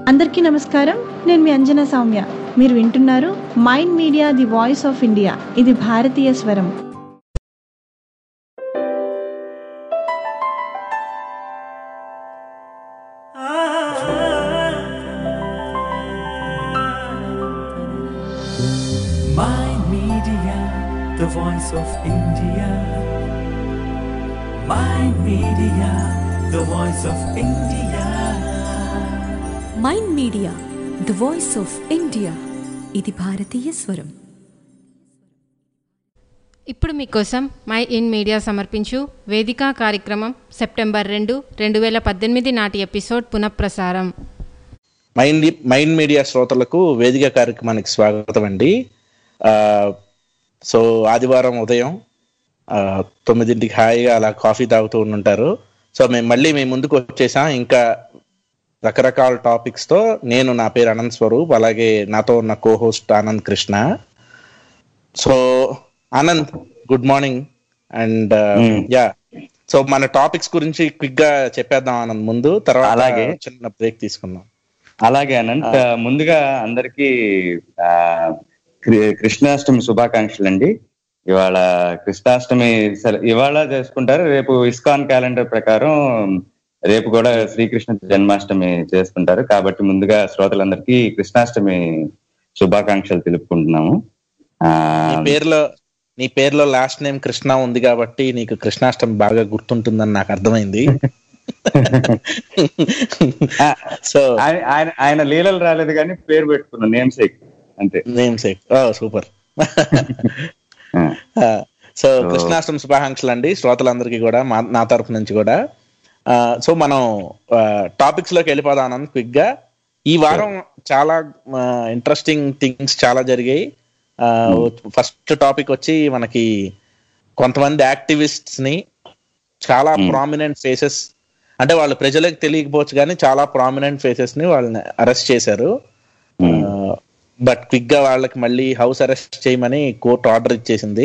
అందరికీ నమస్కారం నేను మీ అంజనా సౌమ్య మీరు వింటున్నారు mind media the voice of India ఇది భారతీయ స్వరం Mind Media, the voice of India. Mind Media, the voice of India. Mind media the voice of India ఇది భారతీయ స్వరం ఇప్పుడు మీకోసం మై ఇన్ మీడియా సమర్పించు వేదిక కార్యక్రమం సెప్టెంబర్ రెండు రెండు వేల పద్దెనిమిది నాటి ఎపిసోడ్ పునఃప్రసారం మైండ్ మైండ్ మీడియా శ్రోతలకు వేదిక కార్యక్రమానికి స్వాగతం అండి ఆ, సో ఆదివారం ఉదయం ఆ, తొమ్మిదింటికి హాయిగా అలా కాఫీ తాగుతూ ఉంటారు సో మేము మళ్ళీ మీ ముందుకు వచ్చేసాం ఇంకా రకరకాల టాపిక్స్ తో నేను నా పేరు అనంత్ స్వరూప్ అలాగే నాతో ఉన్న co host Anand Krishna so Anand good morning and yeah so మన టాపిక్స్ గురించి క్విక్ గా చెప్పేద్దాం ఆనంద్ ముందు తర్వాత అలాగే. చిన్న బ్రేక్ తీసుకుందాం అలాగే అనంత్ ముందుగా అందరికి కృష్ణాష్టమి శుభాకాంక్షలు అండి ఇవాళ కృష్ణాష్టమి సెల- ఇవాళ చేసుకుంటారు రేపు ఇస్కాన్ క్యాలెండర్ ప్రకారం రేపు కూడా శ్రీకృష్ణ జన్మాష్టమి చేసుకుంటారు కాబట్టి ముందుగా శ్రోతలందరికీ కృష్ణాష్టమి శుభాకాంక్షలు తెలుపుకుంటున్నాము ఆ, నీ పేరులో నీ పేరులో లాస్ట్ నేమ్ కృష్ణ ఉంది కాబట్టి నీకు కృష్ణాష్టమి బాగా గుర్తుంటుందని నాకు అర్థమైంది ఆ, సో ఆయన- ఆయన ఆయన లీలలు రాలేదు కానీ పేరు పెట్టుకున్నాం నేమ్ సేక్ అంతే నేమ్ సేక్ ఓ సూపర్ ఆ, సో కృష్ణాష్టమి శుభాకాంక్షలు అండి శ్రోతలందరికీ కూడా మా నా తరపు నుంచి కూడా ఆ, సో మనం టాపిక్స్ లోకి వెళ్ళిపోదాం క్విక్ గా ఈ వారం చాలా ఇంట్రెస్టింగ్ థింగ్స్ చాలా జరిగాయి ఫస్ట్ టాపిక్ వచ్చి మనకి కొంతమంది యాక్టివిస్ట్స్ ని చాలా ప్రామినెంట్ ఫేసెస్ అంటే వాళ్ళు ప్రజలకు తెలియకపోవచ్చు కానీ చాలా ప్రామినెంట్ ఫేసెస్ ని వాళ్ళని అరెస్ట్ చేశారు బట్ క్విక్ గా వాళ్ళకి మళ్ళీ హౌస్ అరెస్ట్ చేయమని కోర్టు ఆర్డర్ ఇచ్చేసింది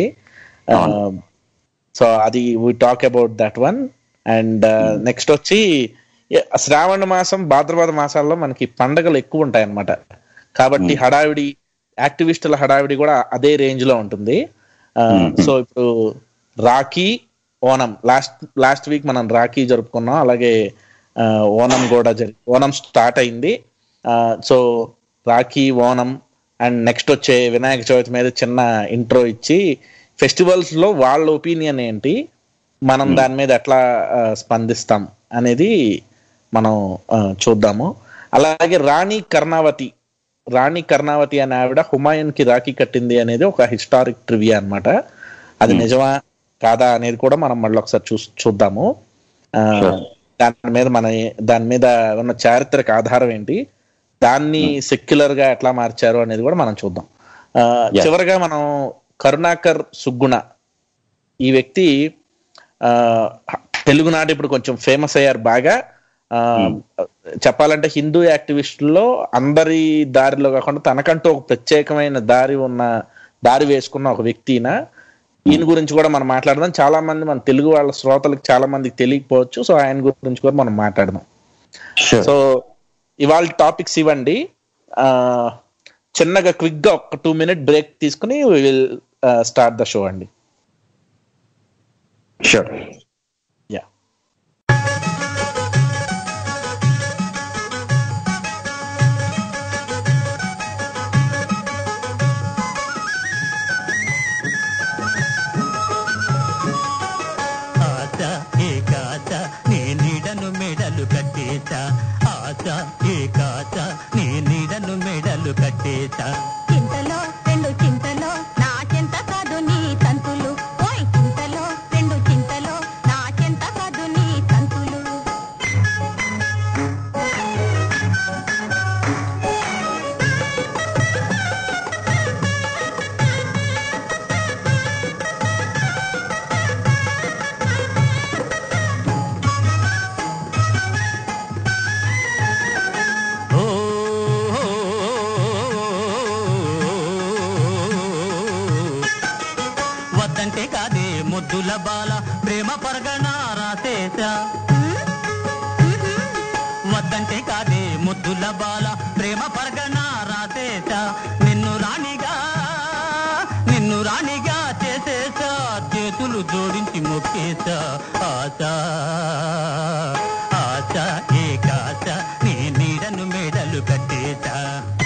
సో అది we talk about that one and next వచ్చి ఏ- శ్రావణ మాసం భాద్రపద మాసాల్లో మనకి పండగలు ఎక్కువ ఉంటాయి అన్నమాట కాబట్టి హడావిడి యాక్టివిస్టుల హడావిడి కూడా అదే రేంజ్ లో ఉంటుంది సో ఇప్పుడు Rakhi Onam last last week మనం రాఖీ జరుపుకున్నాం అలాగే ఆ, ఓనం కూడా జరి ఓనం స్టార్ట్ అయింది so Rakhi Onam and next వచ్చే వినాయక చవితి మీద చిన్న ఇంట్రో ఇచ్చి ఫెస్టివల్స్ లో వాళ్ళ ఒపీనియన్ ఏంటి మనం దాని మీద ఎట్లా ఆ, స్పందిస్తాం అనేది మనం ఆ, చూద్దాము అలాగే రాణి కర్ణావతి రాణి కర్ణావతి అనే ఆవిడ హుమాయూన్ కి రాఖీ కట్టింది అనేది ఒక హిస్టారిక్ ట్రివియా అన్నమాట అది నిజమా కాదా అనేది కూడా మనం మళ్ళీ ఒకసారి చూ చూద్దాము ఆ, దాని మీద మన దాని మీద ఉన్న చారిత్రక ఆధారం ఏంటి దాన్ని సెక్యులర్ గా ఎట్లా మార్చారు అనేది కూడా మనం చూద్దాం ఆ, చివరగా మనం కరుణాకర్ సుగ్గుణ ఈ వ్యక్తి ఆ తెలుగునాట ఇప్పుడు కొంచెం ఫేమస్ అయ్యారు బాగా ఆ చెప్పాలంటే హిందూ యాక్టివిస్టుల్లో అందరి దారిలో కాకుండా తనకంటూ ఒక ప్రత్యేకమైన దారి ఉన్న దారి వేసుకున్న ఒక వ్యక్తిన ఈయన గురించి కూడా మనం మాట్లాడదాం చాలా మంది మన తెలుగు వాళ్ళ శ్రోతలకు చాలా మందికి తెలియకపోవచ్చు సో ఆయన గురించి కూడా మనం మాట్లాడదాం sure. సో ఇవాళ టాపిక్స్ ఇవ్వండి ఆ చిన్నగా క్విక్ గా ఒక టూ మినిట్ బ్రేక్ తీసుకుని విల్ స్టార్ట్ ద షో అండి Sure. యా ఆశ ఏకాశ నీ నీడను మెడలు కట్టేశా ఆశ ఏకాశ నీ నీడను మెడలు కట్టేశా చింతలో రెండు చింతలో నా చెంత కాదు నీ తంతులు ఓయ్ చింతలో రెండు చింతలో నా చెంత కాదు నీ తంతులు ఓ వద్దంటే కాదే ముద్దుల బాల ప్రేమ పరగణ రాసేశా వద్దంటే కాదే ముద్దుల బాల బతికేశా ఆశ ఆశ ఏకాశ నీ నీడను మేడలు కట్టేశా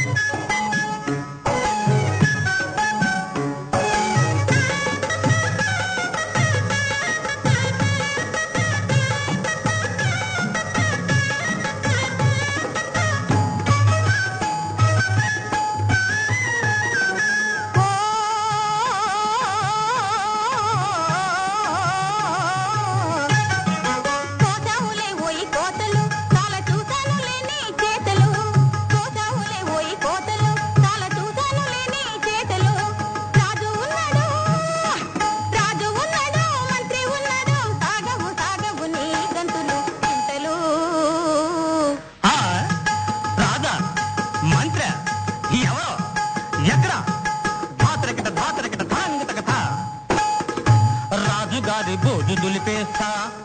కోసావులే ఓయి కోతలు చాలా చూసానులే నీ చేతలు కోసావులే ఓయి కోతలు చాలా చూసానులే నీ చేతలు రాజు ఉన్నాడు రాజు ఉన్నాడు మంత్రి ఉన్నాడు సాగవు సాగవు నీ గంతులు చింతలు ఆ, రాజా మంత్ర ఎవరో ఎక్కడ ధాతరకిట ధాతరకిట ధాంగత కథ రాజుగారి బోజు దులిపేస్తా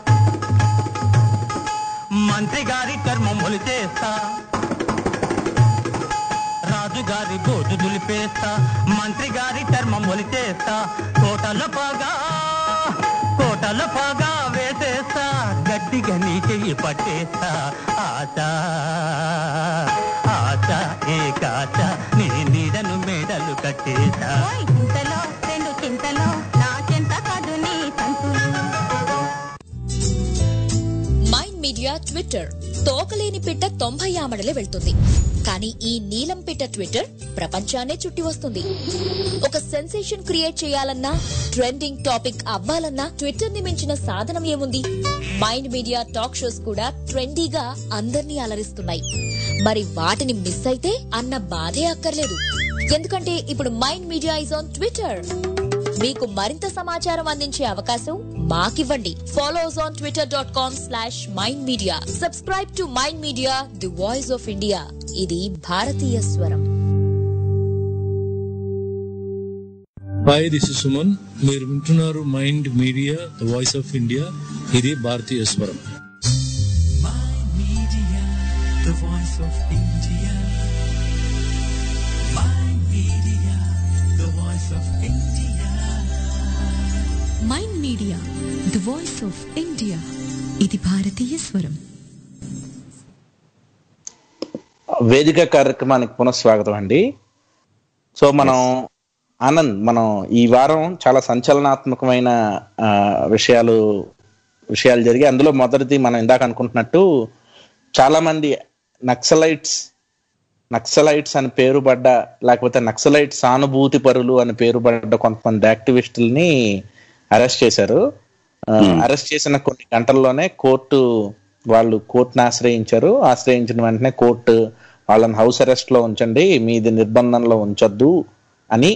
మంత్రి గారి కర్మం మొలిచేస్తా రాజుగారి బోజు దులిపేస్తా మంత్రి గారి చర్మం ఒలిచేస్తా కోటల పగా కోటల పగా వేసేస్తా గట్టిగా నీ చెయ్యి పట్టేస్తా ఆశ ఆశ ఏకాశ నీ నీడను మేడలు కట్టేస్తా ఓయ్ చింతలో రెండు చింతలో నా చెంత కాదు నీ తంతులు మైండ్ మీడియా ట్విట్టర్ తోకలేని పిట్ట తొంభై ఆమడలే వెళ్తుంది కానీ ఈ నీలం పిట్ట ట్విట్టర్ ప్రపంచాన్నే చుట్టి వస్తుంది ఒక సెన్సేషన్ క్రియేట్ చేయాలన్నా ట్రెండింగ్ టాపిక్ అవ్వాలన్నా ట్విట్టర్ ని మించిన సాధనం ఏముంది మైండ్ మీడియా టాక్ షోస్ కూడా ట్రెండీగా అందర్నీ అలరిస్తున్నాయి మరి వాటిని మిస్ అయితే అన్న బాధే అక్కర్లేదు ఎందుకంటే ఇప్పుడు mind media is on Twitter మీకు మరింత సమాచారం అందించే అవకాశం మాకివ్వండి follows on Twitter dot com slash mind media subscribe to mind media the voice of India ఇది భారతీయ స్వరం హాయ్ దిస్ ఇస్ సుమన్ మీరు వింటున్నారు mind media the voice of India ఇది భారతీయ స్వరం Media, the voice of India. My media, the voice of India. Mind media the voice of India ఇది భారతీయ స్వరం వేదిక కార్యక్రమానికి పునఃస్వాగతం అండి సో మనం ఆనంద్ మనం ఈ వారం చాలా సంచలనాత్మకమైన ఆ, విషయాలు విషయాలు జరిగి అందులో మొదటిది మనం ఇందాక అనుకుంటున్నట్టు చాలా మంది నక్సలైట్స్ నక్సలైట్స్ అని పేరు పడ్డ లేకపోతే నక్సలైట్ సానుభూతి పరులు అని పేరు పడ్డ కొంతమంది యాక్టివిస్టుల్ని అరెస్ట్ చేశారు అరెస్ట్ చేసిన కొన్ని గంటల్లోనే కోర్టు వాళ్ళు కోర్టును ఆశ్రయించారు ఆశ్రయించిన వెంటనే కోర్టు వాళ్ళని హౌస్ అరెస్ట్ లో ఉంచండి మీది నిర్బంధంలో ఉంచొద్దు అని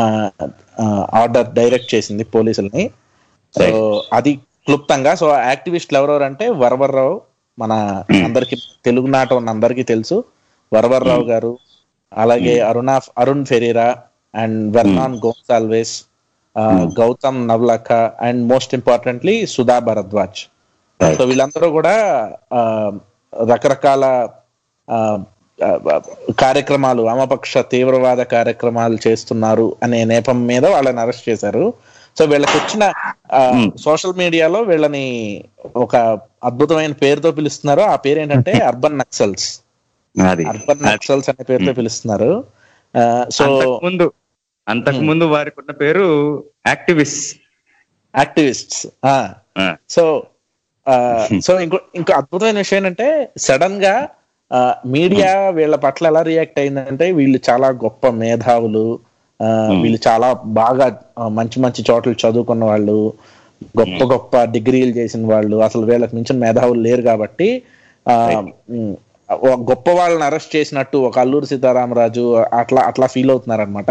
ఆర్డర్ డైరెక్ట్ చేసింది పోలీసుల్ని సో అది క్లుప్తంగా సో యాక్టివిస్టులు ఎవరెవరు అంటే వరవర్రావు మన అందరికి తెలుగు నాట ఉన్న అందరికీ తెలుసు వరవర్రావు గారు అలాగే Aruna Arun Ferreira and Vernon Gonsalves Gautam Navlakha and most importantly Sudha Bharadwaj so వీళ్ళందరూ కూడా ఆ, రకరకాల ఆ, ఆ, కార్యక్రమాలు వామపక్ష తీవ్రవాద కార్యక్రమాలు చేస్తున్నారు అనే నేపం మీద వాళ్ళని అరెస్ట్ చేశారు సో వీళ్ళకి వచ్చిన సోషల్ మీడియాలో వీళ్ళని ఒక అద్భుతమైన పేరుతో పిలుస్తున్నారు ఆ పేరు ఏంటంటే అర్బన్ నక్సల్స్ అది అర్బన్ నక్సల్స్ అనే పేరుతో పిలుస్తున్నారు ఆ, సో ముందు అంతకు ముందు వారికి ఉన్న పేరు యాక్టివిస్ట్ యాక్టివిస్ట్స్ సో సో ఇంకో ఇంకో అద్భుతమైన విషయం ఏంటంటే సడన్ గా మీడియా వీళ్ళ పట్ల ఎలా రియాక్ట్ అయిందంటే వీళ్ళు చాలా గొప్ప మేధావులు ఆ, వీళ్ళు చాలా బాగా ఆ, మంచి మంచి చోట్ల చదువుకున్న వాళ్ళు గొప్ప గొప్ప డిగ్రీలు చేసిన వాళ్ళు అసలు వీళ్ళకి మించిన మేధావులు లేరు కాబట్టి ఆ ఉమ్, ఒక గొప్ప వాళ్ళని అరెస్ట్ చేసినట్టు ఒక అల్లూరి సీతారామరాజు అట్లా అట్లా ఫీల్ అవుతున్నారు అనమాట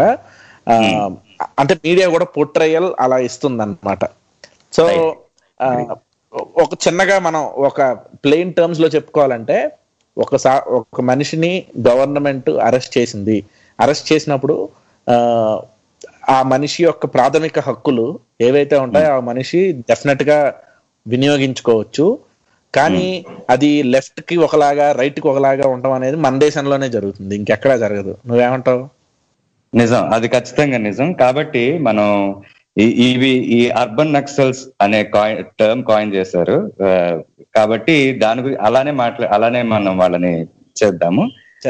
అంటే మీడియా కూడా పోర్ట్రయల్ అలా ఇస్తుంది అనమాట సో ఆ, ఒక చిన్నగా మనం ఒక ప్లెయిన్ టర్మ్స్ లో చెప్పుకోవాలంటే ఒకసా ఒక మనిషిని గవర్నమెంట్ అరెస్ట్ చేసింది అరెస్ట్ చేసినప్పుడు ఆ, ఆ మనిషి యొక్క ప్రాథమిక హక్కులు ఏవైతే ఉంటాయో ఆ మనిషి డెఫినెట్ గా వినియోగించుకోవచ్చు కానీ అది లెఫ్ట్ కి ఒకలాగా రైట్ కి ఒకలాగా ఉండడం అనేది మన దేశంలోనే జరుగుతుంది ఇంకెక్కడా జరగదు నువ్వేమంటావు నిజం అది ఖచ్చితంగా నిజం కాబట్టి మనం ఈ- ఇవి ఈ అర్బన్ నక్సల్స్ అనే కాయిన్ టర్మ్ కాయిన్ చేశారు ఆ, కాబట్టి దాని గురించి అలానే మాట్లా అలానే మనం వాళ్ళని చేద్దాము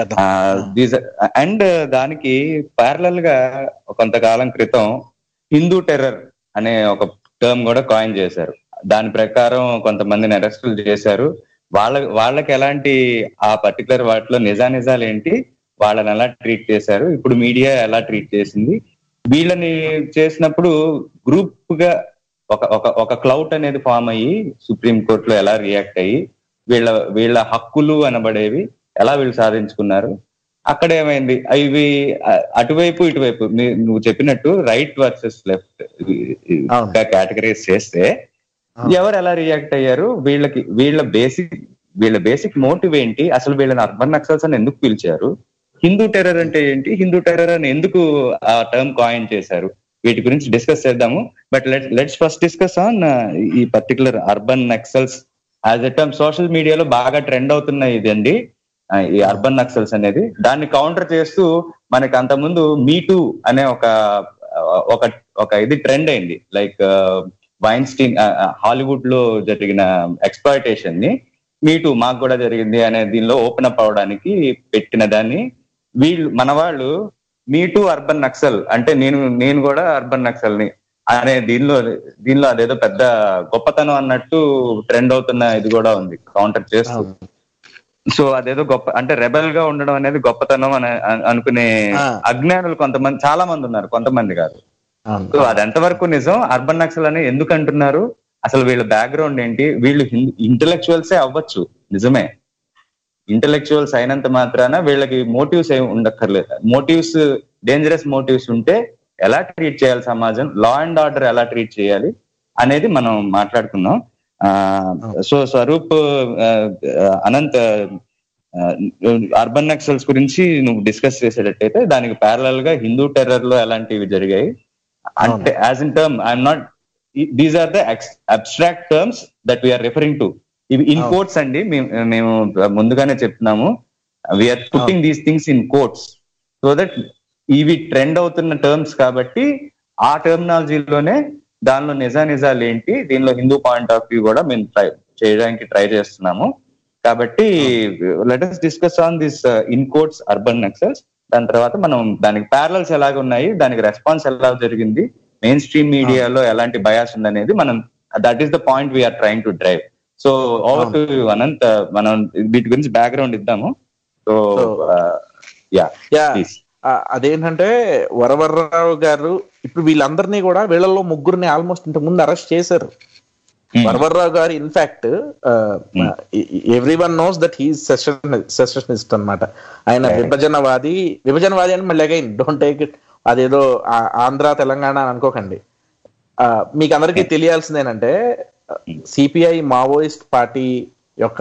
అండ్ దానికి ప్యారలల్ గా కొంతకాలం క్రితం హిందూ టెర్రర్ అనే ఒక టర్మ్ కూడా కాయిన్ చేశారు దాని ప్రకారం కొంతమందిని అరెస్టులు చేశారు వాళ్ళ వాళ్ళకి ఎలాంటి ఆ పర్టికులర్ వాటిలో నిజానిజాలు ఏంటి వాళ్ళని ఎలా ట్రీట్ చేశారు ఇప్పుడు మీడియా ఎలా ట్రీట్ చేసింది వీళ్ళని చేసినప్పుడు గ్రూప్ గా ఒక ఒక ఒక క్లౌట్ అనేది ఫామ్ అయ్యి సుప్రీం కోర్టులో ఎలా రియాక్ట్ అయ్యి వీళ్ళ వీళ్ళ హక్కులు అనబడేవి ఎలా వీళ్ళు సాధించుకున్నారు అక్కడ ఏమైంది ఇవి అ- అటువైపు ఇటువైపు నీ- నువ్వు చెప్పినట్టు రైట్ వర్సెస్ లెఫ్ట్ కేటగరైజ్ చేస్తే ఎవరు ఎలా రియాక్ట్ అయ్యారు వీళ్ళకి వీళ్ళ బేసిక్ వీళ్ళ బేసిక్ మోటివ్ ఏంటి అసలు వీళ్ళని అర్బన్ నక్సల్స్ అని ఎందుకు పిలిచారు హిందూ టెర్రర్ అంటే ఏంటి హిందూ టెర్రర్ అని ఎందుకు ఆ టర్మ్ కాయిన్ చేశారు వీటి గురించి డిస్కస్ చేద్దాము but let let's first discuss on ఈ particular urban Naxals as a term social మీడియాలో బాగా ట్రెండ్ అవుతున్న ఇదండి ఆ, ఈ అర్బన్ నక్సల్స్ అనేది దాన్ని కౌంటర్ చేస్తూ మనకి అంతకుముందు మీ టూ అనే ఒక ఒక ఒక ఇది ట్రెండ్ అయింది లైక్ వైన్స్టీన్ హాలీవుడ్ లో జరిగిన ఎక్స్ప్లాయిటేషన్ ని మీ టూ మాకు కూడా జరిగింది అనే దీనిలో ఓపెన్ అప్ అవడానికి పెట్టిన దాన్ని వీళ్ళు మన వాళ్ళు మీ టూ అర్బన్ నక్సల్ అంటే నేను నేను కూడా అర్బన్ నక్సల్ ని అనే దీనిలో దీనిలో అదేదో పెద్ద గొప్పతనం అన్నట్టు ట్రెండ్ అవుతున్న ఇది కూడా ఉంది కౌంటర్ చేస్తూ సో అదేదో గొప్ప అంటే రెబల్ గా ఉండడం అనేది గొప్పతనం అని అను- అనుకునే ఆ. అజ్ఞానులు కొంతమంది చాలా మంది ఉన్నారు కొంతమంది కాదు సో అది ఎంతవరకు నిజం అర్బన్ నక్సల్ అని ఎందుకు అంటున్నారు అసలు వీళ్ళ బ్యాక్గ్రౌండ్ ఏంటి వీళ్ళు ఇంటలెక్చువల్సే అవ్వచ్చు నిజమే ఇంటలెక్చువల్స్ అయినంత మాత్రాన వీళ్ళకి మోటివ్స్ ఏమి ఉండక్కర్లేదు మోటివ్స్ డేంజరస్ మోటివ్స్ ఉంటే ఎలా ట్రీట్ చేయాలి సమాజం లా అండ్ ఆర్డర్ ఎలా ట్రీట్ చేయాలి అనేది మనం మాట్లాడుకుందాం ఆ, సో స్వరూప్ ఆ, అనంత్ అర్బన్ నక్సల్స్ గురించి నువ్వు డిస్కస్ చేసేటట్టయితే దానికి ప్యారలల్ గా హిందూ టెర్రర్ లో ఎలాంటివి జరిగాయి అంటే as in term I'm not these are the abstract terms that we're referring to ఇవి ఇన్ కోట్స్ అండి మేము మేము ముందుగానే చెప్తున్నాము we're putting these things in quotes so that ఇవి ట్రెండ్ అవుతున్న టర్మ్స్ కాబట్టి ఆ టర్మినాలజీలోనే దానిలో నిజానిజాలు ఏంటి దీనిలో హిందూ పాయింట్ ఆఫ్ వ్యూ కూడా మేము ట్రై చేయడానికి ట్రై చేస్తున్నాము కాబట్టి let's discuss on this in quotes urban Naxals దాని తర్వాత మనం దానికి ప్యారల్స్ ఎలాగ ఉన్నాయి దానికి రెస్పాన్స్ ఎలా జరిగింది మెయిన్ స్ట్రీమ్ మీడియాలో ఎలాంటి బయాస్ ఉందనేది మనం that is the point we're trying to drive so over to Anant మనం వీటి గురించి బ్యాక్గ్రౌండ్ ఇద్దాము సో యా యా ఆ, అదేంటంటే వరవర్రావు గారు ఇప్పుడు వీళ్ళందరినీ కూడా వీళ్ళల్లో ముగ్గురిని ఆల్మోస్ట్ ఇంతకు ముందు అరెస్ట్ చేశారు వరవర్రావు గారు in fact every one knows that he secessionist అన్నమాట ఆయన విభజనవాది విభజనవాది అని మళ్ళీ అగైన్ డోంట్ టేక్ ఇట్ అదేదో ఆ- ఆంధ్ర తెలంగాణ అని అనుకోకండి ఆ, మీకు అందరికీ తెలియాల్సిందేనంటే సిపిఐ మావోయిస్ట్ పార్టీ యొక్క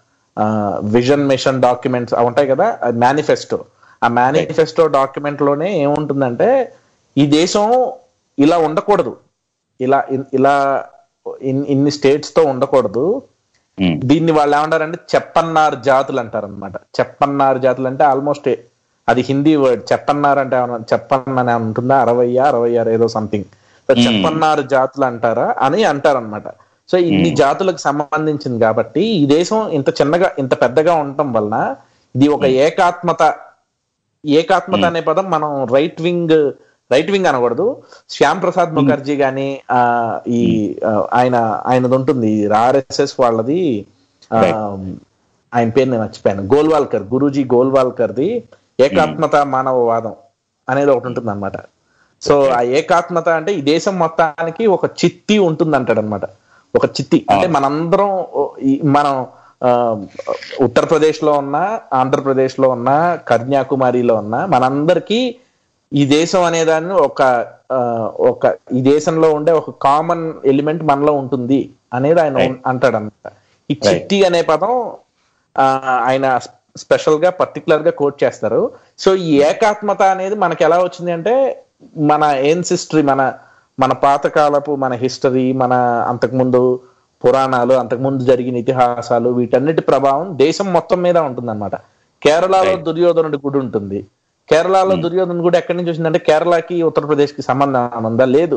విజన్ మిషన్ డాక్యుమెంట్స్ అవి ఉంటాయి కదా మేనిఫెస్టో ఆ మేనిఫెస్టో డాక్యుమెంట్ లోనే ఏముంటుందంటే ఈ దేశం ఇలా ఉండకూడదు ఇలా ఇన్- ఇలా ఇన్- ఇన్ని స్టేట్స్ తో ఉండకూడదు దీన్ని వాళ్ళు ఏమంటారంటే చెప్పన్నార్ జాతులు అంటారు అనమాట చెప్పన్నార్ జాతులు అంటే ఆల్మోస్ట్ అది హిందీ వర్డ్ చెప్పన్నార్ అంటే ఏమన్నా- చెప్పన్ అని ఏమన్నా ఉంటుందా అరవై అరవై ఆరు ఏదో సంథింగ్ చెప్పన్నారు జాతులు అంటారా అని అంటారు అనమాట సో ఇన్ని జాతులకు సంబంధించింది కాబట్టి ఈ దేశం ఇంత చిన్నగా ఇంత పెద్దగా ఉండటం వలన ఇది ఒక ఏకాత్మత ఏకాత్మత అనే పదం మనం రైట్ వింగ్ రైట్ వింగ్ అనకూడదు శ్యామ్ ప్రసాద్ ముఖర్జీ గాని ఆ ఈ ఆ, ఆయన ఆయనది ఉంటుంది ఆర్ఎస్ఎస్ వాళ్ళది ఆ, ఆయన పేరు నేను మర్చిపోయాను గోల్వాల్కర్ గురూజీ గోల్వాల్కర్ది ఏకాత్మత మానవవాదం అనేది ఒకటి ఉంటుంది అనమాట సో ఆ ఏకాత్మత అంటే ఈ దేశం మొత్తానికి ఒక చిత్తి ఉంటుంది అంటాడు అనమాట ఒక చిత్తి అంటే మనందరం ఓ- ఈ- మనం ఆ, ఉత్తరప్రదేశ్ లో ఉన్న ఆంధ్రప్రదేశ్ లో ఉన్న కన్యాకుమారిలో ఉన్న మనందరికీ ఈ దేశం అనేదాన్ని ఒక ఆ, ఒక ఈ దేశంలో ఉండే ఒక కామన్ ఎలిమెంట్ మనలో ఉంటుంది అనేది ఆయన అంటాడు అనమాట ఈ చిట్టి అనే పదం ఆ, ఆయన స్పెషల్ గా పర్టికులర్ గా కోట్ చేస్తారు సో ఈ ఏకాత్మత అనేది మనకి ఎలా వచ్చింది అంటే మన ఏన్సిస్టరీ మన మన పాతకాలపు మన హిస్టరీ మన అంతకుముందు పురాణాలు అంతకుముందు జరిగిన ఇతిహాసాలు వీటన్నిటి ప్రభావం దేశం మొత్తం మీద ఉంటుందన్నమాట కేరళలో దుర్యోధనుడి గుడి ఉంటుంది కేరళలో దుర్యోధన గుడి ఎక్కడి నుంచి వచ్చిందంటే కేరళకి ఉత్తరప్రదేశ్ కి సంబంధం ఉందా లేదు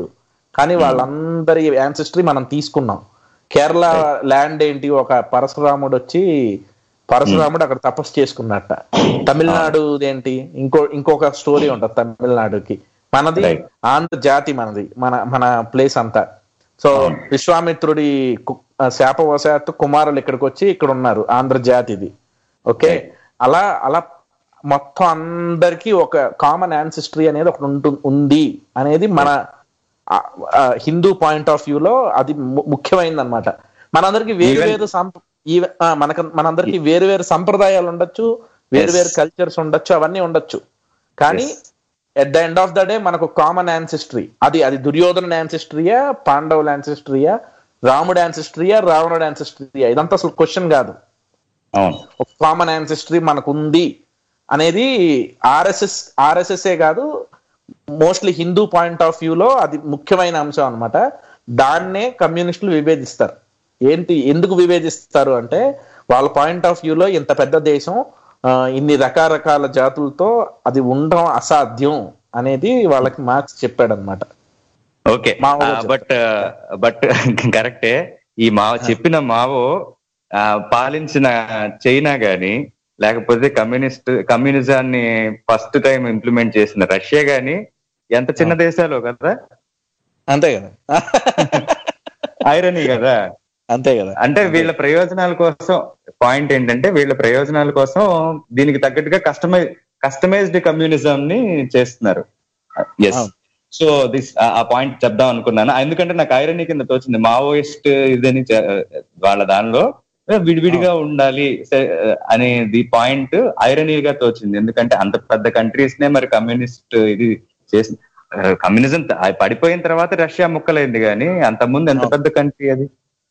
కానీ వాళ్ళందరి యాన్సిస్టరీ మనం తీసుకున్నాం కేరళ ల్యాండ్ ఏంటి ఒక పరశురాముడు వచ్చి పరశురాముడు అక్కడ తపస్సు చేసుకున్నట్ట తమిళనాడు ఏంటి ఇంకో ఇంకొక స్టోరీ ఉంటది తమిళనాడుకి మనది ఆంధ్ర జాతి మనది మన మన ప్లేస్ అంతా సో విశ్వామిత్రుడి కు- ఆ, శాపవశాత్తు కుమారులు ఇక్కడికి వచ్చి ఇక్కడ ఉన్నారు ఆంధ్ర జాతిది ఓకే అలా అలా మొత్తం అందరికి ఒక కామన్ యాన్సిస్టరీ అనేది ఒకటి ఉంటు ఉంది అనేది మన ఆ, ఆ, హిందూ పాయింట్ ఆఫ్ వ్యూలో అది ము- ముఖ్యమైనది అనమాట మనందరికి వేరు Even- వేరు సంప ఈవ- ఆ, మనకు మనందరికి వేరు వేరు సంప్రదాయాలు ఉండొచ్చు వేరు వేరు కల్చర్స్ ఉండొచ్చు అవన్నీ ఉండొచ్చు కానీ at the end of the day మనకు కామన్ యాన్సిస్టరీ అది అది దుర్యోధన యాన్సిస్టరీయా పాండవుల యాన్సిస్టరీయా రాముడు యాన్సిస్టరీయా రావణుడు యాన్సిస్టరీయా ఇదంతా అసలు క్వశ్చన్ కాదు అవును ఒక కామన్ యాన్సిస్టరీ మనకు ఉంది అనేది ఆర్ఎస్ఎస్ ఆర్ఎస్ఎస్ఏ కాదు మోస్ట్లీ హిందూ పాయింట్ ఆఫ్ వ్యూలో అది ముఖ్యమైన అంశం అన్నమాట దాన్నే కమ్యూనిస్టులు విభేదిస్తారు ఏంటి ఎందుకు విభేదిస్తారు అంటే వాళ్ళ పాయింట్ ఆఫ్ వ్యూలో ఇంత పెద్ద దేశం ఆ, ఇన్ని రకరకాల జాతులతో అది ఉండడం అసాధ్యం అనేది వాళ్ళకి మార్క్స్ చెప్పాడు అనమాట ఓకే మావో బట్ బట్ కరెక్టే ఈ మావ చెప్పిన మావో ఆ, పాలించిన చైనా గాని లేకపోతే కమ్యూనిస్ట్ కమ్యూనిజాన్ని ఫస్ట్ టైం ఇంప్లిమెంట్ చేసిన రష్యా గాని ఎంత చిన్న దేశాలు కదా అంతే కదా ఐరనీ కదా అంతే కదా అంటే వీళ్ళ ప్రయోజనాల కోసం పాయింట్ ఏంటంటే వీళ్ళ ప్రయోజనాల కోసం దీనికి తగ్గట్టుగా కస్టమైజ్ కస్టమైజ్డ్ కమ్యూనిజం ని చేస్తున్నారు ఎస్ సో దిస్ ఆ పాయింట్ చెప్దాం అనుకున్నాను ఎందుకంటే నాకు ఐరనీ కింద తోచింది మావోయిస్ట్ ఇదని చె- వాళ్ళ దానిలో విడివిడిగా ఉండాలి సే- అనేది పాయింట్ ఐరనీగా తోచింది ఎందుకంటే అంత పెద్ద కంట్రీస్ నే మరి కమ్యూనిస్ట్ ఇది చేసి కమ్యూనిజం పడిపోయిన తర్వాత రష్యా ముక్కలైంది కానీ అంత ముందు ఎంత పెద్ద కంట్రీ అది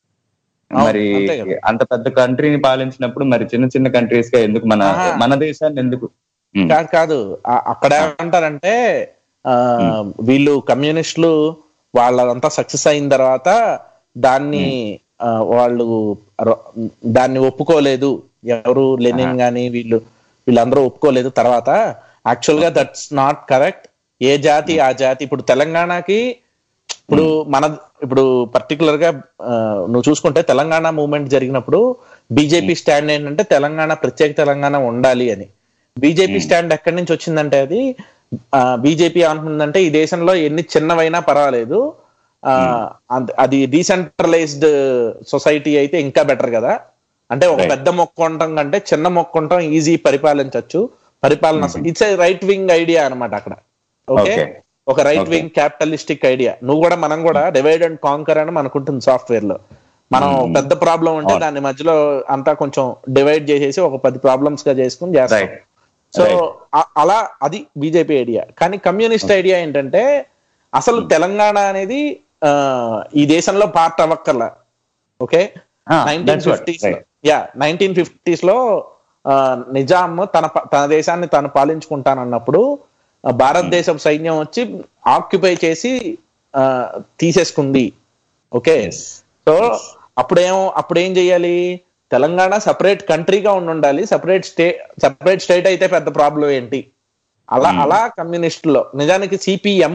మరి అంతే కదా. అంత పెద్ద కంట్రీని పాలించినప్పుడు మరి చిన్న చిన్న కంట్రీస్ గా ఎందుకు మన ఆహా. మన దేశాన్ని ఎందుకు ఉమ్. కాదు కాదు ఆ- అక్కడ ఏమంటారంటే ఆ, వీళ్ళు కమ్యూనిస్టులు వాళ్ళంతా సక్సెస్ అయిన తర్వాత దాన్ని ఆ, వాళ్ళు ర- దాన్ని ఒప్పుకోలేదు ఎవరు లెనిన్ గాని వీళ్ళు వీళ్ళందరూ ఒప్పుకోలేదు తర్వాత యాక్చువల్ గా దట్స్ నాట్ కరెక్ట్ ఏ జాతి ఆ జాతి ఇప్పుడు తెలంగాణకి ఇప్పుడు మన ఇప్పుడు పర్టికులర్ గా ఆ, నువ్వు చూసుకుంటే తెలంగాణ మూవ్మెంట్ జరిగినప్పుడు బీజేపీ స్టాండ్ ఏంటంటే తెలంగాణ ప్రత్యేక తెలంగాణ ఉండాలి అని బీజేపీ స్టాండ్ ఎక్కడి నుంచి వచ్చిందంటే అది బీజేపీ అనుకుందంటే ఈ దేశంలో ఎన్ని చిన్నవైనా పర్వాలేదు ఆ, అంత- అది డీసెంట్రలైజ్డ్ సొసైటీ అయితే ఇంకా బెటర్ కదా అంటే ఒక పెద్ద మొక్క ఉండటం కంటే చిన్న మొక్క ఉండటం ఈజీ పరిపాలించవచ్చు పరిపాలన ఇట్స్ రైట్ వింగ్ ఐడియా అన్నమాట అక్కడ ఓకే Okay. ఒక రైట్ వింగ్ క్యాపిటలిస్టిక్ ఐడియా నువ్వు కూడా మనం కూడా డివైడ్ అండ్ కాంకర్ అని మనకుంటుంది సాఫ్ట్వేర్ లో మనం పెద్ద ప్రాబ్లం ఉంటే దాని మధ్యలో అంతా కొంచెం డివైడ్ చేసేసి ఒక పది ప్రాబ్లమ్స్ గా చేసుకుని చేస్తాం సో అ- అలా అది బీజేపీ ఐడియా కానీ కమ్యూనిస్ట్ ఐడియా ఏంటంటే అసలు తెలంగాణ అనేది ఆ, ఈ దేశంలో పార్ట్ అవ్వక్కర్లా okay Ah, nineteen that's what, fifties right. Yeah nineteen fifties లో ఆ, నిజాం తన ప- తన దేశాన్ని తాను పాలించుకుంటానన్నప్పుడు ఆ, భారతదేశం సైన్యం వచ్చి ఆక్యుపై చేసి ఆ, తీసేసుకుంది ఓకే సో అప్పుడేం అప్పుడేం చెయ్యాలి తెలంగాణ సపరేట్ కంట్రీగా ఉండి ఉండాలి సపరేట్ స్టేట్ సపరేట్ స్టేట్ అయితే పెద్ద ప్రాబ్లం ఏంటి అలా అలా కమ్యూనిస్టులో నిజానికి సిపిఎం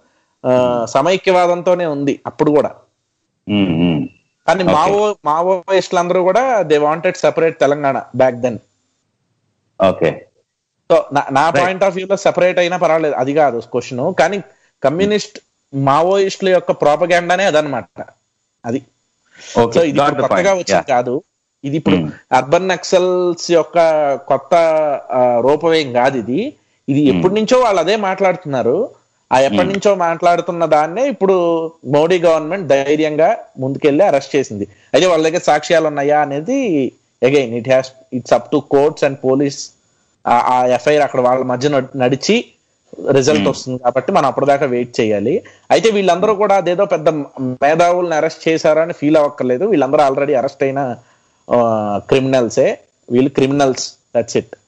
సమైక్యవాదంతోనే ఉంది అప్పుడు కూడా ఉమ్, ఉమ్. కానీ Okay. మావో మావోయిస్టులు అందరూ కూడా they wanted separate Telangana back then okay so నా- నా పాయింట్ ఆఫ్ వ్యూలో సెపరేట్ అయినా పర్వాలేదు అది కాదు క్వశ్చన్ కానీ కమ్యూనిస్ట్ మావోయిస్టుల యొక్క ప్రోపగాండానే అదనమాట అది Okay, సో ఇది got ఇప్పుడు the కొత్తగా point. వచ్చింది Yeah. కాదు ఇది ఇప్పుడు అర్బన్ నక్సల్స్ యొక్క కొత్త ఆ, రూపమేం కాదు ఇది ఇది ఎప్పటి నుంచో వాళ్ళు అదే మాట్లాడుతున్నారు ఆ ఎప్పటి నుంచో మాట్లాడుతున్న దాన్నే ఇప్పుడు మోడీ గవర్నమెంట్ ధైర్యంగా ముందుకెళ్లి అరెస్ట్ చేసింది అయితే వాళ్ళ దగ్గర సాక్ష్యాలు ఉన్నాయా అనేది again it has it's up to courts and police ఆ ఎఫ్ఐఆర్ అక్కడ వాళ్ళ మధ్య నడ్- నడిచి రిజల్ట్ వస్తుంది కాబట్టి మనం అప్పటిదాకా వెయిట్ చేయాలి అయితే వీళ్ళందరూ కూడా అదేదో పెద్ద మేధావుల్ని అరెస్ట్ చేశారని ఫీల్ అవ్వక్కర్లేదు వీళ్ళందరూ ఆల్రెడీ అరెస్ట్ అయిన క్రిమినల్సే వీళ్ళు criminals that's it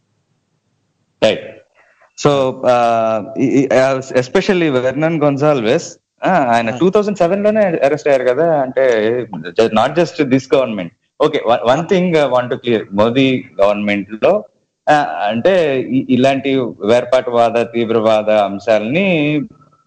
right so especially Vernon Gonsalves ఆయన టూ థౌజండ్ సెవెన్ లోనే అరెస్ట్ అయ్యారు కదా అంటే not just this government okay one thing want clear Modi government లో ఆ, అంటే ఇ- ఇలాంటి వేర్పాటువాద తీవ్రవాద అంశాలని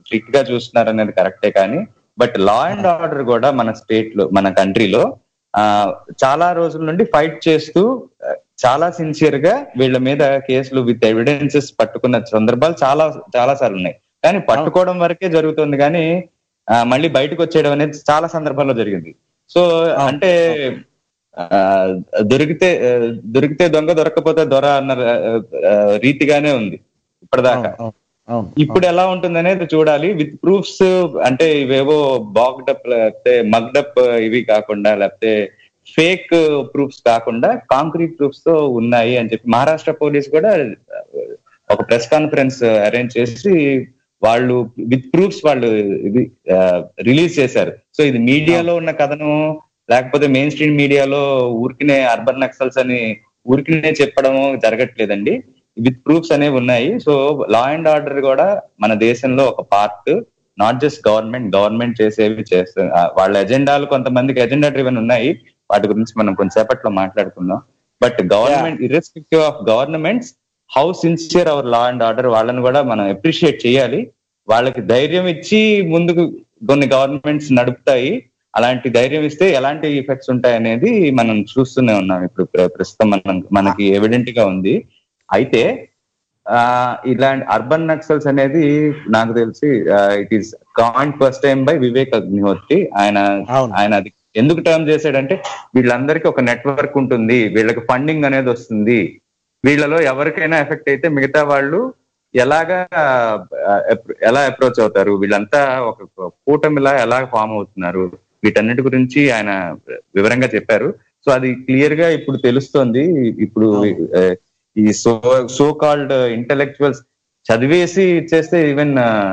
స్ట్రిక్ట్ గా చూస్తున్నారు అనేది కరెక్టే కానీ బట్ లా అండ్ ఆర్డర్ కూడా మన స్టేట్ లో మన కంట్రీలో ఆ చాలా రోజుల నుండి ఫైట్ చేస్తూ ఆ, చాలా సిన్సియర్ గా వీళ్ళ మీద కేసులు విత్ ఎవిడెన్సెస్ పట్టుకున్న సందర్భాలు చాలా చాలా సార్లు ఉన్నాయి కానీ పట్టుకోవడం వరకే జరుగుతుంది కానీ ఆ, మళ్ళీ బయటకు వచ్చేయడం అనేది చాలా సందర్భాల్లో జరిగింది సో అంటే ఆ, దొరికితే ఆ, దొరికితే దొంగ దొరకపోతే దొర అన్న ఆ, ఆ, రీతిగానే ఉంది ఇప్పటిదాకా అవును ఇప్పుడు ఎలా ఉంటుంది అనేది చూడాలి విత్ ప్రూఫ్స్ అంటే ఇవేవో బాగ్డప్ లేకపోతే మగ్డప్ ఇవి కాకుండా లేకపోతే ఫేక్ ప్రూఫ్స్ కాకుండా కాంక్రీట్ ప్రూఫ్స్ తో ఉన్నాయి అని చెప్పి మహారాష్ట్ర పోలీస్ కూడా ఒక ప్రెస్ కాన్ఫరెన్స్ అరేంజ్ చేసి వాళ్ళు విత్ ప్రూఫ్స్ వాళ్ళు ఇది రిలీజ్ చేశారు సో ఇది మీడియాలో ఉన్న కథను లేకపోతే మెయిన్ స్ట్రీమ్ మీడియాలో ఊరికినే అర్బన్ నక్సల్స్ అని ఊరికినే చెప్పడము జరగట్లేదండి విత్ ప్రూఫ్స్ అనేవి ఉన్నాయి సో లా అండ్ ఆర్డర్ కూడా మన దేశంలో ఒక part not just government government చేసేవి చేస్తుంది ఆ, వాళ్ళ ఎజెండాలు కొంతమందికి ఎజెండా డ్రివెన్ ఉన్నాయి వాటి గురించి మనం కొంతసేపట్లో మాట్లాడుకుందాం but government irrespective of governments how sincere our law and order వాళ్ళని కూడా మనం అప్రిషియేట్ చేయాలి వాళ్ళకి ధైర్యం ఇచ్చి ముందుకు కొన్ని గవర్నమెంట్స్ నడుపుతాయి అలాంటి ధైర్యం ఇస్తే ఎలాంటి ఎఫెక్ట్స్ ఉంటాయి అనేది మనం చూస్తూనే ఉన్నాం ఇప్పుడు ప్ర- ప్రస్తుతం మనం మనకి ఎవిడెంట్ గా ఉంది అయితే ఆ ఇలాంటి అర్బన్ నక్సల్స్ అనేది నాకు తెలిసి it is coined first time by Vivek Agnihotri ఆయన ఆయన అది ఎందుకు టర్మ్ చేశాడంటే వీళ్ళందరికీ ఒక నెట్వర్క్ ఉంటుంది వీళ్ళకి ఫండింగ్ అనేది వస్తుంది వీళ్ళలో ఎవరికైనా ఎఫెక్ట్ అయితే మిగతా వాళ్ళు ఎలాగా ఆ, అప్- ఎలా అప్రోచ్ అవుతారు వీళ్ళంతా ఒక కూటమిలా ఎలా ఫామ్ అవుతున్నారు వీటన్నిటి గురించి ఆయన వివరంగా చెప్పారు సో అది క్లియర్ గా ఇప్పుడు తెలుస్తోంది ఇప్పుడు ఆ, ఈ సో సో కాల్డ్ ఇంటలెక్చువల్స్ చదివేసి ఇచ్చేస్తే ఈవెన్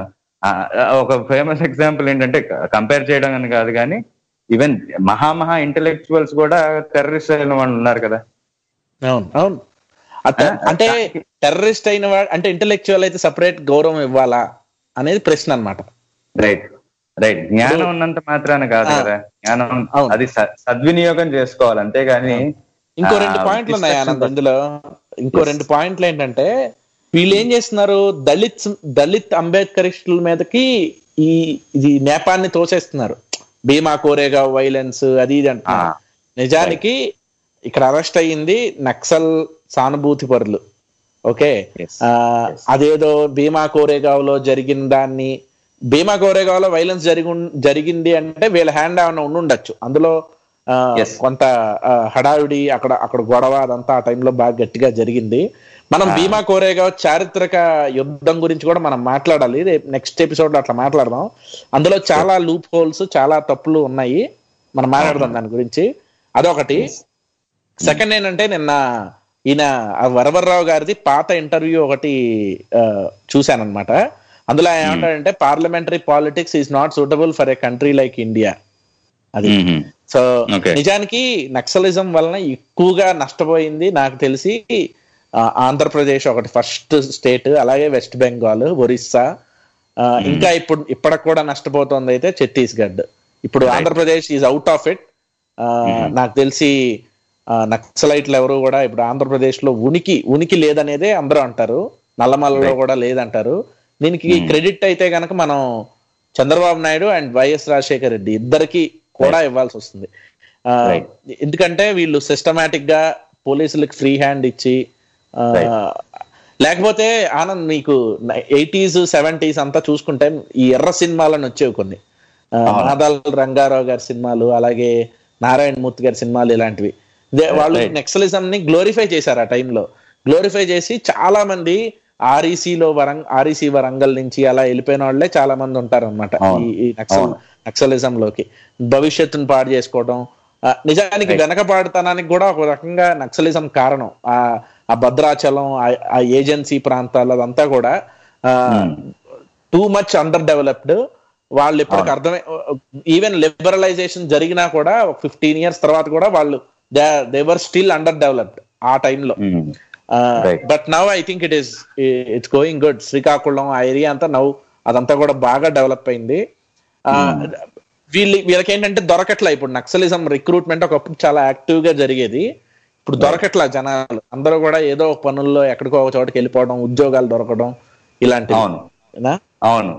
ఒక ఫేమస్ ఎగ్జాంపుల్ ఏంటంటే కంపేర్ చేయడం అని కాదు కానీ ఈవెన్ మహా మహా ఇంటలెక్చువల్స్ కూడా టెర్రరిస్ట్ అయిన వాళ్ళు ఉన్నారు కదా అవును అవును అత- అంటే టెర్రరిస్ట్ అయిన వాడు అంటే ఇంటెలెక్చువల్ అయితే సపరేట్ గౌరవం ఇవ్వాలా అనేది ప్రశ్న అన్నమాట రైట్ రైట్ జ్ఞానం ఉన్నంత మాత్రాన కాదు కదా జ్ఞానం అది స- సద్వినియోగం చేసుకోవాలి అంతేగాని ఇంకో ఆ, రెండు పాయింట్లు ఉన్నాయి discussion ఆనంద్ ఇందులో ఇంకో రెండు పాయింట్లు ఏంటంటే వీళ్ళు ఏం చేస్తున్నారు దళిత్ దళిత్ అంబేద్కరిస్టుల మీదకి ఈ ఇది నేపాన్ని తోసేస్తున్నారు భీమా కోరేగా వైలెన్స్ అది ఇది అంటున్నారు నిజానికి ఇక్కడ అరెస్ట్ అయ్యింది నక్సల్ సానుభూతి పరులు ఓకే ఆ, అదేదో భీమా కోరేగావ్లో జరిగిన దాన్ని భీమా కోరేగావ్లో వైలెన్స్ జరిగి ఉన్- జరిగింది అంటే వీళ్ళ హ్యాండ్ ఏమైనా ఉండుండొచ్చు అందులో ఆ, కొంత ఆ, హడావిడి అక్కడ అక్కడ గొడవ అదంతా ఆ టైంలో బాగా గట్టిగా జరిగింది మనం భీమా కోరేగావ్ చారిత్రక యుద్ధం గురించి కూడా మనం మాట్లాడాలి రేపు నెక్స్ట్ ఎపిసోడ్ లో అట్లా మాట్లాడదాం అందులో చాలా లూప్ హోల్స్ చాలా తప్పులు ఉన్నాయి మనం మాట్లాడదాం దాని గురించి అదొకటి సెకండ్ ఏంటంటే నిన్న ఈయన ఆ వరవర్రావు గారిది పాత ఇంటర్వ్యూ ఒకటి చూశాను అనమాట అందులో ఆయన ఏమంటాడంటే parliamentary politics is not suitable for a country like India అది సో Okay. నిజానికి నక్సలిజం వలన ఎక్కువగా నష్టపోయింది నాకు తెలిసి ఆ, ఆంధ్రప్రదేశ్ ఒకటి ఫస్ట్ స్టేట్ అలాగే వెస్ట్ బెంగాల్ ఒరిస్సా ఆ, ఇంకా ఇప్పుడు ఇప్పటికి కూడా నష్టపోతుంది అయితే ఛత్తీస్గఢ్ ఇప్పుడు Andhra Pradesh is out of it నాకు తెలిసి ఆ, నక్సలైట్లు ఎవరు కూడా ఇప్పుడు ఆంధ్రప్రదేశ్ లో ఉనికి ఉనికి లేదనేదే అందరూ అంటారు నల్లమల్లలో కూడా లేదంటారు దీనికి క్రెడిట్ అయితే గనక మనం చంద్రబాబు నాయుడు అండ్ వైఎస్ రాజశేఖర రెడ్డి ఇద్దరికి కూడా ఇవ్వాల్సి వస్తుంది ఆ, ఎందుకంటే వీళ్ళు సిస్టమేటిక్ గా పోలీసులకు ఫ్రీ హ్యాండ్ ఇచ్చి ఆ, లేకపోతే ఆనంద్ నీకు ఎయిటీస్ సెవెంటీస్ అంతా చూసుకుంటే ఈ ఎర్ర సినిమాలను వచ్చేవి కొన్ని ఆ, మాదాల రంగారావు గారి సినిమాలు అలాగే నారాయణ మూర్తి గారి సినిమాలు ఇలాంటివి దే- వాళ్ళు నెక్సలిజం ని గ్లోరిఫై చేశారు ఆ టైంలో గ్లోరిఫై చేసి చాలా మంది REC లో వరంగ్ ఆర్ఈసీ వరంగల్ నుంచి అలా వెళ్ళిపోయిన వాళ్ళే చాలా మంది ఉంటారు అనమాట ఈ నక్సల్ నక్సలిజం లోకి భవిష్యత్తును పాడు చేసుకోవడం ఆ, నిజానికి వెనకబాటుతనానికి కూడా ఒక రకంగా నక్సలిజం కారణం ఆ ఆ భద్రాచలం ఆ- ఆ ఏజెన్సీ ప్రాంతాలు అదంతా కూడా టూ మచ్ అండర్ డెవలప్డ్ వాళ్ళు ఇప్పటికి అర్థమై ఈవెన్ లిబరలైజేషన్ జరిగినా కూడా ఒక ఫిఫ్టీన్ ఇయర్స్ తర్వాత కూడా వాళ్ళు దేవర్ స్టిల్ అండర్ డెవలప్డ్ ఆ టైంలో but now I think it is it's going good Srikakulam ఆ ఏరియా అంతా నవ్వు అదంతా కూడా బాగా డెవలప్ అయింది ఆ, వీళ్ళు వీళ్ళకి ఏంటంటే దొరకట్లా ఇప్పుడు నక్సలిజం రిక్రూట్మెంట్ ఒకప్పుడు చాలా యాక్టివ్ గా జరిగేది ఇప్పుడు దొరకట్లా జనాలు అందరూ కూడా ఏదో ఒక పనుల్లో ఎక్కడికో ఒక చోటకి వెళ్ళిపోవడం ఉద్యోగాలు దొరకడం ఇలాంటివి అవును నా? అవును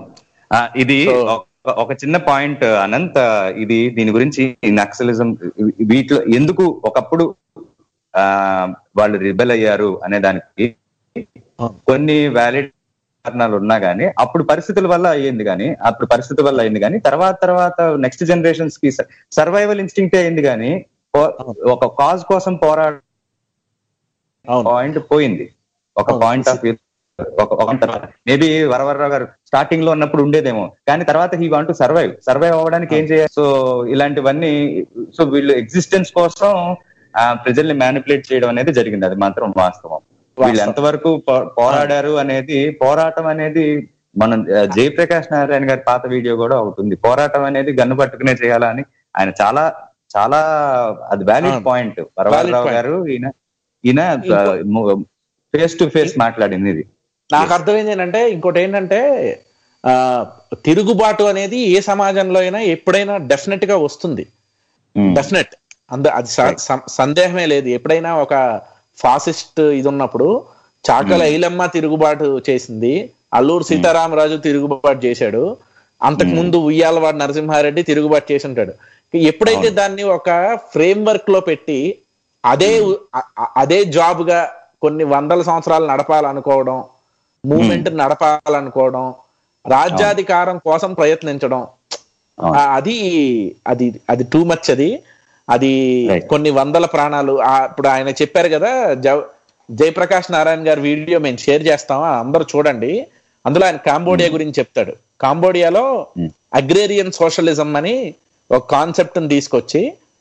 ఆ, ఇది ఒక- ఒక చిన్న పాయింట్ అనంత్ ఆ, ఇది దీని గురించి నక్సలిజం వీటిలో ఎందుకు ఒకప్పుడు ఆ వాళ్ళు రిబెల్ అయ్యారు అనే దానికి కొన్ని వ్యాలిడ్ కారణాలు ఉన్నా గానీ అప్పుడు పరిస్థితుల వల్ల అయ్యింది కానీ అప్పుడు పరిస్థితుల వల్ల అయింది కానీ తర్వాత తర్వాత నెక్స్ట్ జనరేషన్స్ కి సర్వైవల్ ఇన్స్టింక్ట్ అయింది కానీ ఒక కాజ్ కోసం పోరాడ పాయింట్ పోయింది ఒక పాయింట్ ఆఫ్ వ్యూ ఒక మేబీ వరవరరావు గారు స్టార్టింగ్ లో ఉన్నప్పుడు ఉండేదేమో కానీ తర్వాత he want to survive survive అవ్వడానికి ఏం చేయాలి సో ఇలాంటివన్నీ సో వీళ్ళు ఎగ్జిస్టెన్స్ కోసం ఆ ప్రజల్ని మ్యానిపులేట్ చేయడం అనేది జరిగింది అది మాత్రం వాస్తవం వీళ్ళు ఎంతవరకు పో- పోరాడారు అనేది పోరాటం అనేది మనం ఆ, జయప్రకాష్ నారాయణ గారి పాత వీడియో కూడా ఒకటి ఉంది పోరాటం అనేది గన్ను పట్టుకునే చేయాలా అని ఆయన చాలా చాలా అది వ్యాలిడ్ అవును. Point Varavara Rao point. గారు ఈయన ఈయన ఫేస్ టు ఫేస్ మాట్లాడింది ఇది నాకు అర్థమైంది ఏంటంటే ఇంకోటి ఏంటంటే ఆ, తిరుగుబాటు అనేది ఏ సమాజంలో అయినా ఎప్పుడైనా డెఫినెట్ గా వస్తుంది డెఫినెట్ అంద అది స- సం- సందేహమే లేదు ఎప్పుడైనా ఒక ఫాసిస్ట్ ఇది ఉన్నప్పుడు చాకల ఐలమ్మ తిరుగుబాటు చేసింది అల్లూరు సీతారామరాజు తిరుగుబాటు చేశాడు అంతకు ముందు ఉయ్యాలవాడు నరసింహారెడ్డి తిరుగుబాటు చేసి ఉంటాడు ఎప్పుడైతే దాన్ని ఒక ఫ్రేమ్ వర్క్ లో పెట్టి అదే ఉ- అ- అ- అదే జాబ్ గా కొన్ని వందల సంవత్సరాలు నడపాలనుకోవడం మూమెంట్ నడపాలనుకోవడం రాజ్యాధికారం కోసం ప్రయత్నించడం ఆ, అది అది అది టూ మచ్ అది అది కొన్ని వందల ప్రాణాలు ఆ, ఇప్పుడు ఆయన చెప్పారు కదా జవ- జయప్రకాష్ నారాయణ గారి వీడియో మేము షేర్ చేస్తాం అందరూ చూడండి అందులో ఆయన కాంబోడియా గురించి చెప్తాడు కాంబోడియాలో అగ్రేరియన్ సోషలిజం అని ఒక కాన్సెప్ట్ తీసుకొచ్చి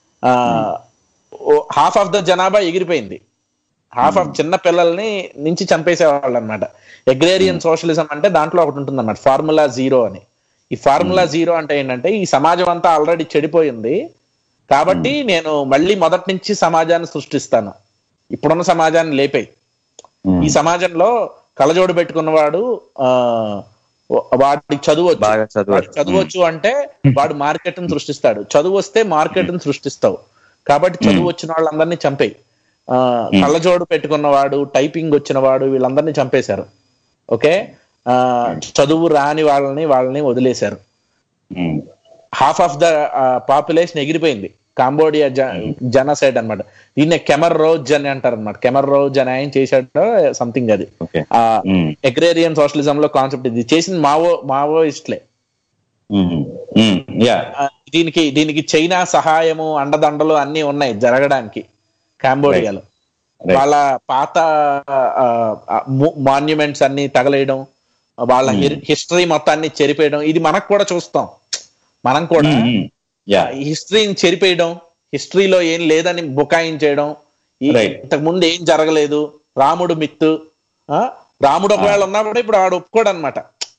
హాఫ్ ఆఫ్ ద జనాభా ఎగిరిపోయింది హాఫ్ ఆఫ్ చిన్న పిల్లల్ని నుంచి చంపేసేవాళ్ళు అనమాట అగ్రేరియన్ సోషలిజం అంటే దాంట్లో ఒకటి ఉంటుంది అనమాట ఫార్ములా జీరో అని ఈ ఫార్ములా జీరో అంటే ఏంటంటే ఈ సమాజం అంతా ఆల్రెడీ చెడిపోయింది కాబట్టి నేను మళ్ళీ మొదటి నుంచి సమాజాన్ని సృష్టిస్తాను ఇప్పుడున్న సమాజాన్ని లేపేయి ఈ సమాజంలో కలజోడు పెట్టుకున్నవాడు ఆ వాడికి చదువచ్చు వాడికి చదువచ్చు అంటే వాడు మార్కెట్ ని సృష్టిస్తాడు చదువు వస్తే మార్కెట్ ని సృష్టిస్తావు కాబట్టి చదువు వచ్చిన వాళ్ళందరినీ చంపేయి ఆ, కళ్ళజోడు పెట్టుకున్నవాడు టైపింగ్ వచ్చిన వాడు వీళ్ళందరినీ చంపేశారు ఓకే ఆ, చదువు రాని వాళ్ళని వాళ్ళని వదిలేశారు హాఫ్ ఆఫ్ ద పాపులేషన్ ఎగిరిపోయింది కాంబోడియా జనసైడ్ అన్నమాట దీన్నే కెమర్ రోజ్ అని అంటారు అనమాట కెమర్ రోజ్ అని ఆయన చేశాడు సంథింగ్ అది ఎగ్రేరియన్ సోషలిజం లో కాన్సెప్ట్ ఇది చేసింది మావో మావోయిస్ట్లే యా ఆ, దీనికి దీనికి చైనా సహాయము అండదండలు అన్ని ఉన్నాయి జరగడానికి కాంబోడియాలో వాళ్ళ పాత మాన్యుమెంట్స్ అన్ని తగలేయడం వాళ్ళ హిస్టరీ మొత్తాన్ని చెరిపేయడం ఇది మనకు కూడా చూస్తాం మనం కూడా యా హిస్టరీని చెరిపేయడం హిస్టరీలో ఏం లేదని బుకాయించేయడం ఈ- Right. ఇంతకు ముందు ఏం జరగలేదు రాముడు మిత్తు ఆ, రాముడు ఒకవేళ ఉన్నా కూడా ఇప్పుడు ఆడు ఒప్పుకోడు అనమాట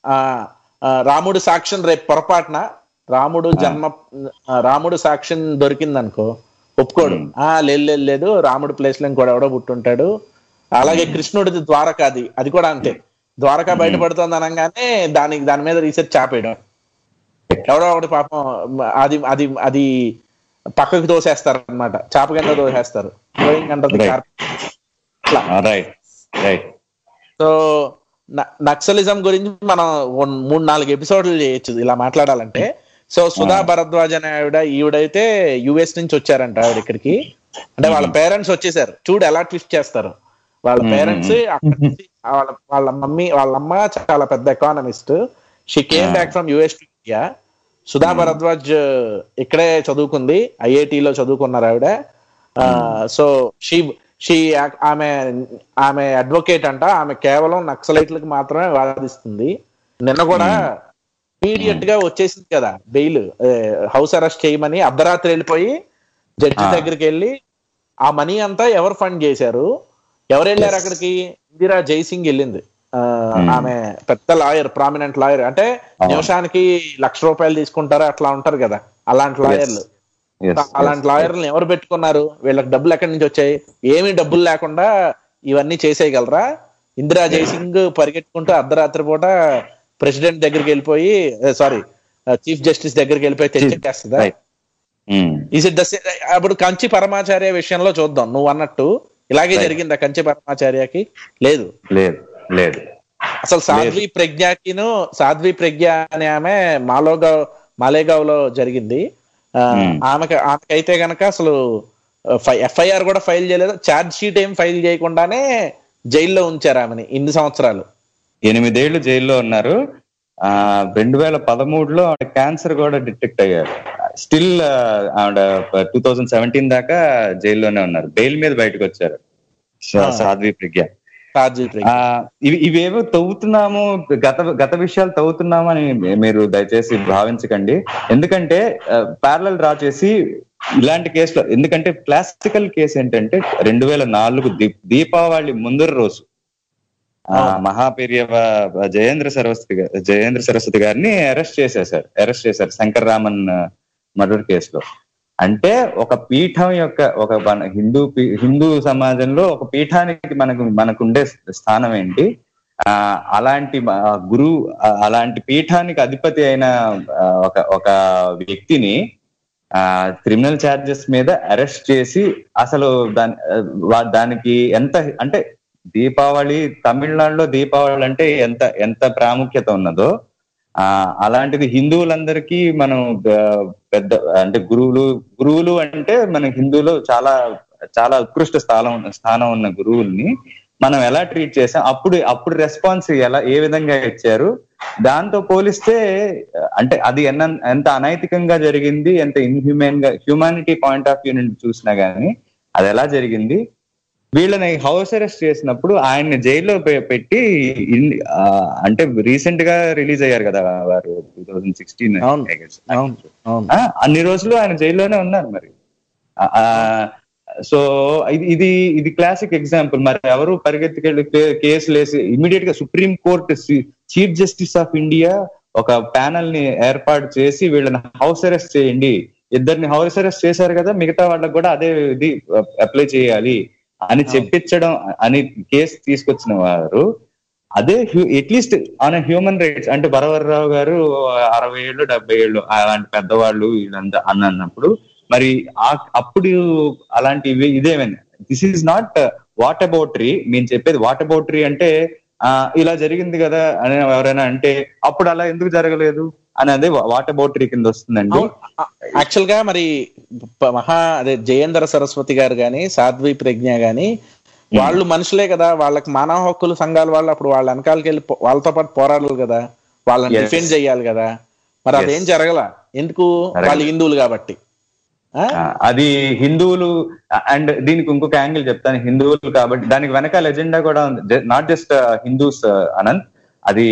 రాముడు సాక్ష్యం రేపు పొరపాటున రాముడు జన్మ ఆ, రాముడు సాక్ష్యం దొరికింది అనుకో ఒప్పుకోడు ఆ లేదు లేదు లేదు రాముడు ప్లేస్ లో ఇంకోటి ఎవడో పుట్టుంటాడు అలాగే కృష్ణుడిది ద్వారకాది అది కూడా అంతే ద్వారకా బయటపడుతుంది అనగానే దానికి దాని మీద రీసెర్చ్ చాపేయడం ఎవడో ఒకటి పాపం అది అది అది పక్కకు తోసేస్తారు అనమాట చాప కింద తోసేస్తారు Throwing under the carpet. Right right so న- నక్సలిజం గురించి మనం ఓ- మూడు నాలుగు ఎపిసోడ్లు చేయొచ్చు ఇలా మాట్లాడాలంటే సో సుధా భరద్వాజ్ అనే ఆవిడ ఈవిడైతే యుఎస్ నుంచి వచ్చారంట ఆవిడ ఇక్కడికి అంటే వాళ్ళ పేరెంట్స్ వచ్చేసారు చూడు ఎలా ట్విస్ట్ చేస్తారు వాళ్ళ పేరెంట్స్ అక్కడ నుంచి వాళ్ళ వాళ్ళ మమ్మీ వాళ్ళ అమ్మ చాలా పెద్ద economist she came back from US to India Sudha Bharadwaj ఇక్కడే చదువుకుంది ఐఐటిలో చదువుకున్నారు ఆవిడ సో షీ షీ ఆమె ఆమె అడ్వకేట్ అంట ఆమె కేవలం నక్సలైట్లకు మాత్రమే వాదిస్తుంది నిన్న కూడా ఇమీడియట్ గా వచ్చేసింది కదా బెయిల్ హౌస్ అరెస్ట్ చేయమని అర్ధరాత్రి వెళ్ళిపోయి జడ్జి దగ్గరికి వెళ్ళి ఆ మనీ అంతా ఎవరు ఫండ్ చేశారు ఎవరు వెళ్ళారు అక్కడికి ఇందిరా జైసింగ్ వెళ్ళింది ఆ, ఆమె పెద్ద లాయర్ ప్రామినెంట్ లాయర్ అంటే నిమిషానికి లక్ష రూపాయలు తీసుకుంటారు అట్లా ఉంటారు కదా అలాంటి లాయర్లు అలాంటి లాయర్లను ఎవరు పెట్టుకున్నారు వీళ్ళకి డబ్బులు ఎక్కడి నుంచి వచ్చాయి ఏమీ డబ్బులు లేకుండా ఇవన్నీ చేసేయగలరా ఇందిరా జైసింగ్ పరిగెట్టుకుంటూ అర్ధరాత్రి పూట ప్రెసిడెంట్ దగ్గరికి వెళ్ళిపోయి సారీ చీఫ్ జస్టిస్ దగ్గరికి వెళ్ళిపోయి తెచ్చేస్తుందా ఈజ్ ఇట్ ద అప్పుడు కంచి పరమాచార్య విషయంలో చూద్దాం నువ్వు అన్నట్టు ఇలాగే జరిగిందా కంచి పరమాచార్యకి లేదు లేదు లేదు అసలు సాధ్వి ప్రజ్ఞకిను సాధ్వి ప్రజ్ఞ అనే ఆమె మాలోగావ్ మాలేగావ్ లో జరిగింది ఆ, Hmm. ఆమెకి ఆమెకైతే గనక అసలు ఎఫ్ఐఆర్ కూడా ఫైల్ చేయలేదు ఛార్జ్ షీట్ ఏం ఫైల్ చేయకుండానే జైల్లో ఉంచారు ఆమెని ఇన్ని సంవత్సరాలు ఎనిమిదేళ్లు జైల్లో ఉన్నారు ఆ రెండు వేల పదమూడులో ఆవిడ క్యాన్సర్ కూడా డిటెక్ట్ అయ్యారు స్టిల్ ఆవిడ టూ థౌజండ్ సెవెంటీన్ దాకా జైల్లోనే ఉన్నారు బెయిల్ మీద బయటకు వచ్చారు సా- ఆ. సాధ్వి ప్రజ్ఞ సాధ్వి ప్రజ్ఞ ఆ, ఇవి ఇవేవో తవ్వుతున్నాము గత గత విషయాలు తవ్వుతున్నాము అని మీరు దయచేసి భావించకండి ఎందుకంటే ప్యారలల్ డ్రా చేసి ఇలాంటి కేసులో ఎందుకంటే క్లాసికల్ కేసు ఏంటంటే రెండు వేల నాలుగు దీ- దీపావళి ముందర రోజు ఆ, మహాపెరియవ జయేంద్ర సరస్వతి గా- జయేంద్ర సరస్వతి గారిని అరెస్ట్ చేసేశారు అరెస్ట్ చేశారు శంకర్ రామన్ మర్డర్ కేసులో అంటే ఒక పీఠం యొక్క ఒక మన హిందూ పీ- హిందూ సమాజంలో ఒక పీఠానికి మనకు మనకుండే స్థానం ఏంటి ఆ అలాంటి మ- ఆ గురువు ఆ, అలాంటి పీఠానికి అధిపతి అయిన ఆ, ఒక ఒక వ్యక్తిని ఆ క్రిమినల్ ఛార్జెస్ మీద అరెస్ట్ చేసి అసలు దాని ఆ, వా- దానికి ఎంత అంటే దీపావళి తమిళనాడులో దీపావళి అంటే ఎంత ఎంత ప్రాముఖ్యత ఉన్నదో ఆ అలాంటిది హిందువులందరికీ మనం ఆ, పెద్ద అంటే గురువులు గురువులు అంటే మన హిందువులో చాలా చాలా ఉత్కృష్ట స్థానం స్థానం ఉన్న గురువుల్ని మనం ఎలా ట్రీట్ చేసాం అప్పుడు అప్పుడు రెస్పాన్స్ ఎలా ఏ విధంగా ఇచ్చారు దాంతో పోలిస్తే అంటే అది ఎన్న ఎంత అనైతికంగా జరిగింది ఎంత ఇన్హ్యూమన్ గా హ్యూమానిటీ పాయింట్ ఆఫ్ వ్యూ నుండి చూసినా గానీ అది ఎలా జరిగింది వీళ్ళని హౌస్ అరెస్ట్ చేసినప్పుడు ఆయన్ని జైల్లో పె- పెట్టి ఇన్- ఆ, అంటే రీసెంట్ గా రిలీజ్ అయ్యారు కదా వారు టూ థౌజండ్ సిక్స్టీన్ అవును అవును అవును అన్ని రోజులు ఆయన జైల్లోనే ఉన్నారు మరి సో ఇది ఇది ఇది క్లాసిక్ ఎగ్జాంపుల్ మరి ఎవరు పరిగెత్తుకెళ్ళి కే- కేసులు వేసి ఇమీడియట్ గా supreme court chief justice of India ఒక ప్యానల్ ని ఏర్పాటు చేసి వీళ్ళని హౌస్ అరెస్ట్ చేయండి ఇద్దరిని హౌస్ అరెస్ట్ చేశారు కదా మిగతా వాళ్ళకి కూడా అదే ఇది అప్లై చేయాలి అని చెప్పించడం అని కేసు తీసుకొచ్చిన వారు అదే అట్లీస్ట్ ఆన్ హ్యూమన్ రైట్స్ అంటే బరవర్రావు గారు అరవై ఏళ్ళు డెబ్బై ఏళ్ళు అలాంటి పెద్దవాళ్ళు వీళ్ళంతా అని అన్నప్పుడు మరి ఆ- అప్పుడు అలాంటి ఇవి ఇదేమైంది దిస్ ఈజ్ నాట్ వాట్ అబౌటరీ నేను చెప్పేది వాట్ అబౌటరీ అంటే ఆ ఇలా జరిగింది కదా అని ఎవరైనా అంటే అప్పుడు అలా ఎందుకు జరగలేదు అనేది వాట్ అబౌటరీ కింద వస్తుందండి యాక్చువల్ గా మరి ప- మహా అదే జయేంద్ర సరస్వతి గారు గాని సాధ్వి ప్రజ్ఞ గాని వాళ్ళు మనుషులే కదా వాళ్ళకి మానవ హక్కుల సంఘాల వాళ్ళు అప్పుడు వాళ్ళ వెనకాలకి వెళ్ళి పో- వాళ్ళతో పాటు పోరాడాలి కదా వాళ్ళని Yes. డిఫెండ్ చేయాలి కదా మరి Yes. అదేం జరగల ఎందుకు జరగల. వాళ్ళు హిందువులు కాబట్టి ఆ? ఆ, అది హిందువులు అండ్ దీనికి ఇంకొక యాంగిల్ చెప్తాను హిందువులు కాబట్టి దానికి వెనకాల ఎజెండా కూడా ఉంది నాట్ జస్ట్ హిందూస్ అనంత్ అది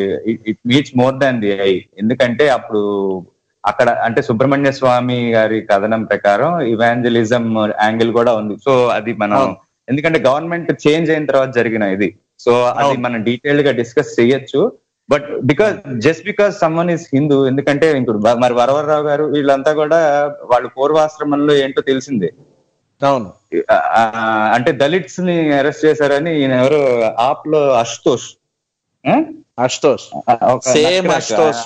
it meets more than the eye ఎందుకంటే అప్పుడు అక్కడ అంటే సుబ్రహ్మణ్య స్వామి గారి కథనం ప్రకారం ఇవాంజలిజం యాంగిల్ కూడా ఉంది సో అది మనం అవును. ఎందుకంటే గవర్నమెంట్ చేంజ్ అయిన తర్వాత జరిగిన ఇది సో అది అవును. మనం డీటెయిల్ గా డిస్కస్ చేయొచ్చు but because just because someone is Hindu ఎందుకంటే ఇంకోటి వ- మరి వరవరరావు గారు వీళ్ళంతా కూడా వాళ్ళు పూర్వాశ్రమంలో ఏంటో తెలిసిందే అవును ఆ, ఆ, అంటే దళిత్స్ ని అరెస్ట్ చేశారని ఈయన ఎవరు ఆప్ లో అశుతోష్ ఆ? అశుతోష్ ఒక same naxalite. Ashutosh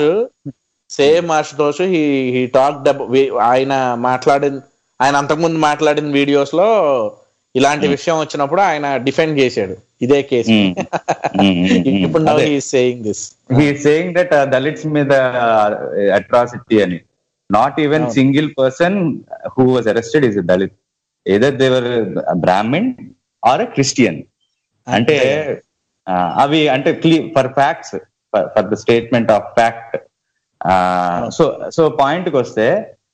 same Ashutosh he he talk ఆయన మాట్లాడిన ఆయన అంతకుముందు మాట్లాడిన వీడియోస్ లో ఇలాంటి విషయం వచ్చినప్పుడు ఆయన డిఫెండ్ చేశాడు ఇదే కేసు ఉమ్, ఉమ్, ఉమ్, ఉమ్. ఇప్పుడు నౌ అదే. He saying this he saying that Dalits మీద అట్రాసిటీ అని నాట్ ఈవెన్ అవును. Single person who was arrested is Dalit either దేవర్ బ్రాహ్మిన్ ఆర్ ఎ క్రిస్టియన్ అంటే ఆ, అవి అంటే క్లీ for facts for the statement of fact so so point కి వస్తే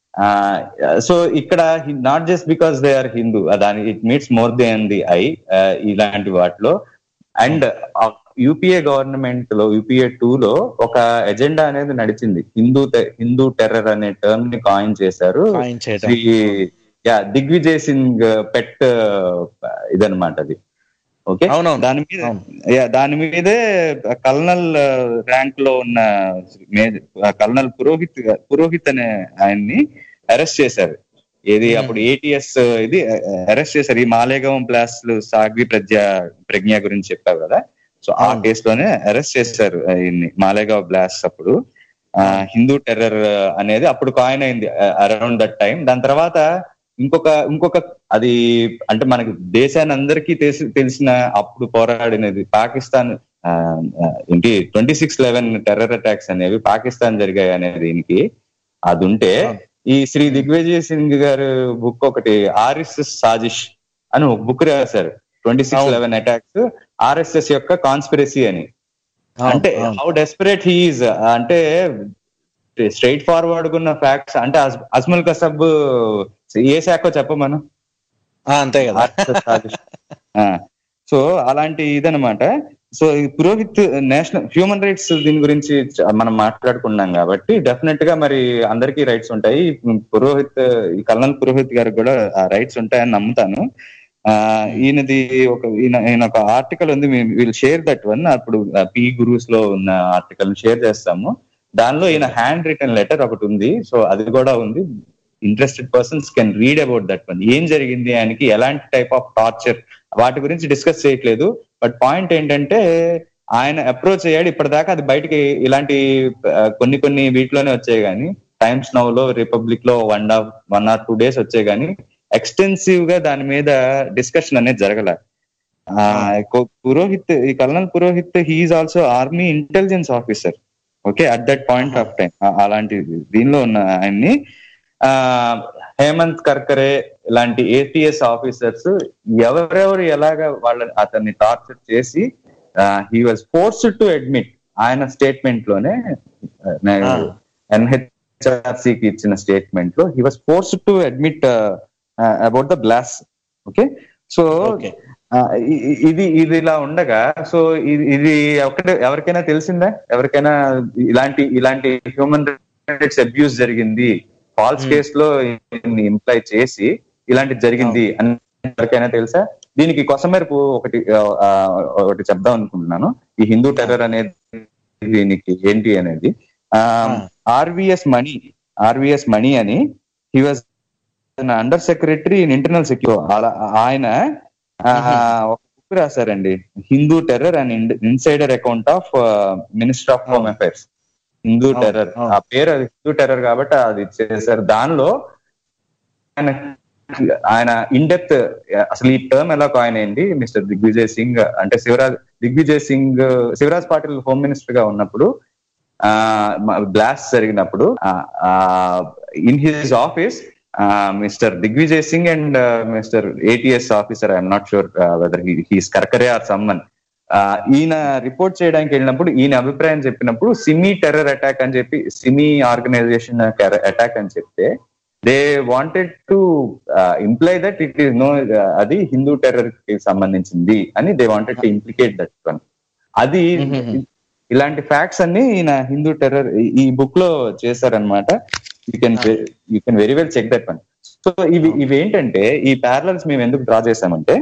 సో ఇక్కడ not just because they are Hindu దాని it meets more than the eye ఇలాంటి వాటిలో అండ్ యూపీఏ గవర్నమెంట్ లో యూపీఏ టూ లో ఒక ఎజెండా అనేది నడిచింది హిందూ తె- హిందూ టెర్రర్ అనే టర్మ్ ని కాయిన్ చేశారు కాయిన్ చేయడం. శ్రీ యా దిగ్విజయ్ సింగ్ పెట్ ఇదన్నమాట అది ఓకే అవునవును. దాని మీద యా దాని మీదే కల్నల్ ర్యాంక్ లో ఉన్న మే- కల్నల్ పురోహిత్ గా- పురోహిత్ అనే ఆయన్ని అరెస్ట్ చేశారు ఏది అప్పుడు ఏటీఎస్ ఇది అరెస్ట్ చేశారు ఈ మాలేగాం ప్లాస్ సాగ్వి ప్రజ్ఞ ప్రజ్ఞ గురించి చెప్పావు కదా సో ఆ కేసులోనే అరెస్ట్ చేశారు ఆయన్ని మాలేగావ్ బ్లాస్ట్ అప్పుడు ఆ, హిందూ టెర్రర్ అనేది అప్పుడు కాయిన్ అయింది అరౌండ్ దట్ టైం దాని తర్వాత ఇంకొక ఇంకొక అది అంటే మనకి దేశాన్ని అందరికీ తెలిసి తెలిసిన అప్పుడు పోరాడినది పాకిస్తాన్ ఆ, ఆ, ఏంటి twenty six eleven terror attacks అనేవి పాకిస్తాన్ జరిగాయి అనే దీనికి అది ఉంటే ఈ శ్రీ దిగ్విజయ్ సింగ్ గారు బుక్ ఒకటి ఆర్ఎస్ఎస్ సాజిష్ అని ఒక బుక్ రాశారు twenty six eleven attacks RSS యొక్క కాన్స్పిరసీ అని అంటే హౌ డెస్పరేట్ హీఈస్ అంటే స్ట్రైట్ ఫార్వర్డ్ ఉన్న ఫ్యాక్ట్స్ అంటే అజ్- అజ్మల్ కసబ్ ఏ శాఖ చెప్పమను అంతే కదా సో అలాంటి ఇదనమాట సో ఈ పురోహిత్ నేషనల్ హ్యూమన్ రైట్స్ దీని గురించి చ- మనం మాట్లాడుకున్నాం కాబట్టి డెఫినెట్ గా మరి అందరికీ రైట్స్ ఉంటాయి పురోహిత్ ఈ కల్నల్ పురోహిత్ గారికి కూడా ఆ రైట్స్ ఉంటాయని నమ్ముతాను ఆ ఈయనది ఒక ఈయన ఈయన ఒక ఆర్టికల్ ఉంది విల్ షేర్ దట్ వన్ అప్పుడు పి గురూస్ లో ఉన్న ఆర్టికల్ షేర్ చేస్తాము దానిలో ఈయన హ్యాండ్ రిటర్న్ లెటర్ ఒకటి ఉంది సో అది కూడా ఉంది interested persons can read about that one ఏం జరిగింది ఆయనకి ఎలాంటి టైప్ ఆఫ్ టార్చర్ వాటి గురించి డిస్కస్ చేయట్లేదు బట్ పాయింట్ ఏంటంటే ఆయన అప్రోచ్ అయ్యాడు ఇప్పటిదాకా అది బయటికి ఇలాంటి ఆ, కొన్ని కొన్ని వీటిలోనే వచ్చాయి కానీ టైమ్స్ నౌ లో రిపబ్లిక్ లో one of one or two days వచ్చాయి కానీ ఎక్స్టెన్సివ్ గా దాని మీద డిస్కషన్ అనేది జరగల ఆ, కో- పురోహిత్ ఈ colonel Purohit he's also army intelligence officer okay at that point of time అలాంటి దీనిలో ఉన్న ఆయన్ని ఆ హేమంత్ కర్కరే ఇలాంటి ఏటీఎస్ ఆఫీసర్స్ ఎవరెవరు ఎలాగా వాళ్ళ అతన్ని టార్చర్ చేసి he was forced to admit ఆయన స్టేట్మెంట్ లోనే ఎన్హెచ్ఆర్సి కి ఇచ్చిన స్టేట్మెంట్ లో he was forced to admit about the blast okay so ఇది ఇది ఇలా ఉండగా సో ఇది ఇది ఒకటి ఎవరికైనా తెలిసిందా ఎవరికైనా ఇలాంటి ఇలాంటి హ్యూమన్ రైట్స్ అబ్యూస్ జరిగింది ఫాల్స్ కేస్ లో ఇంప్లై చేసి ఇలాంటి జరిగింది అని ఎవరికైనా తెలుసా దీనికి కొసమెరుపు ఒకటి ఆ, ఒకటి చెప్దాం అనుకుంటున్నాను ఈ హిందూ టెర్రర్ అనేది దీనికి ఏంటి అనేది ఆర్విఎస్ మణి ఆర్విఎస్ మణి అని he was under secretary in internal secure ఆయన ఆ, ఒక బుక్ రాశారండి Hindu terror and insider account of minister of home affairs Hindu terror ఆ పేరు అది హిందూ టెర్రర్ కాబట్టి అది చేశారు దానిలో ఆయన ఆయన ఇన్ డెప్త్ అసలు ఈ టర్మ్ ఎలా కాయిన్ అయింది మిస్టర్ దిగ్విజయ్ సింగ్ అంటే శివరాజ్ దిగ్విజయ్ సింగ్ శివరాజ్ పాటిల్ హోమ్ మినిస్టర్ గా ఉన్నప్పుడు ఆ బ్లాస్ట్ జరిగినప్పుడు in his office mister Digvijay Singh and mister ATS officer I'm not sure whether he's Karkare or someone ఈయన రిపోర్ట్ చేయడానికి వెళ్ళినప్పుడు ఈయన అభిప్రాయం చెప్పినప్పుడు సిమీ టెర్రర్ అటాక్ అని చెప్పి సిమీ ఆర్గనైజేషన్ అటాక్ అని చెప్తే they wanted to imply that it is no అది హిందూ టెర్రర్ కి సంబంధించింది అని they wanted to implicate that one అది ఇలాంటి ఫ్యాక్ట్స్ అన్ని ఈయన హిందూ టెర్రర్ ఈ బుక్ లో చేశారనమాట you can you can very well check that one so ఇవి ఇవి ఏంటంటే ఈ ప్యారలల్స్ మేము ఎందుకు డ్రా చేసామంటే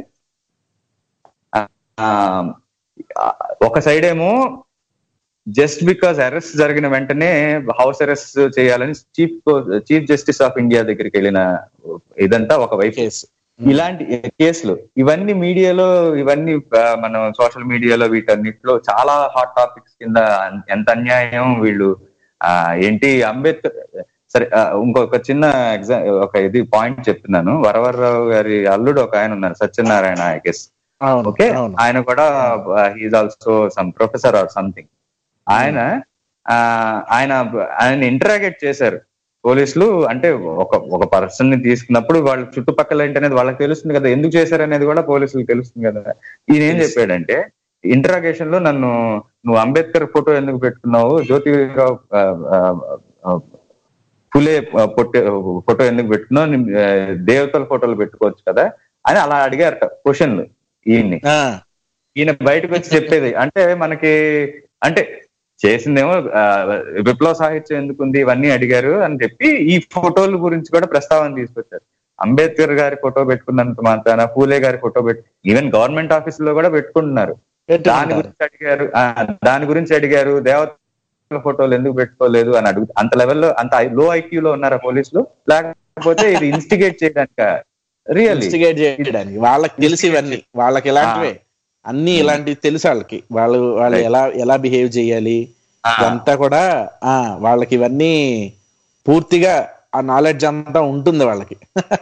ఆ, ఒక సైడ్ ఏమో జస్ట్ బికాస్ అరెస్ట్ జరిగిన వెంటనే హౌస్ అరెస్ట్ చేయాలని chief chief justice of India దగ్గరికి వెళ్ళిన ఇదంతా ఒక వైపు ఇలాంటి కేసులు ఇవన్నీ మీడియాలో ఇవన్నీ ఆ, మనం సోషల్ మీడియాలో వీటన్నిటిలో చాలా హాట్ టాపిక్స్ కింద ఎంత అన్యాయం వీళ్ళు ఆ ఏంటి అంబేద్కర్ సరే ఆ, ఇంకొక చిన్న ఎగ్జామ్ ఒక ఇది పాయింట్ చెప్తున్నాను వరవరరావు గారి అల్లుడు ఒక ఆయన ఉన్నారు సత్యనారాయణ ఐ గెస్ ఓకే ఆయన కూడా he's also some professor or something ఆయన ఆ, ఆయన ఆయన ఇంటరాగేట్ చేశారు పోలీసులు అంటే ఒక ఒక పర్సన్ ని తీసుకున్నప్పుడు వాళ్ళ చుట్టుపక్కల ఏంటి అనేది వాళ్ళకి తెలుస్తుంది కదా ఎందుకు చేశారు అనేది కూడా పోలీసులకు తెలుస్తుంది కదా ఈయన ఏం చెప్పాడంటే ఇంటరాగేషన్ లో నన్ను నువ్వు అంబేద్కర్ ఫోటో ఎందుకు పెట్టుకున్నావు జ్యోతిరావు ఆ, ఆ, ఆ, ఫులే పొట్టే ఫోటో ఎందుకు పెట్టుకున్నావు నీ, ఆ, దేవతల ఫోటోలు పెట్టుకోవచ్చు కదా అని అలా అడిగారట క్వశ్చన్లు ఈయన్ని ఈయన బయటకు వచ్చి చెప్పేది అంటే మనకి అంటే చేసిందేమో ఆ, విప్లవ సాహిత్యం ఎందుకుంది ఇవన్నీ అడిగారు అని చెప్పి ఈ ఫోటోల గురించి కూడా ప్రస్తావన తీసుకొచ్చారు అంబేద్కర్ గారి ఫోటో పెట్టుకున్నంత మాత్రాన పూలే గారి ఫోటో పెట్టు ఈవెన్ గవర్నమెంట్ ఆఫీస్ లో కూడా పెట్టుకుంటున్నారు దాని గురించి అడిగారు ఆ, దాని గురించి అడిగారు దేవతల ఫోటోలు ఎందుకు పెట్టుకోలేదు అని అడుగు అంత లెవెల్లో అంత లో ఐక్యూ లో ఉన్నారా పోలీసులు లేకపోతే ఇది ఇన్స్టిగేట్ చేయడానిక రియల్ ఇన్స్టిగేట్ చేయడానికి వాళ్ళకి తెలిసి ఇవన్నీ వాళ్ళకి ఎలాంటివే అన్ని ఇలాంటివి తెలుసు వాళ్ళకి వాళ్ళు వాళ్ళు ఎలా ఎలా బిహేవ్ చేయాలి ఇదంతా కూడా ఆ వాళ్ళకి ఇవన్నీ పూర్తిగా ఆ నాలెడ్జ్ అంతా ఉంటుంది వాళ్ళకి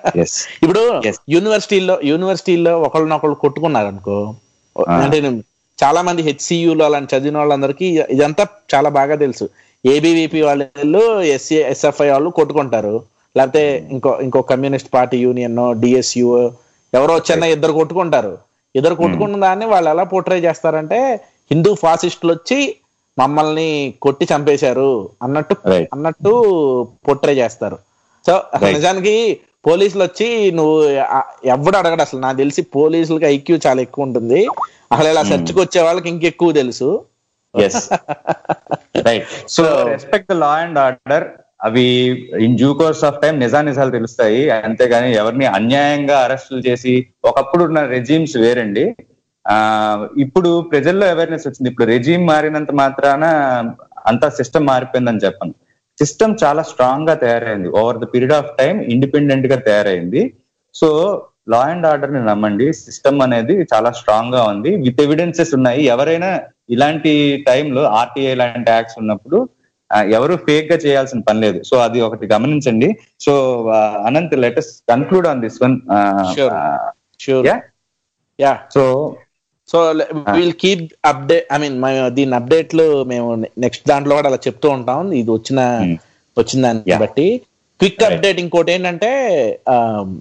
ఇప్పుడు యూనివర్సిటీల్లో యూనివర్సిటీల్లో ఒకళ్ళనొకళ్ళు కొట్టుకున్నారు అనుకో అంటే చాలా మంది హెచ్సియులు అలాంటి చదివిన వాళ్ళందరికీ ఇదంతా చాలా బాగా తెలుసు ఏబీవీపీ వాళ్ళు ఎస్సీ ఎస్ఎఫ్ఐ వాళ్ళు కొట్టుకుంటారు లేకపోతే ఇంకో ఇంకో కమ్యూనిస్ట్ పార్టీ యూనియన్ డిఎస్యు ఎవరో చిన్న ఇద్దరు కొట్టుకుంటారు ఇద్దరు కొట్టుకున్న దాన్ని వాళ్ళు ఎలా పోర్ట్రే చేస్తారంటే హిందూ ఫాసిస్టులు వచ్చి మమ్మల్ని కొట్టి చంపేశారు అన్నట్టు అన్నట్టు పోర్ట్రే చేస్తారు సో నిజానికి పోలీసులు వచ్చి నువ్వు ఆ- ఎవడు అడగడు అసలు నాకు తెలిసి పోలీసులకి ఐక్యూ చాలా ఎక్కువ ఉంటుంది అసలు ఇలా సెర్చ్కి వచ్చే వాళ్ళకి ఇంకెక్కువ తెలుసు yes right so respect the law and order అవి in due course of time నిజానిజాలు తెలుస్తాయి అంతేగాని ఎవరిని అన్యాయంగా అరెస్టులు చేసి ఒకప్పుడు ఉన్న రెజీమ్స్ వేరండి ఆ ఇప్పుడు ప్రజల్లో అవేర్నెస్ వచ్చింది ఇప్పుడు రెజీమ్ మారినంత మాత్రాన అంతా సిస్టమ్ మారిపోయిందని చెప్పను సిస్టమ్ చాలా స్ట్రాంగ్ గా తయారైంది over the period of time independent గా తయారైంది సో లా అండ్ ఆర్డర్ ని నమ్మండి సిస్టమ్ అనేది చాలా స్ట్రాంగ్ గా ఉంది విత్ ఎవిడెన్సెస్ ఉన్నాయి ఎవరైనా ఇలాంటి టైంలో ఆర్టీఐ లాంటి యాక్ట్స్ ఉన్నప్పుడు ఆ, ఎవరు ఫేక్ గా చేయాల్సిన పని లేదు సో అది ఒకటి గమనించండి so Anant let's conclude on this one Sure. Sure yeah so so will keep update I mean దీని అప్డేట్లు మేము నెక్స్ట్ దాంట్లో కూడా అలా చెప్తూ ఉంటాం ఇది వచ్చిన వచ్చిన దాన్ని బట్టి క్విక్ అప్డేట్ ఇంకోటి ఏంటంటే ఆ,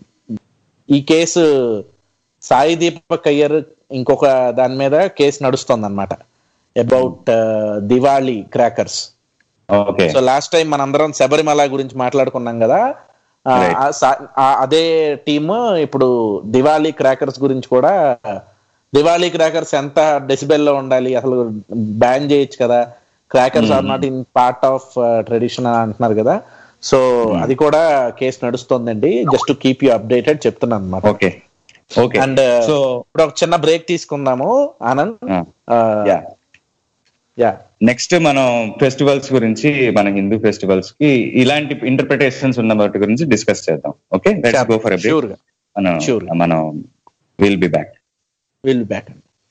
ఈ కేసు సాయి దీపక్ అయ్యర్ ఇంకొక దాని మీద కేసు నడుస్తుంది అనమాట about Diwali crackers okay so last time మనందరం శబరిమల గురించి మాట్లాడుకున్నాం కదా ఆ, Right. ఆ సా- ఆ- అదే టీమ్ ఇప్పుడు దివాళీ క్రాకర్స్ గురించి కూడా దివాళీ క్రాకర్స్ ఎంత డెసిబెల్ లో ఉండాలి అసలు బ్యాన్ చేయొచ్చు కదా crackers are not in part of tradition అని అంటున్నారు కదా సో అది కూడా కేసు నడుస్తోందండి జస్ట్ కీప్ యూ అప్డేటెడ్ చెప్తున్నాను అనమాట ఓకే ఓకే అండ్ సో ఇప్పుడు ఒక చిన్న బ్రేక్ తీసుకుందాము ఆనంద్ యా యా నెక్స్ట్ మనం ఫెస్టివల్స్ గురించి మన హిందూ ఫెస్టివల్స్ కి ఇలాంటి ఇంటర్ప్రిటేషన్స్ ఉన్న వాటి గురించి డిస్కస్ చేద్దాం okay let's go for Sure గా. మనం Sure. మనం will be back will back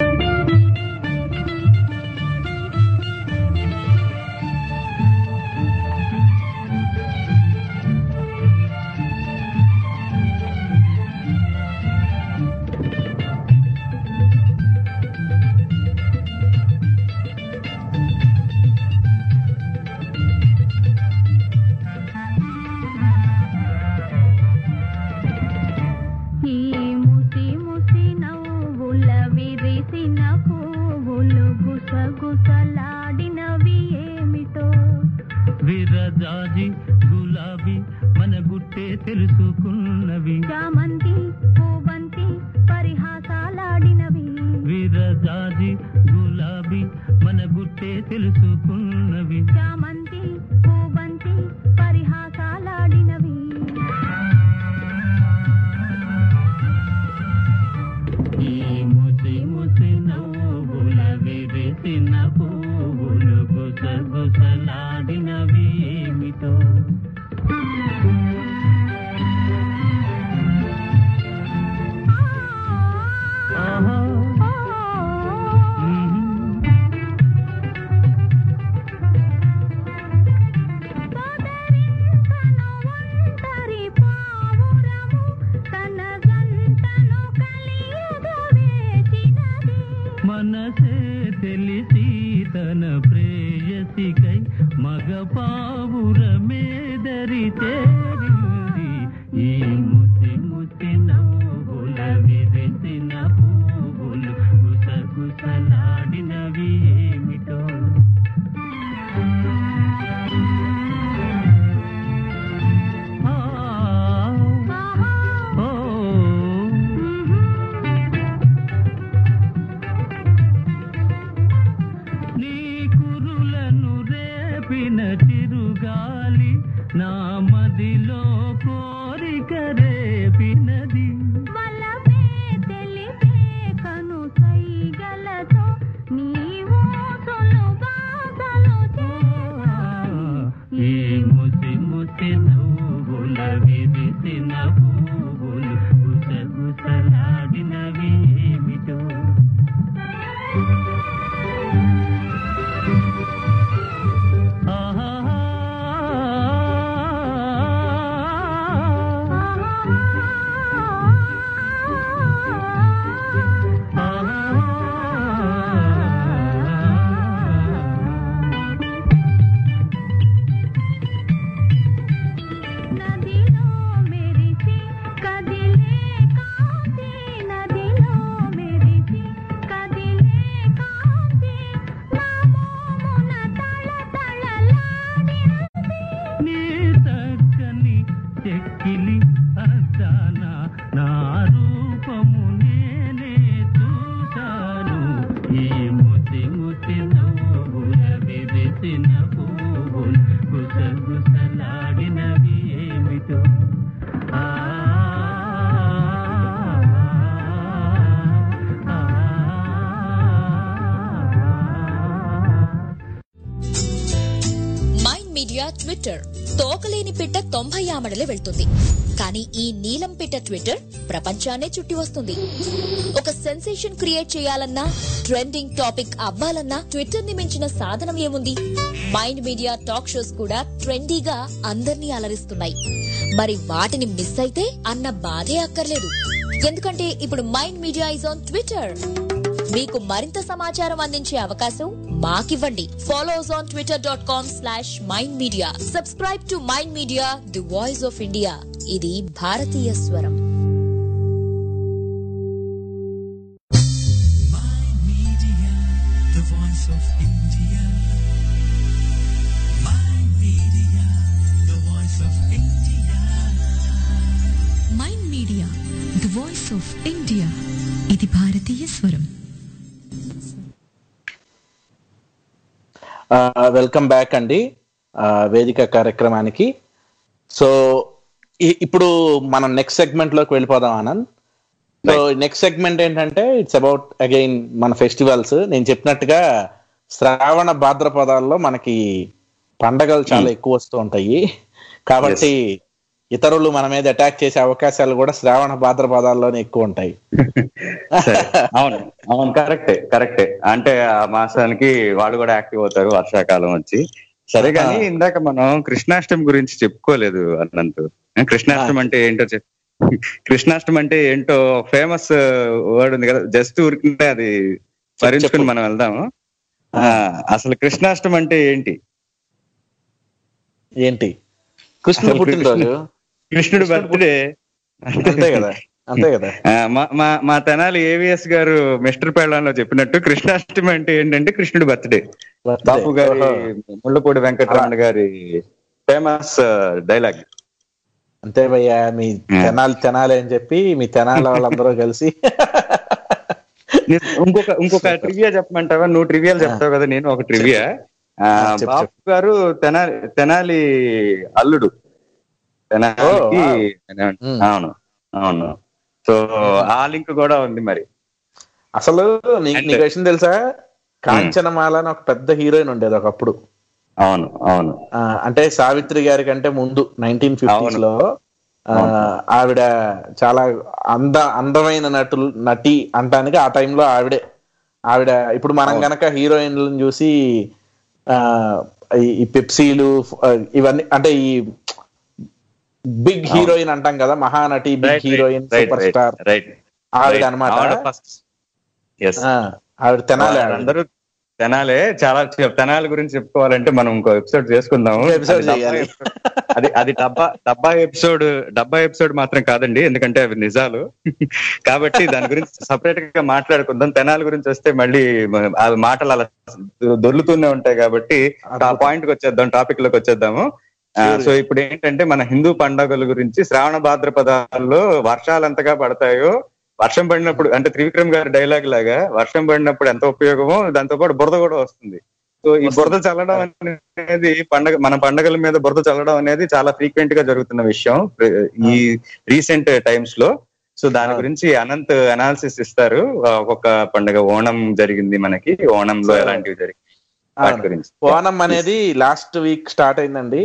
ఈ ముసి ముసి నవ్వుల విరిసిన పువ్వులు గుసగుసలాడినవి ఏమిటో విరజాజి గులాబీ మన గుట్టే తెలుసుకున్నవి చామంతి పూబంతి పరిహాసాలాడినవి విరజాజి గులాబీ మన గుట్టే తెలుసుకున్నవి చామంతి పూబంతి పరిహాసాలాడినవి ఈ ముసి ముసి నవ్వుల విరిసిన పువ్వులు గుసగుసలాడినవి ఏమిటో ఆహా. ఒంటరి పావురము తన గంటను కలియుగవేచినది మనసే తెలిసి తన ప్రేయసికై మగ పావురమేదరి చేరింది ఈ ముసి ముసి నవ్వుల విరిసిన పువ్వులు గుసగుసలాడినవి ఏమిటో ఆ, ఓ, నీ కురులను రేపిన చిరుగాలి నా మదిలో కోరిక రేపినది వలపే తెలిపే కను సైగలతో నీవు సొలుగాసలు ఈ ముసి ముసి నవ్వుల విరిసిన పువ్వులు గుసగుసలాడినవి ఏమిటో ఆహా విరిసిన పువ్వులు గుసగుసలాడినవి ఏమిటో ఆ మైండ్ మీడియా ట్విట్టర్ తోకలేని పిట్ట తొంభై ఆమడలే వెళ్తుంది కానీ ఈ నీలం పిట్ట ట్విట్టర్ ప్రపంచాన్నే చుట్టి వస్తుంది ఒక సెన్సేషన్ క్రియేట్ చేయాలన్నా ట్రెండింగ్ టాపిక్ అవ్వాలన్నా ట్విట్టర్ ని మించిన సాధనం ఏముంది మైండ్ మీడియా టాక్ షోస్ కూడా ట్రెండీగా అందర్నీ అలరిస్తున్నాయి మరి వాటిని మిస్ అయితే అన్న బాధే అక్కర్లేదు ఎందుకంటే ఇప్పుడు mind media is on Twitter మీకు మరింత సమాచారం అందించే అవకాశం మాకివ్వండి follows on Twitter dot com slash mind media subscribe to mind media the voice of India ఇది భారతీయ స్వరం the voice of India. My media, the voice of India. Mind media the voice of India ఇది భారతీయ స్వరం welcome back అండి ఆ, వేదిక కార్యక్రమానికి సో ఇ- ఇప్పుడు మనం నెక్స్ట్ సెగ్మెంట్ లోకి వెళ్ళిపోదాం ఆనంద్ సో నెక్స్ట్ సెగ్మెంట్ ఏంటంటే ఇట్స్ అబౌట్ అగైన్ మన ఫెస్టివల్స్ నేను చెప్పినట్టుగా శ్రావణ భాద్రపదాల్లో మనకి పండగలు చాలా ఎక్కువ వస్తూ ఉంటాయి కాబట్టి ఇతరులు మన మీద అటాక్ చేసే అవకాశాలు కూడా శ్రావణ భాద్రపదాల్లోనే ఎక్కువ ఉంటాయి సరే. అవును అవును కరెక్టే కరెక్టే అంటే ఆ మాసానికి వాళ్ళు కూడా యాక్టివ్ అవుతారు వర్షాకాలం వచ్చి సరే కానీ ఇందాక మనం కృష్ణాష్టమి గురించి చెప్పుకోలేదు అన్నంత కృష్ణాష్టమి అంటే ఏంటో చెప్ కృష్ణాష్టమి అంటే ఏంటో ఫేమస్ వర్డ్ ఉంది కదా జస్ట్ ఊరికింటే అది స్మరించుకుని మనం వెళ్దాము ఆ, అసలు కృష్ణాష్టమి అంటే ఏంటి ఏంటి కృష్ణుడు అసలు పుట్టినరోజు కృష్ణుడు- కృష్ణుడు బర్త్డే అంతే కదా అంతే కదా ఆ, మా- మా మా తెనాలి ఏవిఎస్ గారు మిస్టర్ పెళ్ళంలో చెప్పినట్టు కృష్ణాష్టమి అంటే ఏంటంటే కృష్ణుడి బర్త్డే బాపు గారి ఓహో. ముళ్ళపూడి వెంకటరమణ గారి ఫేమస్ డైలాగ్ అంతే భయ్యా మీ తెనాలి తెనాలి అని చెప్పి మీ తెనాలి వాళ్ళందరూ కలిసి ఇంకొక ఇంకొక ట్రివియా చెప్పమంటావా నువ్వు ట్రివియాలు చెప్తావు కదా నేను ఒక ట్రివియా చెప్పు, బాపు గారు తెనాలి తెనాలి అల్లుడు తెనాలికి అవును అవును సో ఆ లింక్ కూడా ఉంది మరి అసలు నీకు అంటే- నీకు విషయం తెలుసా కాంచనమాల అని ఒక పెద్ద హీరోయిన్ ఉండేది ఒకప్పుడు అవును అవును ఆ, అంటే సావిత్రి గారి కంటే ముందు నైన్టీన్ ఫిఫ్టీస్ లో ఆ, ఆవిడ చాలా అంద అందమైన నటులు నటి అంటానికి ఆ టైంలో ఆవిడే ఆవిడ ఇప్పుడు మనం గనక హీరోయిన్లను చూసి ఆ ఈ- ఈ పెప్సీలు ఆ, ఇవన్నీ అంటే ఈ బిగ్ హీరోయిన్ అంటాం కదా Mahanati big heroine superstar right ఆవిడ అనమాట ఫస్ట్ ఆవిడ తెనాలి ఆవిడ. అందరూ తెనాలే చాలా చెప్- తెనాలి గురించి చెప్పుకోవాలంటే మనం ఇంకో ఎపిసోడ్ చేసుకుందాము episode అది డబ్బా చేయాలి. episode. అది అది డబ్బా డబ్బా ఎపిసోడ్ డబ్బా ఎపిసోడ్ మాత్రం కాదండి ఎందుకంటే అవి నిజాలు కాబట్టి దాని గురించి సపరేట్ గా మాట్లాడుకుందాం తెనాలి గురించి వస్తే మళ్ళీ మ- ఆ మాటలు అలా దొర్లుతూనే ఉంటాయి కాబట్టి ఆ పాయింట్ కి వచ్చేద్దాం టాపిక్ లోకి వచ్చేద్దాము ఆ, సో ఇప్పుడు ఏంటంటే మన హిందూ పండుగల గురించి శ్రావణ భాద్రపదాల్లో వర్షాలు ఎంతగా పడతాయో వర్షం పడినప్పుడు అంటే త్రివిక్రమ్ గారి డైలాగ్ లాగా వర్షం పడినప్పుడు ఎంత ఉపయోగమో దాంతో పాటు బురద కూడా వస్తుంది సో ఈ బురద చల్లడం అనేది పండగ మన పండగల మీద బురద చల్లడం అనేది చాలా ఫ్రీక్వెంట్ గా జరుగుతున్న విషయం ఈ రీసెంట్ టైమ్స్ లో సో దాని గురించి అనంత్ అనాలిసిస్ ఇస్తారు ఆ, ఒక్కొక్క పండగ ఓణం జరిగింది మనకి ఓణంలో ఎలాంటివి జరిగింది వాటి అవును. గురించి ఓనం అనేది లాస్ట్ వీక్ స్టార్ట్ అయిందండి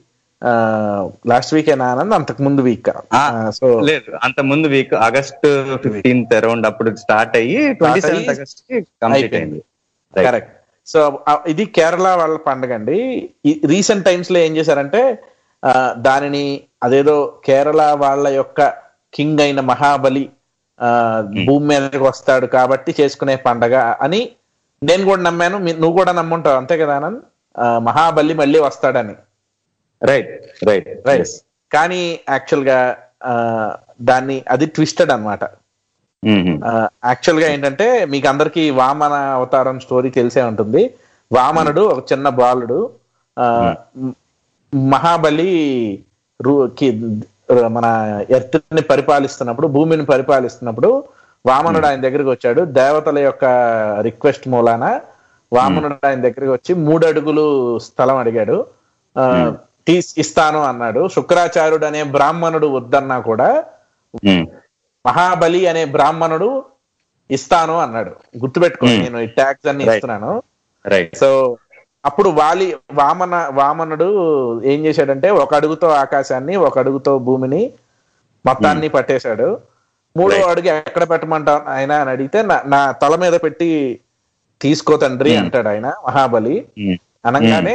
లాస్ట్ వీక్ ఏనా ఆనంద్ అంతకు ముందు వీక్ సో లేదు అంత ముందు వీక్ ఆగస్ట్ ఫిఫ్టీన్త్ అరౌండ్ అప్పుడు స్టార్ట్ అయ్యి ట్వంటీ Start అయ్యి సెవెంత్ ఆగస్ట్ కి కంప్లీట్ అయిపోయింది. అయింది Right. కరెక్ట్ సో ఇది కేరళ వాళ్ళ పండుగ అండి రీసెంట్ టైమ్స్ లో ఏం చేశారంటే ఆ, దానిని అదేదో కేరళ వాళ్ళ యొక్క కింగ్ అయిన మహాబలి ఆ, భూమి మీదకి వస్తాడు కాబట్టి చేసుకునే పండగ అని నేను కూడా నమ్మాను మీ- నువ్వు కూడా నమ్ముంటావు అంతే కదా ఆనంద్ ఆ, మహాబలి మళ్ళీ వస్తాడని రైట్ రైట్ రైట్ కానీ యాక్చువల్ గా ఆ, దాన్ని అది ట్విస్టెడ్ అన్నమాట యాక్చువల్ గా ఏంటంటే మీకు అందరికి వామన అవతారం స్టోరీ తెలిసే ఉంటుంది వామనుడు ఒక చిన్న బాలుడు ఆ, మ్- మహాబలి రు- కి- మన ఎర్త్ ని పరిపాలిస్తున్నప్పుడు భూమిని పరిపాలిస్తున్నప్పుడు వామనుడు ఆయన దగ్గరికి వచ్చాడు దేవతల యొక్క రిక్వెస్ట్ మూలాన వామనుడు ఆయన దగ్గరికి వచ్చి మూడు అడుగులు స్థలం అడిగాడు ఆ, తీస్ ఇస్తాను అన్నాడు శుక్రాచార్యుడు అనే బ్రాహ్మణుడు వద్దన్నా కూడా ఉమ్, మహాబలి అనే బ్రాహ్మణుడు ఇస్తాను అన్నాడు గుర్తుపెట్టుకో నేను ఈ ట్యాక్స్ అన్ని Right. ఇస్తున్నాను రైట్ సో అప్పుడు వాలి వామన వామనుడు ఏం చేశాడంటే ఒక అడుగుతో ఆకాశాన్ని ఒక అడుగుతో భూమిని మొత్తాన్ని పట్టేశాడు మూడో అడుగు ఎక్కడ పెట్టమంటావు ఆయన అని అడిగితే నా- నా తల మీద పెట్టి తీసుకో తండ్రి అంటాడు ఆయన మహాబలి ఉమ్, అనగానే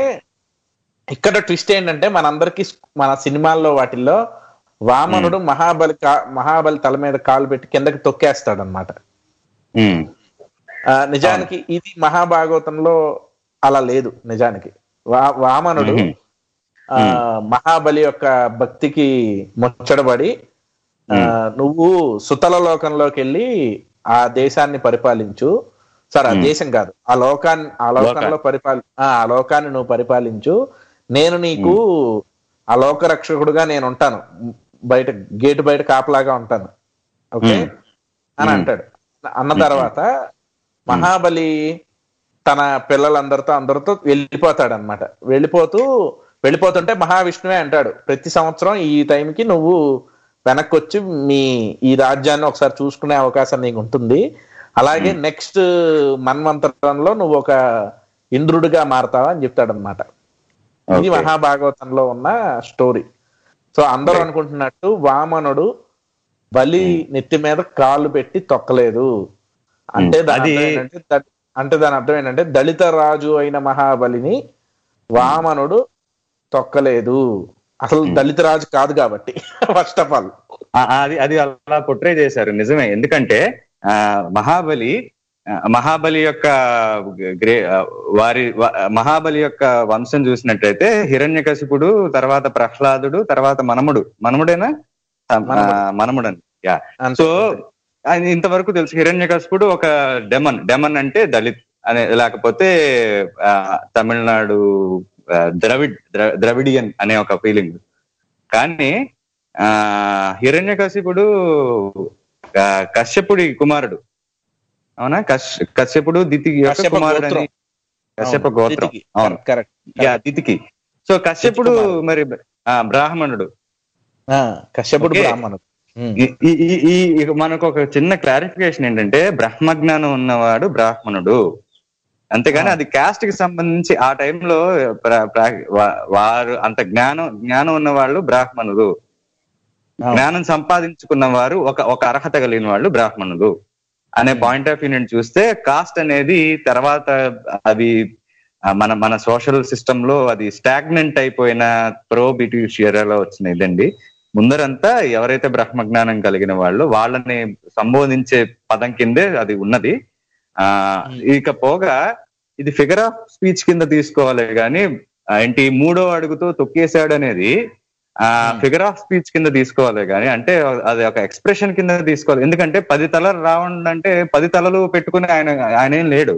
ఇక్కడ ట్విస్ట్ ఏంటంటే మనందరికి మన సినిమాల్లో వాటిల్లో వామనుడు మహాబలి కా- మహాబలి తల మీద కాలు పెట్టి కిందకి తొక్కేస్తాడు అనమాట ఉమ్, నిజానికి ఇది మహాభాగవతంలో అలా లేదు నిజానికి వా- వామనుడు మ్మ్. ఆ మహాబలి యొక్క భక్తికి ముచ్చటబడి ఆ, నువ్వు సుతల లోకంలోకి వెళ్ళి ఆ దేశాన్ని పరిపాలించు సరే ఆ దేశం కాదు ఆ లోకాన్ని ఆ లోకంలో పరిపాలి ఆ ఆ లోకాన్ని నువ్వు పరిపాలించు నేను నీకు ఆ లోక రక్షకుడుగా నేను ఉంటాను బయట గేటు బయట కాపలాగా ఉంటాను ఓకే అని అంటాడు అన్న తర్వాత మహాబలి తన పిల్లలందరితో అందరితో వెళ్ళిపోతాడు అనమాట వెళ్ళిపోతూ వెళ్ళిపోతుంటే మహావిష్ణువే అంటాడు ప్రతి సంవత్సరం ఈ టైంకి నువ్వు వెనక్కి వచ్చి మీ ఈ రాజ్యాన్ని ఒకసారి చూసుకునే అవకాశం నీకు ఉంటుంది అలాగే నెక్స్ట్ మన్వంతరంలో నువ్వు ఒక ఇంద్రుడిగా మారతావా అని చెప్తాడు అనమాట ఇది Okay. మహాభాగవతంలో ఉన్న స్టోరీ సో అందరూ అనుకుంటున్నట్టు వామనుడు బలి నెత్తి మీద కాళ్ళు పెట్టి తొక్కలేదు అంటే దాని అది- అర్థం ఏంటంటే ద- అంటే దాని అర్థం ఏంటంటే దళిత రాజు అయిన మహాబలిని వామనుడు తొక్కలేదు అసలు దళిత రాజు కాదు కాబట్టి ఫస్ట్ ఆఫ్ ఆల్ ఆ, అది అది అలా పొట్రే చేశారు నిజమే ఎందుకంటే ఆ మహాబలి ఆ, మహాబలి యొక్క గ్రే ఆ, వారి వ- మహాబలి యొక్క వంశం చూసినట్టయితే హిరణ్యకశిపుడు తర్వాత ప్రహ్లాదుడు తర్వాత మనముడు మనముడేనా ఆ, మనముడని యా సో ఆయన ఇంతవరకు తెలుసు హిరణ్యకశిపుడు ఒక డెమన్ డెమన్ అంటే దళిత్ అనే లేకపోతే ఆ, తమిళనాడు ఆ, ద్రవిడ్ ద్ర- ద్రవిడియన్ అనే ఒక ఫీలింగ్ కానీ ఆ హిరణ్యకశిపుడు ఆ, కశ్యపుడి కుమారుడు అవునా కశ్ కశ్యపుడు దితి యొక్క కశ్యప కుమారుడు అని గోత్రం. కశ్యప అవును, గోత్రం దితికి. అవును కరెక్ట్ యా దితికి సో కశ్యపుడు కుమారుడు. మరి ఆ, బ్రాహ్మణుడు కశ్యపుడు Okay. బ్రాహ్మణుడు ఉమ్. ఈ- ఈ- ఈ- ఈ ఇక మనకు ఒక చిన్న క్లారిఫికేషన్ ఏంటంటే బ్రహ్మజ్ఞానం ఉన్నవాడు బ్రాహ్మణుడు అంతేగాని అది కాస్ట్ కి సంబంధించి ఆ టైంలో ప్ర- ప్ర- వా- వారు అంత జ్ఞానం జ్ఞానం ఉన్న వాళ్ళు బ్రాహ్మణులు జ్ఞానం సంపాదించుకున్న వారు ఒక ఒక అర్హత కలిగిన వాళ్ళు బ్రాహ్మణులు అనే పాయింట్ ఆఫ్ వ్యూ నుంచి చూస్తే కాస్ట్ అనేది తర్వాత అది ఆ, మన మన సోషల్ సిస్టమ్ లో అది స్టాగ్నెంట్ అయిపోయిన ప్రో బ్రిటిష్ ఏరియాలో వచ్చిన ఇదండి ముందరంతా ఎవరైతే బ్రహ్మజ్ఞానం కలిగిన వాళ్ళు వాళ్ళని సంబోధించే పదం కిందే అది ఉన్నది ఆ ఇక పోగా ఇది ఫిగర్ ఆఫ్ స్పీచ్ కింద తీసుకోవాలి కానీ ఏంటి మూడో అడుగుతో తొక్కేశాడు అనేది ఆ ఫిగర్ ఆఫ్ స్పీచ్ కింద తీసుకోవాలి కానీ అంటే అది ఒక ఎక్స్ప్రెషన్ కింద తీసుకోవాలి ఎందుకంటే పది తలలు రావణ్ అంటే పది తలలు పెట్టుకుని ఆయన ఆయన ఏం లేడు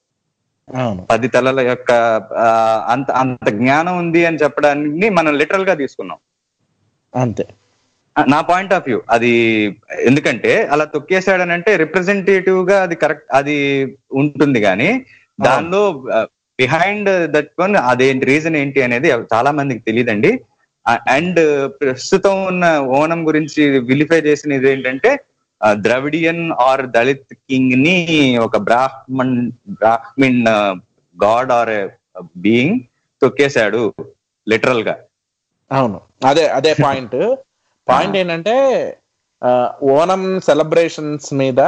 అవును పది తలల యొక్క ఆ, అంత అంత జ్ఞానం ఉంది అని చెప్పడాన్ని మనం లిటరల్ గా తీసుకున్నాం అంతే ఆ, నా పాయింట్ ఆఫ్ వ్యూ అది ఎందుకంటే అలా తొక్కేశాడని అంటే రిప్రజెంటేటివ్ గా అది కరెక్ట్ అది ఉంటుంది కానీ దానిలో బిహైండ్ దట్ వన్ అదేంటి రీజన్ ఏంటి అనేది చాలా మందికి తెలియదండి అండ్ ప్రస్తుతం ఉన్న ఓనం గురించి విలిఫై చేసినది ఏంటంటే ఆ, ద్రవిడియన్ ఆర్ దళిత్ కింగ్ ని ఒక Brahman Brahmin god or being తొక్కేశాడు లిటరల్ గా అవును అదే అదే పాయింట్ పాయింట్ ఏంటంటే ఆ, ఓనం సెలబ్రేషన్స్ మీద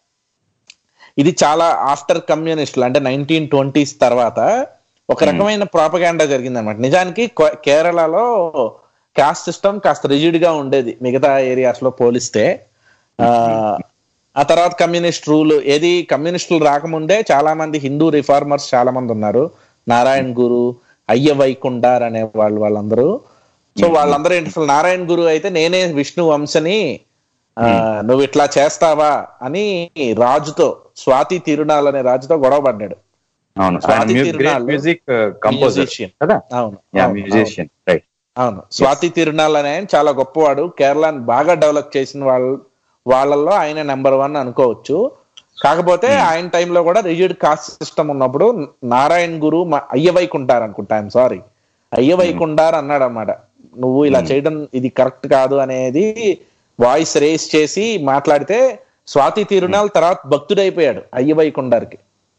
ఇది చాలా ఆఫ్టర్ కమ్యూనిస్టులు అంటే నైన్టీన్ ట్వంటీస్ తర్వాత ఒక రకమైన ప్రాపగాండా జరిగింది అనమాట నిజానికి కొ- కేరళలో కాస్ట్ సిస్టమ్ కాస్త రిజిడ్ గా ఉండేది మిగతా ఏరియాస్ లో పోలిస్తే ఆ ఆ తర్వాత కమ్యూనిస్ట్ రూల్ ఏది కమ్యూనిస్టులు రాకముందే చాలా మంది హిందూ రిఫార్మర్స్ చాలా మంది ఉన్నారు నారాయణ్ గురు అయ్య వైకుండార్ అనే వాళ్ళు వాళ్ళందరూ సో వాళ్ళందరూ ఏంటి అసలు నారాయణ గురు అయితే నేనే విష్ణు వంశని ఆ, నువ్వు ఇట్లా చేస్తావా అని రాజుతో స్వాతి తిరునాల్ అనే రాజుతో గొడవ పడ్డాడు అవును స్వాతి తిరునాళ్ళు మ్యూజిక్ కంపోజర్ musician. కదా అవును యా అవును, మ్యూజిషియన్ రైట్ అవును స్వాతి తిరునాల్ అనే ఆయన చాలా గొప్పవాడు కేరళని బాగా డెవలప్ చేసిన వాళ్ళ వాళ్ళల్లో ఆయన నెంబర్ వన్ అనుకోవచ్చు కాకపోతే ఆయన టైంలో కూడా రిజిడ్ కాస్ట్ సిస్టమ్ ఉన్నప్పుడు నారాయణ్ గురు మ- అయ్యవైకుంటారు అనుకుంటా ఐఎమ్ సారీ అయ్యవైకుంటారు అన్నాడు అనమాట నువ్వు ఇలా చేయడం ఇది కరెక్ట్ కాదు అనేది వాయిస్ రేస్ చేసి మాట్లాడితే స్వాతి తిరునాల్ తర్వాత భక్తుడైపోయాడు అయ్యవైకుండారికి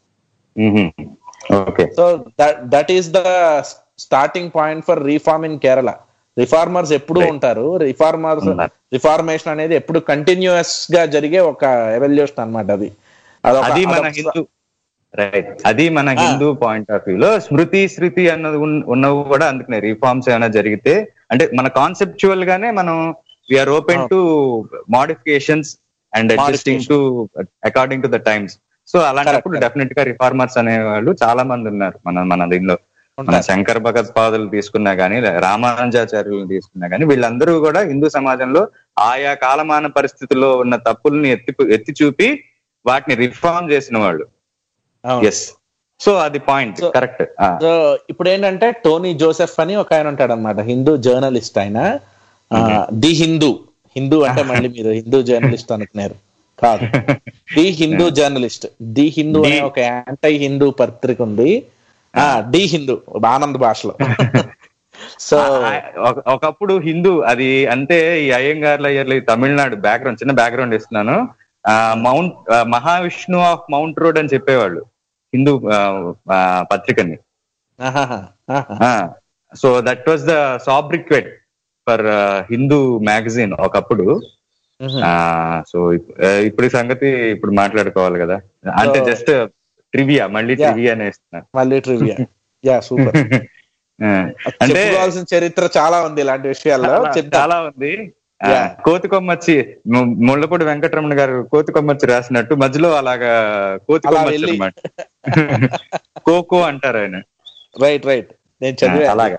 okay so that is the starting point for reform in Kerala reformers ఎప్పుడు ఉంటారు రిఫార్మర్స్ రిఫార్మేషన్ అనేది ఎప్పుడు కంటిన్యూస్ గా జరిగే ఒక ఎవల్యూషన్ అన్నమాట అది అదొక- అది మన అదొక- హిందూ రైట్ అది మన హిందూ పాయింట్ ఆఫ్ వ్యూ లో స్మృతి శృతి అన్నది ఉన్- ఉన్నవి కూడా అందుకనే రిఫార్మ్స్ ఏమైనా జరిగితే అంటే మన కాన్సెప్చువల్ గానే మనం we're open to modifications and adjusting to according to the times so అలాంటప్పుడు డెఫినెట్ గా రిఫార్మర్స్ అనేవాళ్ళు చాలా మంది ఉన్నారు మన మన దీనిలో మన శంకర్ భగత్ పాదులు తీసుకున్నా గానీ లే- రామానుజాచార్యులను తీసుకున్నా గానీ వీళ్ళందరూ కూడా హిందూ సమాజంలో ఆయా కాలమాన పరిస్థితుల్లో ఉన్న తప్పుల్ని ఎత్తి ఎత్తి చూపి వాటిని రిఫార్మ్ చేసిన వాళ్ళు ఎస్ సో అది పాయింట్ కరెక్ట్ సో ఇప్పుడు ఏంటంటే టోనీ జోసెఫ్ అని ఒక ఆయన ఉంటాడు అనమాట హిందూ జర్నలిస్ట్ ఆయన ఆ, ది హిందూ హిందూ అంటే మళ్ళీ మీరు హిందూ జర్నలిస్ట్ అనుకున్నారు కాదు the Hindu journalist the Hindu అనే ఒక యాంటై హిందూ పత్రిక ఉంది ఆ డి హిందూ ఆనంద్ భాషలో సో ఒక- ఒకప్పుడు హిందూ అది అంటే ఈ అయ్యంగార్ల అయ్యర్లు ఈ తమిళనాడు బ్యాక్గ్రౌండ్ చిన్న బ్యాక్గ్రౌండ్ ఇస్తున్నాను ఆ మౌంట్ ఆ, మహావిష్ణు ఆఫ్ మౌంట్ రోడ్ అని చెప్పేవాళ్ళు హిందూ ఆ, ఆ, పత్రికని so that was the sobriquet for Hindu magazine ఒకప్పుడు సో ఇప్పుడు ఈ సంగతి ఇప్పుడు మాట్లాడుకోవాలి కదా అంటే So- జస్ట్ ట్రివియా మళ్ళీ Yeah. ట్రివియా అనే ఇస్తున్నా మళ్ళీ ట్రివియా యా సూపర్ అంటే చెప్పుకోవాల్సిన చరిత్ర చాలా ఉంది ఇలాంటి విషయాల్లో చాలా- చెప్తా చాలా ఉంది ఆ, Yeah. కోతి కొమ్మచ్చి ము- ముళ్ళపూడి వెంకటరమణ గారు కోతి కొమ్మచ్చి రాసినట్టు మధ్యలో అలాగా కోతి అలా కొమ్మచ్చి వెళ్ళి- అనమాట కోకో అంటారు ఆయన రైట్ రైట్ నేను చదివా అలాగా.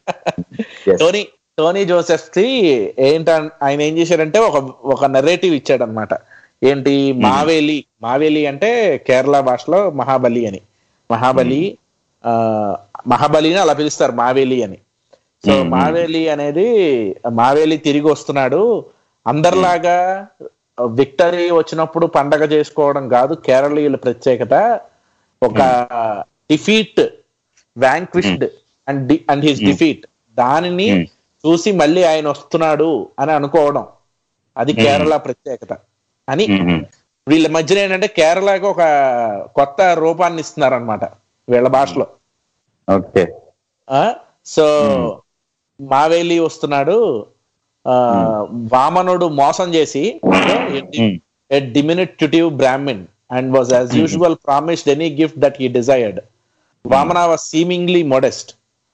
టోనీ టోనీ జోసెఫ్ కి ఏంట ఆయన ఏం చేశారంటే ఒక ఒక నెరేటివ్ ఇచ్చాడు అనమాట ఏంటి మావేలి మావేలి అంటే కేరళ భాషలో మహాబలి అని మహాబలి ఆ మహాబలిని అలా పిలుస్తారు మావేలి అని సో మావేలి అనేది మావేలి తిరిగి వస్తున్నాడు అందరిలాగా విక్టరీ వచ్చినప్పుడు పండగ చేసుకోవడం కాదు కేరళీయుల ప్రత్యేకత ఒక defeat vanquished and and his defeat దానిని చూసి మళ్ళీ ఆయన వస్తున్నాడు అని అనుకోవడం అది కేరళ ప్రత్యేకత అని వీళ్ళ మధ్యన ఏంటంటే కేరళకి ఒక కొత్త రూపాన్ని ఇస్తున్నారు అనమాట వీళ్ళ భాషలో ఓకే ఆ సో మావేలి వస్తున్నాడు ఆ వామనుడు మోసం చేసి a diminutive Brahmin and was as usual promised any gift that he desired Vamana was seemingly modest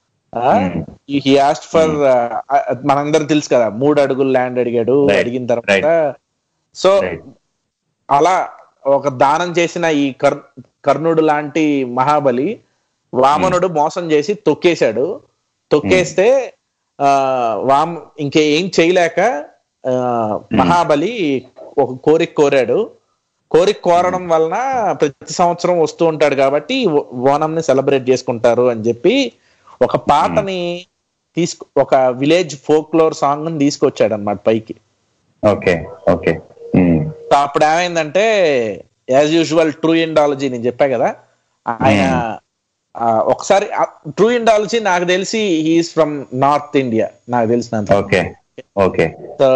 he asked for మనందరం తెలుసు కదా మూడు అడుగులు ల్యాండ్ అడిగాడు అడిగిన తర్వాత సో అలా ఒక దానం చేసిన ఈ కర్ కర్ణుడు లాంటి మహాబలి వామనుడు మోసం చేసి తొక్కేశాడు తొక్కేస్తే ఆ వామ్ ఇంకే ఏం చేయలేక ఆ, మహాబలి ఒక కోరిక కోరాడు కోరిక కోరడం వలన ప్రతి సంవత్సరం వస్తూ ఉంటాడు కాబట్టి ఓ- ఓనంని సెలబ్రేట్ చేసుకుంటారు అని చెప్పి ఒక పాటని తీసుకు ఒక విలేజ్ ఫోక్లోర్ సాంగ్ ని తీసుకొచ్చాడు అనమాట పైకి ఓకే ఓకే సో అప్పుడు ఏమైందంటే యాజ్ యూజువల్ ట్రూ ఇండాలజీ నేను చెప్పా కదా ఆయన ఆ, ఒకసారి ట్రూ ఇండాలజీ నాకు తెలిసి హీఈస్ ఫ్రమ్ నార్త్ ఇండియా నాకు తెలిసినంత ఓకే ఓకే సో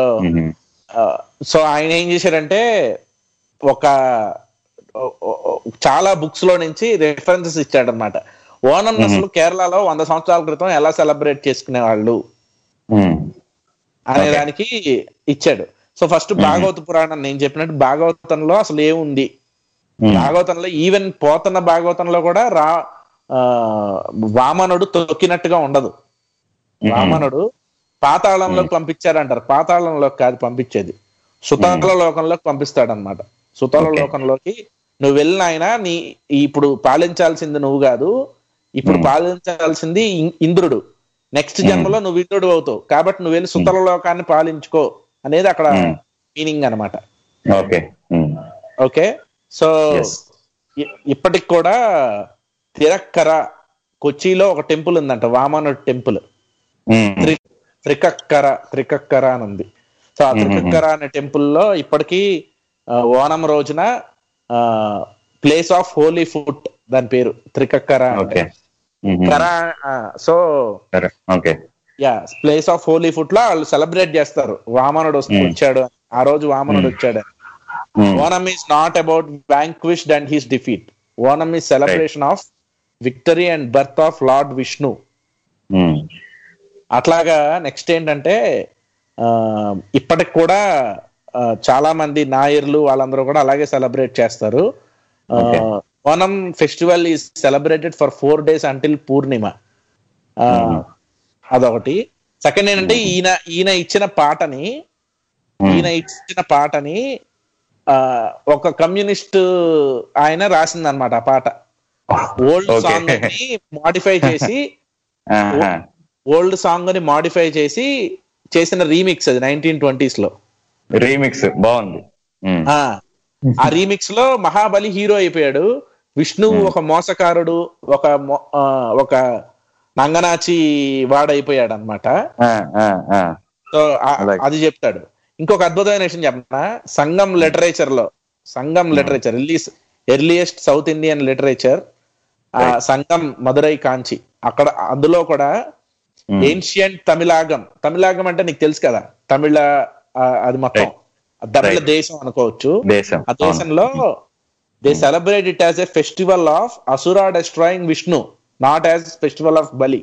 సో ఆయన ఏం చేశారంటే ఒక ఓ- ఓ- చాలా బుక్స్ లో నుంచి రెఫరెన్సెస్ ఇచ్చాడు అనమాట ఓనం అసలు కేరళలో వంద సంవత్సరాల క్రితం ఎలా సెలబ్రేట్ చేసుకునే వాళ్ళు అనే దానికి ఇచ్చాడు సో ఫస్ట్ భాగవత పురాణం నేను చెప్పినట్టు భాగవతంలో అసలు ఏముంది భాగవతంలో ఈవెన్ పోతన్న భాగవతంలో కూడా రా ఆ, వామనుడు తొక్కినట్టుగా ఉండదు వామనుడు పాతాళంలోకి పంపించారంటారు పాతాళంలోకి కాదు పంపించేది సుతల లోకంలోకి పంపిస్తాడనమాట సుతల లోకంలోకి నువ్వు వెళ్ళిన ఆయన నీ ఇప్పుడు పాలించాల్సింది నువ్వు కాదు ఇప్పుడు పాలించాల్సింది ఇం- ఇంద్రుడు నెక్స్ట్ జన్మలో నువ్వు ఇంద్రుడు అవుతావు కాబట్టి నువ్వు వెళ్ళి సుతల లోకాన్ని పాలించుకో అనేది అక్కడ మీనింగ్ అన్నమాట ఓకే ఓకే సో ఇ- ఇప్పటికి కూడా తిరక్కర కొచ్చిలో ఒక టెంపుల్ ఉందంట వామనుడు టెంపుల్ త్రి- త్రికక్కర త్రికక్కర అని ఉంది సో ఆ త్రికక్కర అనే టెంపుల్ లో ఇప్పటికీ ఆ, ఓనం రోజున ప్లేస్ ఆఫ్ హోలీ ఫుట్ దాని పేరు త్రికక్కర ఓకే కర సో సరే okay yeah place of holy foot లో వాళ్ళు సెలబ్రేట్ చేస్తారు వామనుడు వస్తూ Hmm. వచ్చాడు అని. ఆ రోజు వామనుడు Hmm. వచ్చాడు అని. Hmm. Onam is not about vanquished and his defeat Onam is celebration of victory and birth of lord Vishnu um, అట్లాగా నెక్స్ట్ ఏంటంటే ఆ, ఇప్పటికి కూడా ఆ, చాలా మంది నాయర్లు వాళ్ళందరూ కూడా అలాగే సెలబ్రేట్ చేస్తారు ఆ, Okay. Onam festival is celebrated for four days until Purnima ఆ, అదొకటి సెకండ్ ఏంటంటే ఈయన ఈయన ఇచ్చిన పాటని ఈయన ఇచ్చిన పాటని ఆ, ఒక కమ్యూనిస్ట్ ఆయన రాసిందన్నమాట ఆ పాట ఓల్డ్ Okay. సాంగ్ ని మాడిఫై చేసి ఆహా. ఓల్డ్ సాంగ్ ని మాడిఫై చేసి చేసిన రీమిక్స్ అది నైన్టీన్ ట్వంటీస్ లో రీమిక్స్ బాగుంది ఉమ్, ఆ ఆ రీమిక్స్ లో మహాబలి హీరో అయిపోయాడు విష్ణువు ఒక మోసకారుడు ఒక మో- ఆ, ఒక నంగనాచి వాడైపోయాడు అనమాట ఆ, ఆ, ఆ. సో ఆ- అలాగే. అది చెప్తాడు ఇంకొక అద్భుతమైన విషయం చెప్పనా సంగం లిటరేచర్ లో Sangam literature earliest south Indian literature ఆ సంగం మదురై కాంచి అక్కడ అందులో కూడా Hmm. ఏన్షియంట్ తమిళాగం తమిళాగం అంటే నీకు తెలుసు కదా తమిళ ఆ, అది మొత్తం ఆ తమిళ Right. దేశం అనుకోవచ్చు దేశం ఆ దేశంలో they celebrate it as a festival of asura destroying Vishnu not as festival of Bali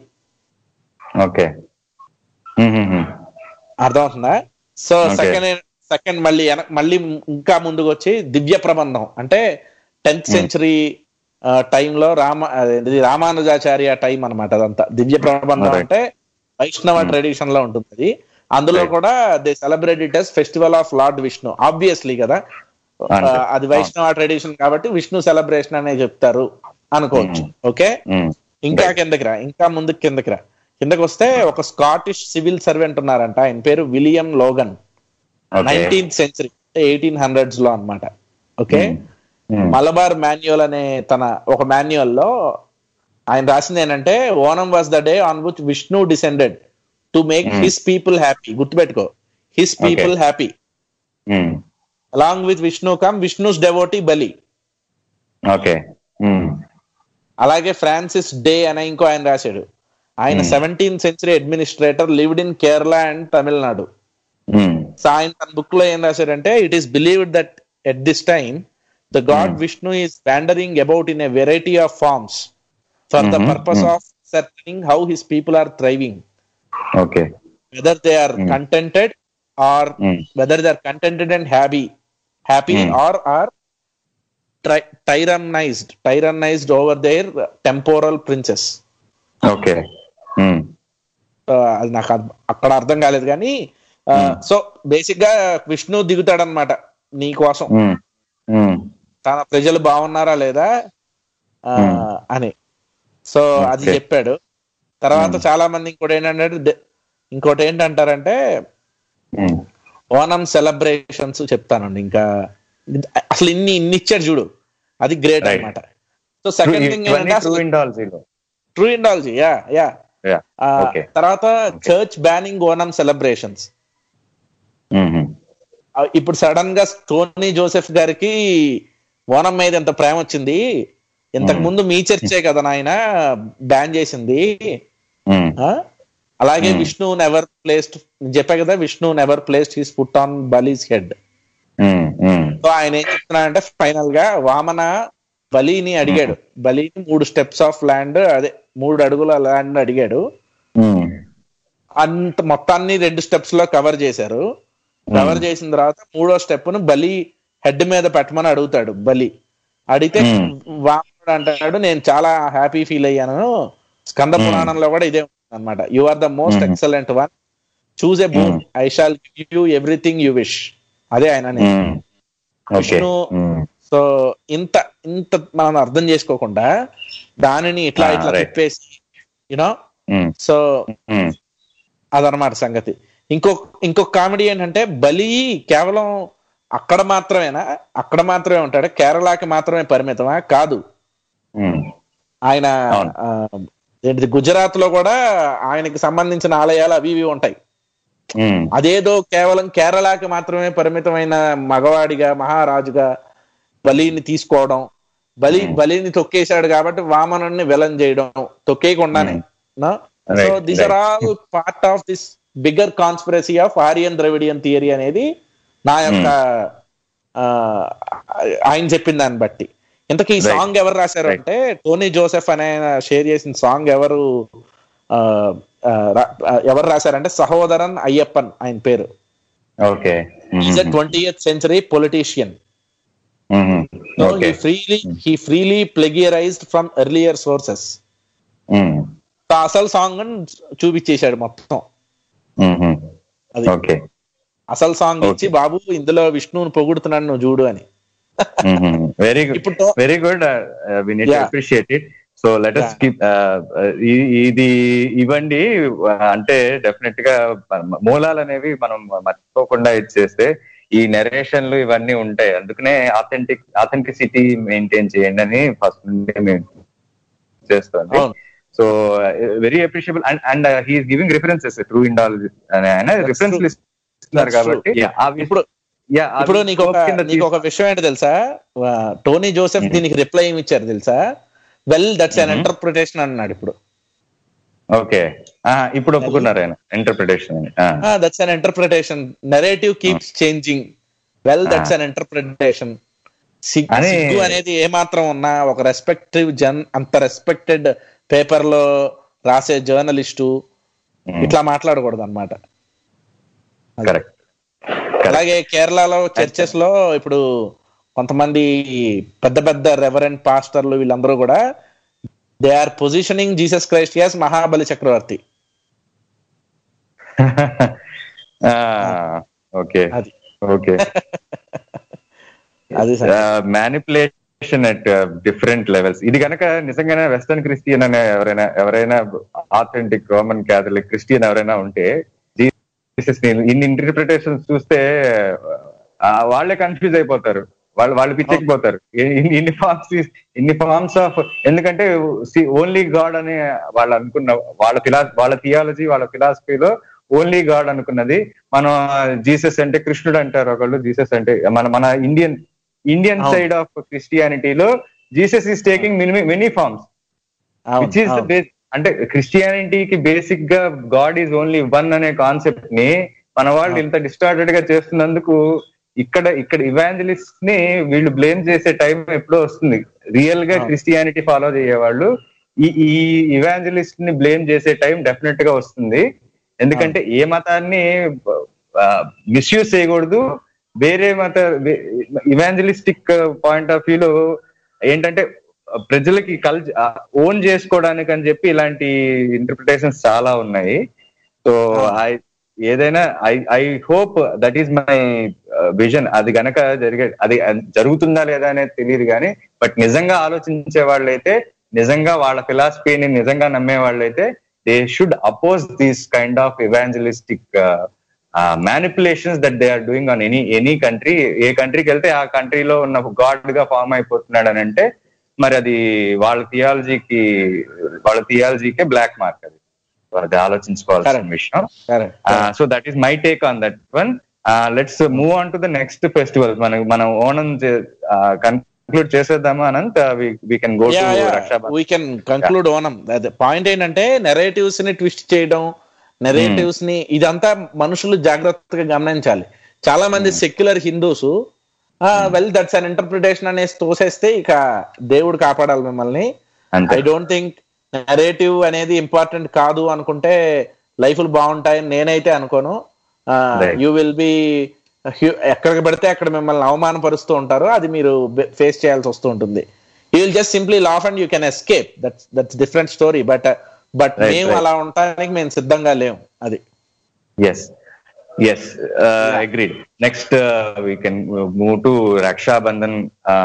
okay um, um, um. అర్థమవుతుందా సో Okay. సెకండ్ సెకండ్ మళ్ళీ వెనక్- మళ్ళీ ఇంకా ముందుకు వచ్చి దివ్య ప్రబంధం అంటే టెన్త్ సెంచరీ టైంలో రామ అదేంటిది రామానుజాచార్య టైం అన్నమాట అదంతా దివ్య ప్రబంధం Alright. అంటే వైష్ణవ ట్రెడిషన్ లో ఉంటుంది అది అందులో Right. కూడా they celebrate it as festival of lord Vishnu obviously కదా అంతే. ఆ, అది వైష్ణవ ట్రెడిషన్ కాబట్టి విష్ణు సెలబ్రేషన్ అనే చెప్తారు అనుకోవచ్చు ఓకే ఉమ్, ఇంకా కిందకి రా ఇంకా ముందుకు కిందకి రా కిందకి వస్తే ఒక స్కాటిష్ సివిల్ సర్వెంట్ ఉన్నారంట ఆయన పేరు William Logan okay nineteenth century eighteen hundreds లో అన్నమాట ఓకే ఉమ్, మలబార్ మాన్యువల్ అనే తన ఒక మాన్యువల్ లో ఆయన రాసింది ఏంటంటే Onam was the day on which Vishnu descended to make Hmm. His people happy గుర్తుపెట్టుకో his people happy um, along with Vishnu come Vishnu's devotee బలి ఓకే ఉమ్, అలాగే ఫ్రాన్సిస్ డే అనే ఇంకో ఆయన రాశాడు ఆయన Hmm. Seventeenth century administrator lived in Kerala and Tamil Nadu um, so ఆయన తన బుక్ లో ఏం రాశాడంటే it is believed that at this time the God Vishnu is wandering about in a variety of forms for the Mhm, purpose mhm. Of ascertaining how his people are thriving okay whether they are Mm. Contented are Mm. Whether they are contented and happy happy Mm. Are are tyrannized tyrannized over their temporal princes okay um, అది నాకు అర్థం- అక్కడ అర్థం కాలేదు కానీ so basic గా విష్ణు దిగుతాడనమాట నీ కోసం ఉమ్, ఉమ్, తన ప్రజలు బాగున్నారా లేదా ఆ, అని సో అది Okay. చెప్పాడు తర్వాత చాలా మంది ఇంకోటి ఏంటంటే ద- ఇంకోటి ఏంటంటారంటే ఉమ్, ఓనం సెలబ్రేషన్స్ చెప్తానండి ఇంకా అసలు ఇన్ని ఇన్ని ఇచ్చాడు చూడు అది గ్రేట్ Right. అన్నమాట సో సెకండ్ థింగ్ ఇవన్నీ ఏంటంటే true indology-లో. True indology yeah yeah Yeah, okay. తర్వాత church banning Onam celebrations um, um, ఇప్పుడు సడన్ గా టోనీ జోసెఫ్ గారికి ఓనం మీద ఎంత ప్రేమ వచ్చింది ఇంతకు ముందు మీ చర్చే కదా నాయన బ్యాన్ చేసింది ఉమ్, ఆ? అలాగే Hmm. విష్ణు నెవర్ ప్లేస్డ్ చెప్పా కదా Vishnu never placed his put on Bali's head um, um, so ఆయన ఏం చెప్తున్నాడంటే ఫైనల్ గా వామన బలిని అడిగాడు బలిని మూడు స్టెప్స్ ఆఫ్ ల్యాండ్ అదే మూడు అడుగుల ల్యాండ్ అడిగాడు ఉమ్, అంత మొత్తాన్ని రెండు స్టెప్స్ లో కవర్ చేశారు కవర్ చేసిన తర్వాత మూడో స్టెప్ ను బలి హెడ్ మీద పెట్టమని అడుగుతాడు బలి అడిగితే Hmm. వామనుడు అంటాడు నేను చాలా హ్యాపీ ఫీల్ అయ్యాను స్కంద Hmm. పురాణంలో కూడా ఇదే అనమాట you are the most Hmm. Excellent one choose a boon Hmm. I shall give you everything you wish అదే ఆయన అనేది. Um, okay Vishnu um, so ఇంత ఇంత మనం అర్థం చేసుకోకుండా దానిని ఇట్లా Ah, ఇట్లా right. తిప్పేసి యూనో ఉమ్, సో ఉమ్, అదనమాట సంగతి ఇంకో ఇంకొక కామెడీ ఏంటంటే బలి కేవలం అక్కడ మాత్రమేనా అక్కడ మాత్రమే ఉంటాడు కేరళకి మాత్రమే పరిమితమా కాదు ఉమ్, ఆయన అవును. ఆ, ఏంటిది గుజరాత్ లో కూడా ఆయనకి సంబంధించిన ఆలయాలు అవి ఇవి ఉంటాయి ఉమ్, అదేదో కేవలం కేరళకి మాత్రమే పరిమితమైన మగవాడిగా మహారాజుగా బలిని తీసుకోవడం బలి బలిని తొక్కేశాడు కాబట్టి వామనుడిని విలన్ చేయడం తొక్కేయకుండానే so Right, these are right. All part of this bigger conspiracy of Aryan Dravidian theory అనేది నా యొక్క ఆ, ఆయన చెప్పిన దాన్ని బట్టి ఇంతకీ ఈ Right. సాంగ్ ఎవరు రాశారు Right. అంటే టోనీ జోసెఫ్ అనే ఆయన షేర్ చేసిన సాంగ్ ఎవరు ఆ, ఆ, రా- ఆ, ఎవరు రాశారంటే సహోదరన్ అయ్యప్పన్ ఆయన పేరు okay is a twenty century politician so okay he freely he freely plagiarized from earlier sources అసలు సాంగ్ చూపించేశాడు మొత్తం అది ఓకే అసలు సాంగ్ ఇచ్చి బాబు ఇందులో విష్ణువుని పొగుడుతున్నాడు నువ్వు చూడు అని very good very good we need Yeah. Appreciate it so let us keep ఇది ఇవ్వండి uh, అంటే డెఫినెట్ గా మూలాలు అనేవి మనం మర్చిపోకుండా ఇచ్చేస్తే ఈ నెరేషన్లు ఇవన్నీ ఉంటాయి అందుకనే ఆథెంటిక్ ఆథెంటిసిటీ మెయింటైన్ చేయండి అని ఫస్ట్ నుండి మేము చేస్తుంది so very appreciable and and he's giving references true ఇండ్ ఆల్ ఆయన రిఫరెన్స్ లిస్ట్ ఇస్తున్నారు That's true. కాబట్టి Yeah. ఆ వి- ఇప్పుడు Yeah, ఆ ఇప్పుడు వి- నీకు ఒక కింద నీకు ఒక విషయం ఏంటి తెలుసా ఆ, టోనీ జోసెఫ్ దీనికి రిప్లై ఏమి ఇచ్చారు తెలుసా వెల్ దట్స్ అన్ ఇంటర్ప్రిటేషన్ అన్నాడు ఇప్పుడు ఓకే ఇప్పుడు ఒప్పుకున్నారు ఆయన ఇంటర్ప్రిటేషన్ అని ఆ. That's an interpretation narrative keeps changing well that's an interpretation అని- సిగ్గు అనేది ఏమాత్రం ఉన్నా ఒక రెస్పెక్టివ్ జన్ అంత రెస్పెక్టెడ్ పేపర్ లో రాసే జర్నలిస్టు ఇట్లా మాట్లాడకూడదు అనమాట కరెక్ట్ అలాగే కేరళలో చర్చెస్ లో ఇప్పుడు కొంతమంది పెద్ద పెద్ద రెవరెంట్ పాస్టర్లు వీళ్ళందరూ కూడా they are positioning Jesus Christ as Mahabali Chakravarthi okay okay అది మ్యానిపులేషన్ అట్ డిఫరెంట్ లెవెల్స్ ఇది కనుక నిజంగానే వెస్టర్న్ క్రిస్టియన్ అనే ఎవరైనా ఎవరైనా ఆథెంటిక్ రోమన్ క్యాథలిక్ క్రిస్టియన్ ఎవరైనా ఉంటే జీసస్ ని ఇన్ని ఇంటర్ప్రిటేషన్స్ చూస్తే ఆ, వాళ్ళే కన్ఫ్యూజ్ అయిపోతారు వాళ్ళు వాళ్ళు పిచ్చెక్కిపోతారు ఇన్ని- ఇన్ని ఫార్మ్స్ ఇన్ని ఫార్మ్స్ ఆఫ్ ఎందుకంటే ఓన్లీ గాడ్ అని వాళ్ళు అనుకున్న వాళ్ళ ఫిలా వాళ్ళ థియాలజీ వాళ్ళ ఫిలాసఫీలో ఓన్లీ గాడ్ అనుకున్నది మనం జీసస్ అంటే కృష్ణుడు అంటారు ఒకళ్ళు జీసస్ అంటే మన మన ఇండియన్ ఇండియన్ అవును. సైడ్ ఆఫ్ క్రిస్టియానిటీలో Jesus is taking many forms which is base అంటే క్రిస్టియానిటీకి బేసిక్ గా గాడ్ ఈజ్ ఓన్లీ వన్ అనే కాన్సెప్ట్ ని మన వాళ్ళు ఇంత డిస్టార్టెడ్ గా చేస్తున్నందుకు ఇక్కడ ఇక్కడ ఇవాంజలిస్ట్ ని వీళ్ళు బ్లేమ్ చేసే టైం ఎప్పుడో వస్తుంది రియల్ గా క్రిస్టియానిటీ ఫాలో చేయేవాళ్ళు ఈ ఈ ఇవాంజలిస్ట్ ని బ్లేమ్ చేసే టైం డెఫినెట్ గా వస్తుంది ఎందుకంటే ఏ మతాన్ని మిస్యూజ్ చేయకూడదు వేరే మత ఇవాంజలిస్టిక్ పాయింట్ ఆఫ్ వ్యూలో ఏంటంటే ప్రజలకి కల్ ఓన్ చేసుకోవడానికి అని చెప్పి ఇలాంటి ఇంటర్ప్రిటేషన్స్ చాలా ఉన్నాయి సో ఐ ఏదైనా I I hope that is my vision అది గనక జరిగే అది జరుగుతుందా లేదా అనేది తెలియదు కానీ బట్ నిజంగా ఆలోచించే వాళ్ళైతే నిజంగా వాళ్ళ ఫిలాసఫీని నిజంగా నమ్మే వాళ్ళైతే they should oppose these kind of evangelistic manipulations that they are doing on any any country ఏ కంట్రీకి వెళ్తే ఆ కంట్రీలో ఉన్న గాడ్ గా ఫామ్ అయిపోతున్నాడు అని అంటే మరి అది వాళ్ళ థియాలజీకి వాళ్ళ థియాలజీకే బ్లాక్ మార్క్ అది అది ఆలోచించుకోవాల్సిన విషయం so that is my take on that one let's move on to the next festival మనం మనం ఓనం కన్క్లూడ్ చేసేద్దామా Anant we can go to Rakshabandhan we can conclude Onam అదే పాయింట్ ఏంటంటే నెరేటివ్స్ ని ట్విస్ట్ చేయడం నెరేటివ్స్ ని ఇదంతా మనుషులు జాగ్రత్తగా గమనించాలి చాలా మంది secular Hindus well that's an interpretation అనేసి తోసేస్తే ఇక దేవుడు కాపాడాలి మిమ్మల్ని ఐ డోంట్ థింక్ నెరేటివ్ అనేది ఇంపార్టెంట్ కాదు అనుకుంటే లైఫ్లు బాగుంటాయని నేనైతే అనుకోను యూ విల్ బి ఎక్కడికి పడితే అక్కడ మిమ్మల్ని అవమానపరుస్తూ ఉంటారు అది మీరు ఫేస్ చేయాల్సి వస్తూ ఉంటుంది you will just simply laugh and you can escape that's that's different story but but Right, మేము right. అలా ఉండటానికి మేము సిద్ధంగా లేము అది yes yes agreed next we can move to Rakshabandhan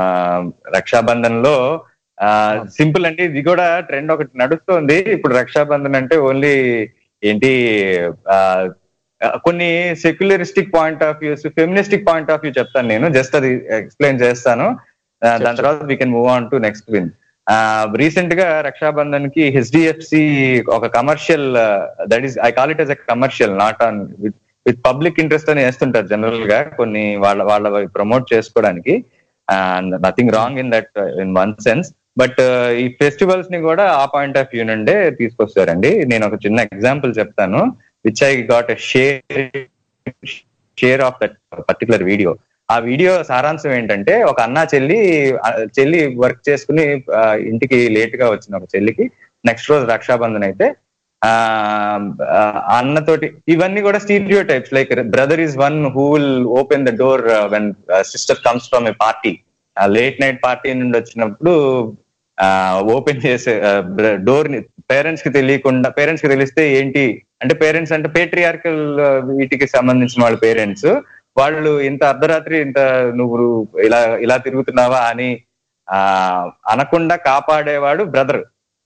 Rakshabandhan లో సింపుల్ అంటే ఇది కూడా ట్రెండ్ ఒకటి నడుస్తుంది ఇప్పుడు రక్షాబంధన్ అంటే ఓన్లీ ఏంటి ఆ, కొన్ని secularistic point of views feministic point of view చెప్తాను నేను జస్ట్ అది ఎక్స్ప్లెయిన్ చేస్తాను ఆ, దాని తర్వాత we can move on to next win recent గా రక్షాబంధన్ కి హెచ్డిఎఫ్సి ఒక commercial that is I call it yes a commercial not on with with public interest అని వేస్తుంటారు జనరల్ గా కొన్ని వాళ్ళ వాళ్ళ ప్రమోట్ చేసుకోవడానికి nothing wrong in that in one sense but ఈ ఫెస్టివల్స్ ని కూడా ఆ పాయింట్ ఆఫ్ వ్యూ నుండే తీసుకొస్తారండి నేను ఒక చిన్న ఎగ్జాంపుల్ చెప్తాను which I got a share share of that particular video ఆ వీడియో సారాంశం ఏంటంటే ఒక అన్న చెల్లి ఆ, చెల్లి వర్క్ చేసుకుని ఆ, ఇంటికి లేట్ గా వచ్చిన ఒక చెల్లికి నెక్స్ట్ రోజు రక్షాబంధన్ అయితే ఆ ఆ, అన్నతోటి ఇవన్నీ కూడా stereotypes like brother is one who will open the door when sister comes from a party late night party నుండి వచ్చినప్పుడు ఓపెన్ చేసే డోర్ ని పేరెంట్స్ కి తెలియకుండా పేరెంట్స్ కి తెలిస్తే ఏంటి అంటే పేరెంట్స్ అంటే పేట్రియార్కల్ వీటికి సంబంధించిన వాళ్ళ పేరెంట్స్ వాళ్ళు ఇంత అర్ధరాత్రి ఇంత నువ్వు ఇలా ఇలా తిరుగుతున్నావా అని ఆ అనకుండా కాపాడేవాడు బ్రదర్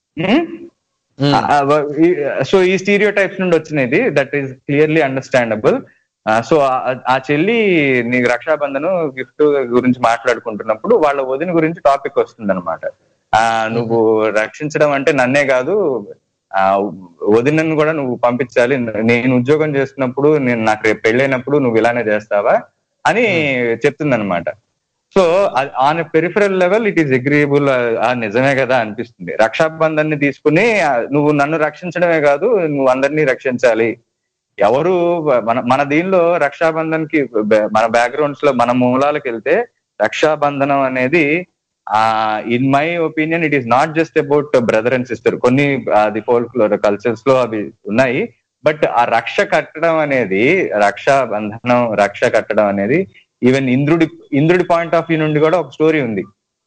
సో ఈ స్టీరియో టైప్స్ నుండి వచ్చినది that is clearly understandable so ఆ చెల్లి నీకు రక్షాబంధను గిఫ్ట్ గురించి మాట్లాడుకుంటున్నప్పుడు వాళ్ళ వదిన గురించి టాపిక్ వస్తుంది అనమాట నువ్వు రక్షించడం అంటే నన్నే కాదు ఆ వదినను కూడా నువ్వు పంపించాలి నేను ఉద్యోగం చేస్తున్నప్పుడు నేను నాకు రేపు పెళ్ళైనప్పుడు నువ్వు ఇలానే చేస్తావా అని చెప్తుంది so on peripheral level it is agreeable నిజమే కదా అనిపిస్తుంది రక్షాబంధన్ ని తీసుకుని ఆ, నువ్వు నన్ను రక్షించడమే కాదు నువ్వు అందరినీ రక్షించాలి ఎవరు మన మన దీనిలో రక్షాబంధన్ కి బ- మన బ్యాక్గ్రౌండ్స్ లో మన మూలాలకు వెళ్తే రక్షాబంధనం అనేది ఆ in my opinion it is not just about brother and sister కొన్ని అది ఫోల్క్ కల్చర్స్ లో అవి ఉన్నాయి బట్ ఆ రక్ష కట్టడం అనేది రక్షా బంధనం రక్ష కట్టడం అనేది ఈవెన్ ఇంద్రుడి ఇంద్రుడి పాయింట్ ఆఫ్ వ్యూ నుండి కూడా ఒక స్టోరీ ఉంది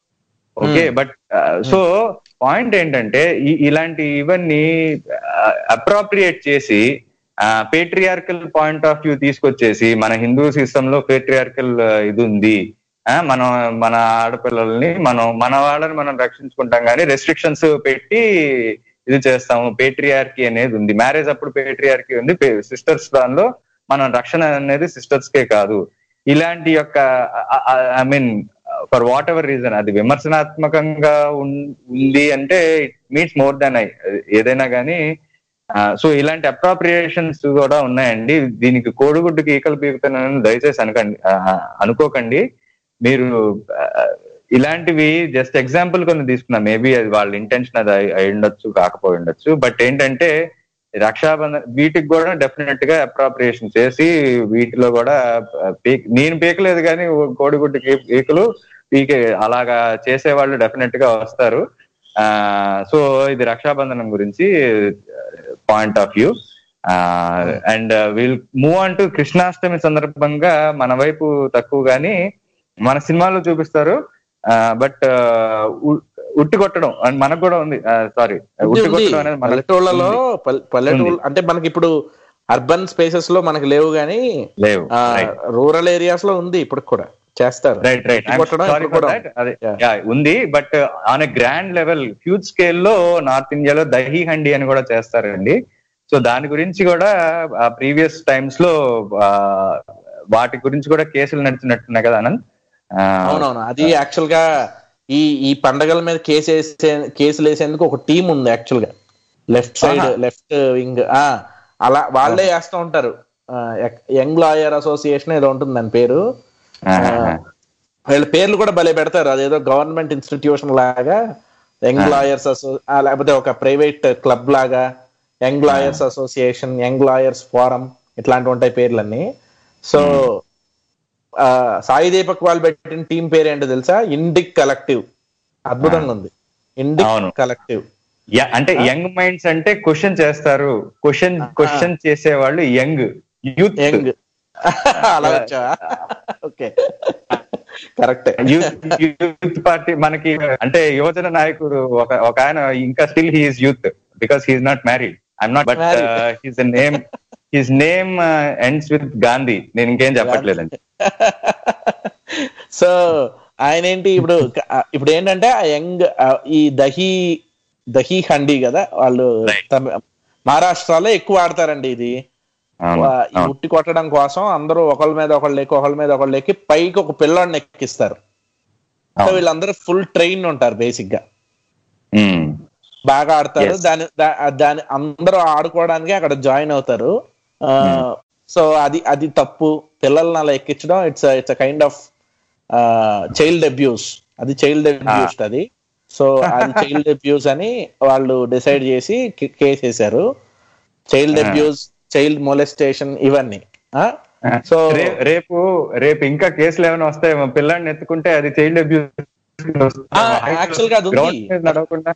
ఓకే బట్ సో పాయింట్ ఏంటంటే ఈ- ఇలాంటి ఇవన్నీ అప్రాప్రియేట్ చేసి పేట్రియార్కల్ పాయింట్ ఆఫ్ వ్యూ తీసుకొచ్చేసి మన హిందూ సిస్టమ్ లో పేట్రియార్కల్ ఇది ఉంది ఆ, మనం మన ఆడపిల్లల్ని మనం మన వాళ్ళని మనం రక్షించుకుంటాం కానీ రెస్ట్రిక్షన్స్ పెట్టి ఇది చేస్తాము పేట్రియార్కీ అనేది ఉంది మ్యారేజ్ అప్పుడు పేట్రియార్కీ ఉంది సిస్టర్స్ దానిలో మనం రక్షణ అనేది సిస్టర్స్ కే కాదు ఇలాంటి యొక్క I mean for whatever reason అది విమర్శనాత్మకంగా ఉన్- ఉంది అంటే it means more than I ఏదైనా కానీ సో ఇలాంటి అప్రాప్రియేషన్స్ కూడా ఉన్నాయండి దీనికి కోడిగుడ్డుకి ఈకలు పీకుతున్నానని దయచేసి అనకండి ఆ, అనుకోకండి మీరు ఆ, ఇలాంటివి జస్ట్ ఎగ్జాంపుల్ కొన్ని తీసుకున్నా మేబీ అది వాళ్ళ ఇంటెన్షన్ అది అయి- అయి ఉండొచ్చు కాకపోయి ఉండొచ్చు బట్ ఏంటంటే రక్షాబంధన్ వీటికి కూడా డెఫినెట్ గా అప్రాప్రియేషన్ చేసి వీటిలో కూడా పీక్ నేను పీకలేదు కానీ కోడిగుడ్డు పీకలు పీకే అలాగా చేసేవాళ్ళు డెఫినెట్ గా వస్తారు ఆ సో ఇది రక్షాబంధనం గురించి point of view and will move on to Krishnashtami సందర్భంగా మన వైపు తక్కువ గాని మన సినిమాలో చూపిస్తారు బట్ ఉట్టి కొట్టడం and మనకు కూడా ఉంది సారీ ఉంది, ఉట్టి ఉంది. కొట్టడం అనేది మనకు పల్లెటూళ్ళలో ఉంది. పల్- పల్లెటూళ్ళు ఉంది. అంటే మనకి ఇప్పుడు అర్బన్ స్పేసెస్ లో మనకి లేవు గానీ లేవు right. రూరల్ ఏరియాస్ లో ఉంది ఇప్పుడు కూడా చేస్తారు రైట్ రైట్ ఉట్టి కొట్టడం సారీ ఇప్పుడు ఫర్ కూడా దట్ అదే yeah, ఉంది but on a grand level huge scale లో నార్త్ ఇండియాలో దహీ హండి అని కూడా చేస్తారండి సో దాని గురించి కూడా ప్రీవియస్ టైమ్స్ లో ఆ, వాటి గురించి కూడా కేసులు నడిచినట్టున్నాయి కదా అనంత్ ఆ, అవునవును అది యాక్చువల్ గా ఈ ఈ పండగల మీద కేసు వేసే కేసులు వేసేందుకు ఒక టీం ఉంది యాక్చువల్ గా లెఫ్ట్ సైడ్ ఆహా. లెఫ్ట్ వింగ్ ఆ అలా వాళ్ళే వేస్తూ ఉంటారు యంగ్ లాయర్ అసోసియేషన్ ఏదో ఉంటుంది దాని పేరు ఆ, వీళ్ళ పేర్లు కూడా భలే పెడతారు అదేదో గవర్నమెంట్ ఇన్స్టిట్యూషన్ లాగా యంగ్ ఆ. లాయర్స్ అసో ఆ, లేకపోతే ఒక ప్రైవేట్ క్లబ్ లాగా young lawyers association young lawyers forum ఇట్లాంటివి ఉంటాయి పేర్లన్నీ సో ఆ, సాయి దీపక్ వాళ్ళు పెట్టిన టీం పేరు ఏంటో తెలుసా ఇండిక్ కలెక్టివ్ అద్భుతంగా ఉంది ఇండిక్ అవును. కలెక్టివ్ యా- అంటే యంగ్ మైండ్స్ అంటే క్వశ్చన్ చేస్తారు క్వశ్చన్ క్వశ్చన్ చేసేవాళ్ళు యంగ్ యూత్ యంగ్ అలా వచ్చా okay correct youth youth party మనకి అంటే యువజన నాయకుడు ఒక ఒక ఆయన ఇంకా still he's youth because he's not married I'm not but Married. His name his name ends with Gandhi నేను ఇంకేం చెప్పట్లేదండి సో ఆయన ఏంటి ఇప్పుడు ఇప్పుడు ఏంటంటే ఆ యంగ్ ఈ దహీ దహీ హండీ కదా వాళ్ళు తమి- మహారాష్ట్రలో ఎక్కువ ఆడతారండి ఇది అవును, వా- ఈ అవును. ఉట్టి కొట్టడం కోసం అందరూ ఒకళ్ళ మీద ఒకళ్ళు ఎక్కి ఒకళ్ళ మీద ఒకళ్ళు ఎక్కి పైకి ఒక పిల్లోడిని ఎక్కిస్తారు సో అవును. వీళ్ళందరూ ఫుల్ ట్రైన్ ఉంటారు బేసిక్ గా మ్మ్. బాగా ఆడతారు Yes. దాని దా- దాని అందరూ ఆడుకోవడానికి అక్కడ జాయిన్ అవుతారు సో అది అది తప్పు పిల్లల్ని అలా ఎక్కించడం it's it's kind of child abuse అది చైల్డ్ అబ్యూస్ అది సో అది చైల్డ్ అబ్యూస్ అని వాళ్ళు డిసైడ్ చేసి కేసు వేశారు చైల్డ్ అబ్యూస్ చైల్డ్ మొలెస్టేషన్ ఇవన్నీ సో రే- రేపు రేపు ఇంకా కేసులు ఏమైనా వస్తాయి మా పిల్లాడిని ఎత్తుకుంటే అది చైల్డ్ అబ్యూస్ యాక్చువల్ గా అది ఉంది. నడవకుండా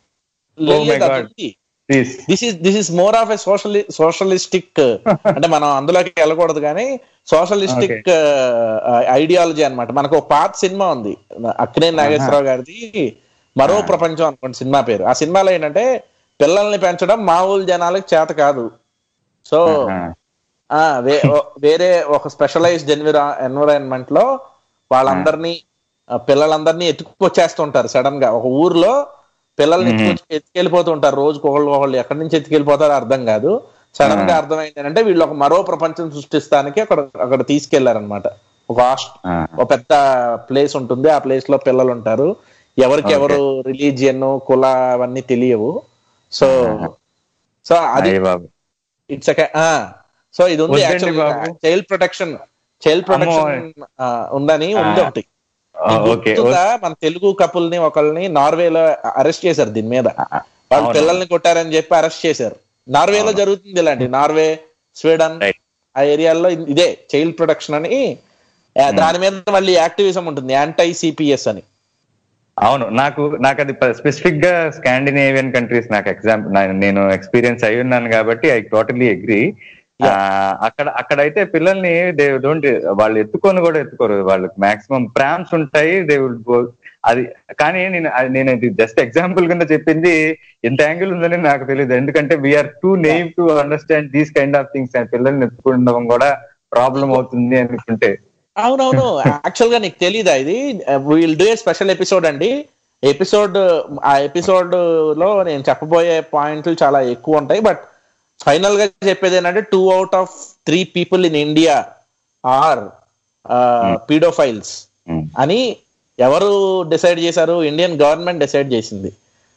this is this is more of a social socialistic అంటే మనం అందులోకి వెళ్ళకూడదు కానీ సోషలిస్టిక్ ఐడియాలజీ అన్నమాట మనకు ఒక పాత సినిమా ఉంది అక్కినే నాగేశ్వరరావు గారిది మరో ప్రపంచం అనుకోండి సినిమా పేరు ఆ సినిమాలో ఏంటంటే పిల్లల్ని పెంచడం మామూలు జనాలకు చేత కాదు సో ఆ వే- ఓ- వేరే ఒక స్పెషలైజ్డ్ ఎన్విరా ఎన్విరాన్మెంట్ లో వాళ్ళందరినీ ఆ, పిల్లలందరినీ ఎత్తుకొచ్చేస్తుంటారు సడన్ గా ఒక ఊర్లో పిల్లల్ని ఎత్తుకొచ్చి ఎత్తుకెళ్ళిపోతూ ఉంటారు రోజుకి ఒకళ్ళు ఒకళ్ళు ఎక్కడి నుంచి ఎత్తుకెళ్ళిపోతారో అర్థం కాదు సడన్ గా అర్థమైంది అంటే వీళ్ళు ఒక మరో ప్రపంచం సృష్టిస్తానికి అక్కడ అక్కడ తీసుకెళ్లారనమాట ఒక హాస్ట్ ఒక పెద్ద ప్లేస్ ఉంటుంది ఆ ప్లేస్ లో పిల్లలు ఉంటారు ఎవరికి ఎవరు రిలీజియన్ కుల అవన్నీ తెలియవు సో సో అది అయ్య బాబు ఇట్స్ సో ఇది ఉంది వద్దండి యాక్చువల్ బాబు. చైల్డ్ ప్రొటెక్షన్ చైల్డ్ ప్రొటెక్షన్ ఉందని ఉంది ఆ. ఒకటి ఆ, నీకు ఓకే గుర్తుందా? మన తెలుగు కపుల్ ని ఒకళ్ళని నార్వేలో అరెస్ట్ చేశారు దీని మీద వాళ్ళు అవును. పిల్లల్ని కొట్టారని చెప్పి అరెస్ట్ చేశారు నార్వేలో జరుగుతుంది ఇలాంటి నార్వే స్వీడన్ ఆ ఏరియాల్లో ఇదే చైల్డ్ ప్రొటెక్షన్ అని ఆ, దాని మీద మళ్ళీ యాక్టివిజం ఉంటుంది యాంటై సిపిఎస్ అని అవును నాకు నాకు అది స్పెసిఫిక్ గా స్కాండినేవియన్ కంట్రీస్ నాకు ఎగ్జాంపుల్ నేను ఎక్స్పీరియన్స్ అయి ఉన్నాను కాబట్టి ఐ టోటలీ అగ్రి అక్కడ అక్కడైతే పిల్లల్ని దే డోంట్ వాళ్ళు ఎత్తుకొని కూడా ఎత్తుకోరు వాళ్ళకి మాక్సిమం ప్రామ్స్ ఉంటాయి దే విల్ గో అది కానీ నేను అది- నేను ఇది జస్ట్ ఎగ్జాంపుల్ కింద చెప్పింది ఎంత యాంగిల్ ఉందని నాకు తెలియదు ఎందుకంటే we're too naive to understand these kind of things పిల్లల్ని ఎత్తుకుండడం కూడా ప్రాబ్లం అవుతుంది అనుకుంటే అవునవును యాక్చువల్ గా నీకు తెలీదా ఇది will do a special episode అండి ఎపిసోడ్ ఆ ఎపిసోడ్ లో నేను చెప్పబోయే పాయింట్లు చాలా ఎక్కువ ఉంటాయి బట్ ఫైనల్ గా చెప్పేది ఏంటంటే two out of three people in India are paedophiles అని ఎవరు డిసైడ్ చేశారు ఇండియన్ గవర్నమెంట్ డిసైడ్ చేసింది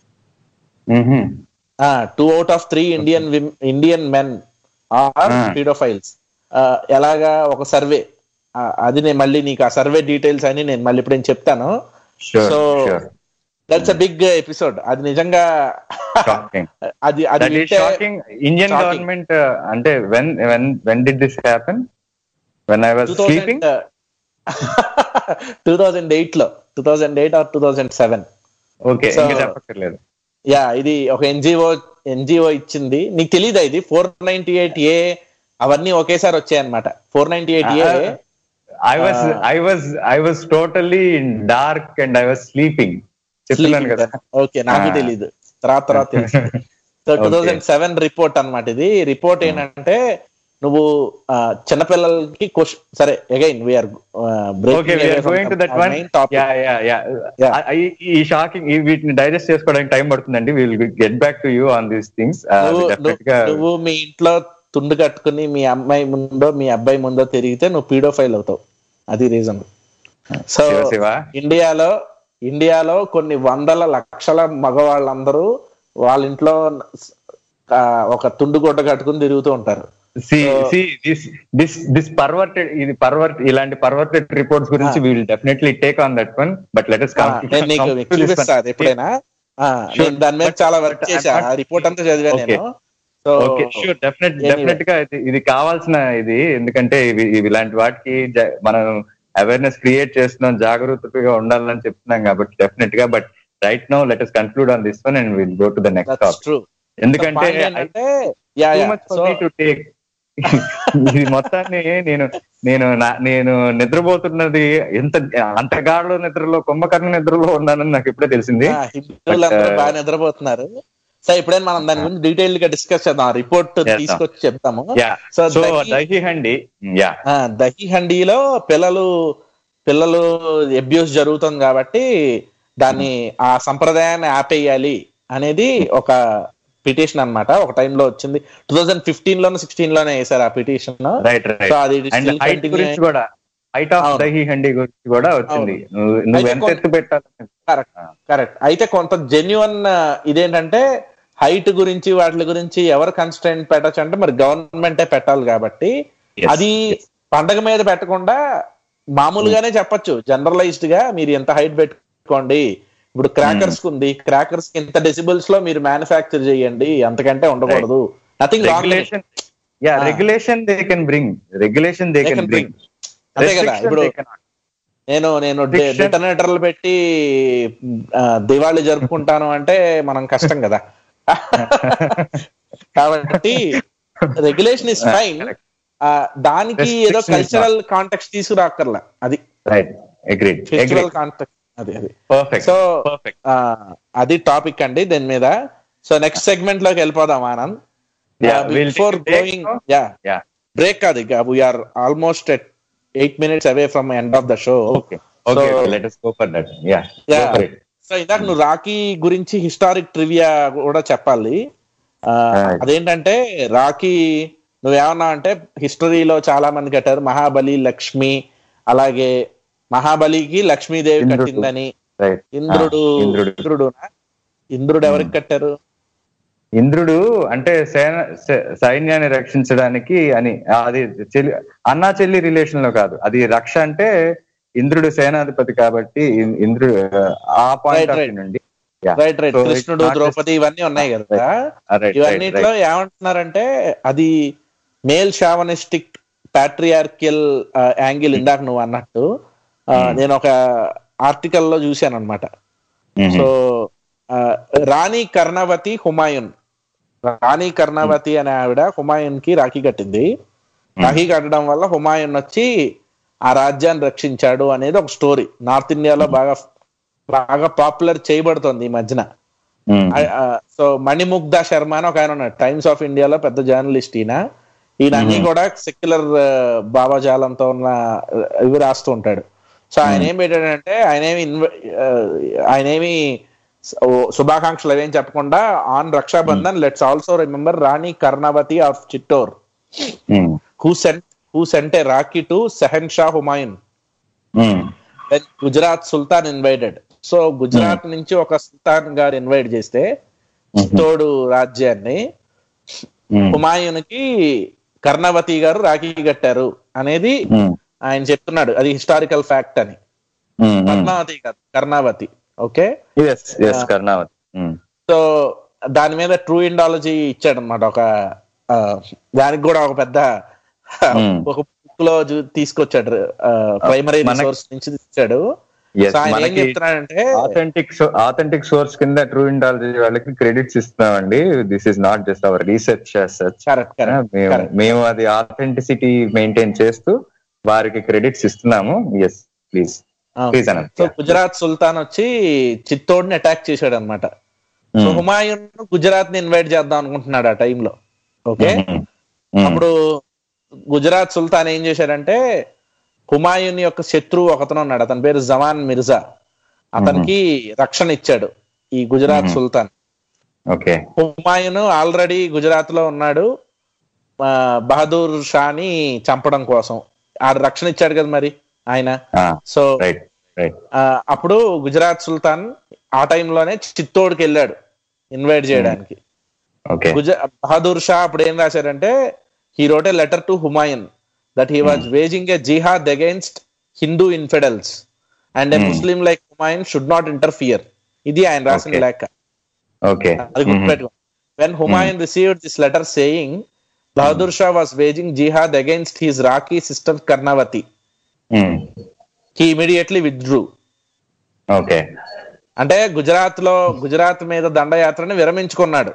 two out of three Indian Indian men are Ah. Paedophiles ఎలాగా ఒక సర్వే అది నేను మళ్ళీ నీకు ఆ సర్వే డీటెయిల్స్ అని నేను మళ్ళీ ఇప్పుడు నేను చెప్తాను Sure, so sure. That's a big episode అది నిజంగా షాకింగ్ అది అది దట్ ఈస్ వింటే షాకింగ్ ఇండియన్ shocking. గవర్నమెంట్ అంటే when when when did this happen when I was sleeping two thousand eight లో two thousand eight or two thousand seven okay So- ఇంకా చెప్పక్కర్లేదు yeah ఇది ఒక ఎన్జిఓ ఎన్జిఓ ఇచ్చింది నీకు తెలీదా ఇది ఫోర్ నైన్టీ ఎయిట్ ఏ అవన్నీ ఒకేసారి వచ్చాయన్నమాట ఫోర్ నైన్టీ ఎయిట్ ఏ I was I was I was totally in dark and I was sleeping చెప్తున్నాను కదా ఓకే నాకు Ah. తెలీదు తర్వాత తర్వాత తెలుసు so two thousand seven report అనమాట ఇది రిపోర్ట్ ఏంటంటే నువ్వు ఆ, చిన్నపిల్లలకి క్వశ్చన్ సరే again we're okay we're going to that one yeah yeah yeah ఈ షాకింగ్ వీటిని డైజెస్ట్ చేసుకోవడానికి టైం పడుతుందండి will get back to you on these things నువ్వు డెఫినెట్ గా నువ్వు- నువ్వు మీ ఇంట్లో తుండు కట్టుకుని మీ అమ్మాయి ముందో మీ అబ్బాయి ముందో తిరిగితే నువ్వు పీడోఫైల్ అవుతావు అది రీజన్ సో శివ శివ. ఇండియాలో ఇండియాలో కొన్ని వందల లక్షల మగవాళ్ళందరూ వాళ్ళ ఇంట్లో ఆ, ఒక తుండు గుడ్డ కట్టుకుని తిరుగుతూ ఉంటారు see see this this this perverted ఇది పర్వర్ట్ ఇలాంటి పర్వర్టెడ్ రిపోర్ట్స్ గురించి will definitely take on that one but let ఆ, నేను నీకు మీకు చూపిస్తా అది ఎప్పుడైనా ఆ, నేను దాని మీద చాలా వర్క్ చేశా ఆ రిపోర్ట్ అంతా చదివా నేను so okay sure definite Anyway. Definite గా ఇది- ఇది కావాల్సిన ఇది ఎందుకంటే ఇవి ఇవి ఇలాంటి వాటికి జ- మనం అవేర్నెస్ క్రియేట్ చేస్తున్నాం జాగ్రత్తగా ఉండాలని చెప్తున్నాం కాబట్టి డెఫినెట్ గా but right now let us conclude on this one and will go to the next that's topic true ఎందుకంటే point ఏంటంటే yeah too yeah much for so me to take. ఇది మొత్తాన్ని నేను నేను నా- నేను నిద్రపోతున్నది ఎంత అంతగాఢ నిద్రలో కుంభకర్ణ నిద్రలో ఉన్నానని నాకు ఇప్పుడే తెలిసింది హిందువులందరూ But, uh, బాగా నిద్రపోతున్నారు సో ఇప్పుడైనా మనం దాని గురించి డీటెయిల్ గా డిస్కస్ చేద్దాం రిపోర్ట్ చేద్దాం. తీసుకొచ్చి చెప్తాము yeah so so Dahi- Dahi Handi yeah ఆ, దహి హండీలో పిల్లలు పిల్లలు అబ్యూస్ జరుగుతుంది కాబట్టి దాన్ని ఆ సంప్రదాయాన్ని ఆపేయాలి అనేది ఒక పిటిషన్ అన్నమాట ఒక టైంలో వచ్చింది టూ థౌజండ్ ఫిఫ్టీన్ లోనే సిక్స్టీన్ లోనే వేశారు ఆ పిటిషన్ రైట్ రైట్ సో అది అండ్ still హైట్ continue గురించి అయ్యి- కూడా హైట్ ఆఫ్ అవును. దహి హండి గురించి కూడా వచ్చింది అవును. నువ్వు నువ్వు అయితే ఎంత కొంత- ఎత్తు పెట్టాలి కరెక్ట్ కరెక్ట్ అయితే కొంత జెన్యున్ ఇదేంటంటే హైట్ గురించి వాటి గురించి ఎవరు కన్స్టెంట్ పెట్టచ్చు అంటే మరి గవర్నమెంటే పెట్టాలి కాబట్టి Yes, అది పండగ మీద పెట్టకుండా మామూలుగానే చెప్పొచ్చు జనరలైజ్డ్ గా మీరు ఎంత హైట్ పెట్టుకోండి ఇప్పుడు క్రాకర్స్ ఉంది క్రాకర్స్ ఇంత డెసిబుల్స్ లో మీరు మ్యానుఫ్యాక్చర్ చేయండి అంతకంటే ఉండకూడదు nothing regulation yeah regulation they can bring regulation they can bring అదే కదా ఇప్పుడు నేను నేను Fiction- డిటనేటర్లు పెట్టి ఆ, దివాళీ జరుపుకుంటాను అంటే మనం కష్టం కదా కాబట్టి రెగ్యులేషన్ ఇస్ ఫైన్ దానికి ఏదో Restriction is కల్చరల్ కాంటెక్స్ట్ తీసుకురాక్కర్లా అది రైట్ అగ్రీడ్ ఫెస్టివల్ కాంటెక్స్ట్ అది అది పర్ఫెక్ట్ సో అది టాపిక్ అండి దీని మీద సో నెక్స్ట్ సెగ్మెంట్ లోకి వెళ్ళిపోదాం Anand Yeah, we'll before take a break going now. Yeah Yeah. Break కాదు ఇక we're almost at eight minutes away from end of the show okay okay let us go for that yeah Yeah. So ఇందాక నువ్వు Rocky గురించి historic trivia కూడా చెప్పాలి ఆ, Right. అదేంటంటే Rocky నువ్వేమన్నా అంటే హిస్టరీలో చాలా మంది కట్టారు మహాబలి లక్ష్మి అలాగే మహాబలికి లక్ష్మీదేవి ఇంద్రుడు. కట్టిందని రైట్ ఇంద్రుడు ఇంద్రుడు ఇంద్రుడునా ఇంద్రుడు ఎవరికి కట్టారు ఇంద్రుడు అంటే సేన సే- సైన్యాన్ని రక్షించడానికి అని అది చెల్లి అన్నా చెల్లి రిలేషన్ లో కాదు అది రక్ష అంటే ఇంద్రుడు సేనాధిపతి కాబట్టి ఇం- ఇంద్రుడు ఆ పాయింట్ ఆఫ్ right. నుండి రైట్ రైట్ కృష్ణుడు ద్రౌపది ఇవన్నీ ఉన్నాయి కదా ఇవన్నిట్లో ఏమంటున్నారంటే అది మేల్ షావనిస్టిక్ పాట్రియార్కియల్ యాంగిల్ ఇందాక నువ్వు అన్నట్టు ఆ, నేను ఒక ఆర్టికల్ లో చూశాను అనమాట సో ఆ, రాణి కర్ణవతి హుమాయూన్ రాణి కర్ణవతి అనే ఆవిడ హుమాయూన్ కి రాఖీ కట్టింది రాఖీ కట్టడం వల్ల హుమాయూన్ వచ్చి ఆ రాజ్యాన్ని రక్షించాడు అనేది ఒక స్టోరీ నార్త్ ఇండియాలో బాగా బాగా పాపులర్ చేయబడుతోంది ఈ మధ్యన సో మణిముగ్ధ శర్మ అని ఒక ఆయన ఉన్నాడు టైమ్స్ ఆఫ్ ఇండియాలో పెద్ద జర్నలిస్ట్ ఈయన ఈయన అన్ని కూడా సెక్యులర్ భావజాలంతో ఉన్న ఆ, ఇవి రాస్తూ ఉంటాడు సో ఆయన ఏం పెట్టాడంటే ఆయన ఏమి ఆయన ఏమి శుభాకాంక్షలు అవేం చెప్పకుండా on Raksha Bandhan let's also remember Rani Karnavati of Chittor who sent who sent a rakhi to సెహన్ షా Humayun Gujarat sultan invited so Gujarat నుంచి ఒక సుల్తాన్ గారు ఇన్వైట్ చేస్తే చిత్తోడు రాజ్యాన్ని హుమాయూన్ కి కర్ణవతి గారు రాఖీ కట్టారు అనేది ఆయన చెప్తున్నాడు అది హిస్టారికల్ ఫ్యాక్ట్ అని కర్ణావతి కాదు Karnavati okay yes yes Karnavati so దాని మీద ట్రూ ఇండాలజీ ఇచ్చాడు అనమాట ఒక ఆ, దానికి కూడా ఒక పెద్ద ఒక బుక్ లో చూ- తీసుకొచ్చాడు ప్రైమరీ మనకి- రిసోర్స్ నుంచి ఇచ్చాడు Yes, సో ఆయన ఏం మనకి చెప్తున్నాడంటే ఆథెంటిక్ ఆథెంటిక్ సోర్స్ కింద ట్రూ ఇండాలజీ వాళ్ళకి క్రెడిట్స్ ఇస్తున్నామండి this is not just our research మేము మేము అది ఆథెంటిసిటీ మెయింటైన్ చేస్తూ వారికి క్రెడిట్స్ ఇస్తున్నాము yes please please Anant so Gujarat sultan వచ్చి చిత్తోడ్ని అటాక్ చేశాడు అనమాట సో హుమాయూన్ గుజరాత్ ని ఇన్వైట్ చేద్దాం అనుకుంటున్నాడు ఆ టైంలో ఓకే అప్పుడు గుజరాత్ సుల్తాన్ ఏం చేశాడంటే హుమాయూన్ యొక్క శత్రువు ఒకతను ఉన్నాడు అతని పేరు జవాన్ మిర్జా అతనికి రక్షణ ఇచ్చాడు ఈ Gujarat sultan okay Humayun already Gujarat లో ఉన్నాడు ఆ, బహదూర్ షాని చంపడం కోసం ఆ రక్షణ ఇచ్చాడు కదా మరి ఆయన సో రైట్ రైట్ ఆ, అప్పుడు గుజరాత్ సుల్తాన్ ఆ టైంలోనే చిత్తోడ్కి వెళ్ళాడు ఇన్వైట్ చేయడానికి ఓకే గుజ బహదూర్ షా అప్పుడు ఏం రాశారంటే he wrote a letter to Humayun that he was waging a jihad against Hindu infidels and a Hmm. Muslim like Humayun should not interfere ఇది ఆయన రాసిన Okay. లేఖ ఓకే అది గుర్తుపెట్టుకో when Humayun received this letter saying Bahadur Shah was waging jihad against his rakhi sister Karnavati he immediately withdrew okay అంటే గుజరాత్ లో గుజరాత్ మీద దండయాత్రని విరమించుకున్నాడు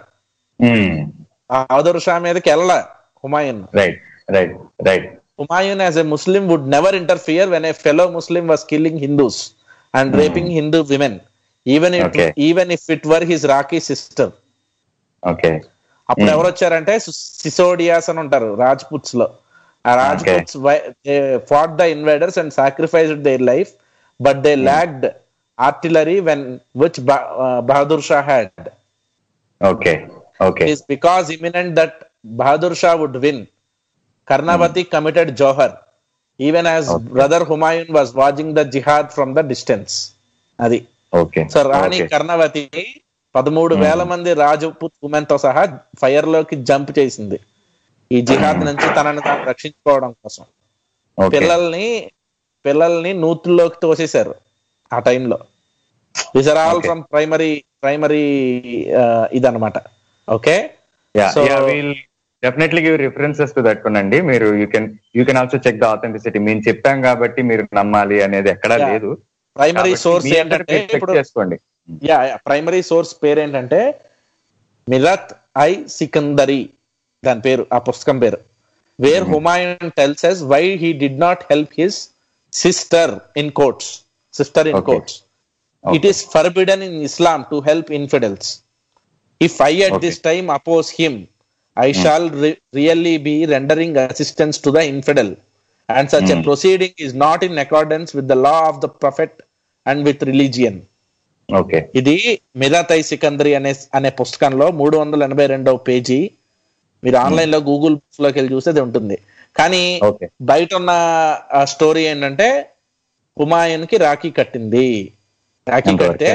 బహదూర్ షా మీదకి వెళ్ళ Humayun right right right Humayun as a Muslim would never interfere when a fellow Muslim was killing Hindus and raping Hindu women even it Okay. Even if it were his rakhi sister okay అప్పుడు ఎవరు వచ్చారంటే సు- సిసోడియాస్ అని ఉంటారు రాజ్పుట్స్ లో ఆ Rajputs fought the invaders and sacrificed their life but they lacked artillery when which Bahadur Shah had okay okay is because imminent that Bahadur Shah would win. Karnavati committed Johar, even as brother Humayun was watching the jihad from the distance. అది okay so Rani Karnavati పదమూడు వేల మంది Rajput women తో సహా fire లోకి jump చేసింది ఈ జిహాద్ నుంచి తనని తాను రక్షించుకోవడం కోసం Okay. పిల్లల్ని పిల్లల్ని నూతుల్లోకి తోసేశారు ఆ టైంలో these are all Okay. From primary primary ఇదన్నమాట okay yeah So- yeah will definitely give references to that అండి మీరు you can you can also check the authenticity మేము చెప్పాం కాబట్టి మీరు నమ్మాలి అనేది ఎక్కడా Yeah. లేదు ప్రైమరీ కాబట్టి సోర్స్ మీ అంతటా ఏంటంటే మీరు check ఇప్పుడు చేసుకోండి యా ప్రైమరీ సోర్స్ పేరు ఏంటంటే మిరత్ ఐ సికందరి దాని పేరు ఆ పుస్తకం పేరు where Humayun tells yes why he did not help his sister in courts sister in Okay. Courts it is forbidden in Islam to help infidels if I at Okay. This time oppose him I shall really be rendering assistance to the infidel and such a Hmm. Proceeding is not in accordance with the law of the prophet and with religion okay ఇది మిరాతై సికందరి అనే అనే పుస్తకంలో మూడు వందల ఎనభై రెండవ page మీరు online లో గూగుల్ బుక్స్ లోకి వెళ్ళి చూస్తే అది ఉంటుంది కానీ ఓకే బయట ఉన్న స్టోరీ ఏంటంటే హుమాయూన్ కి రాఖీ కట్టింది రాఖీ అంతవరకే. కడితే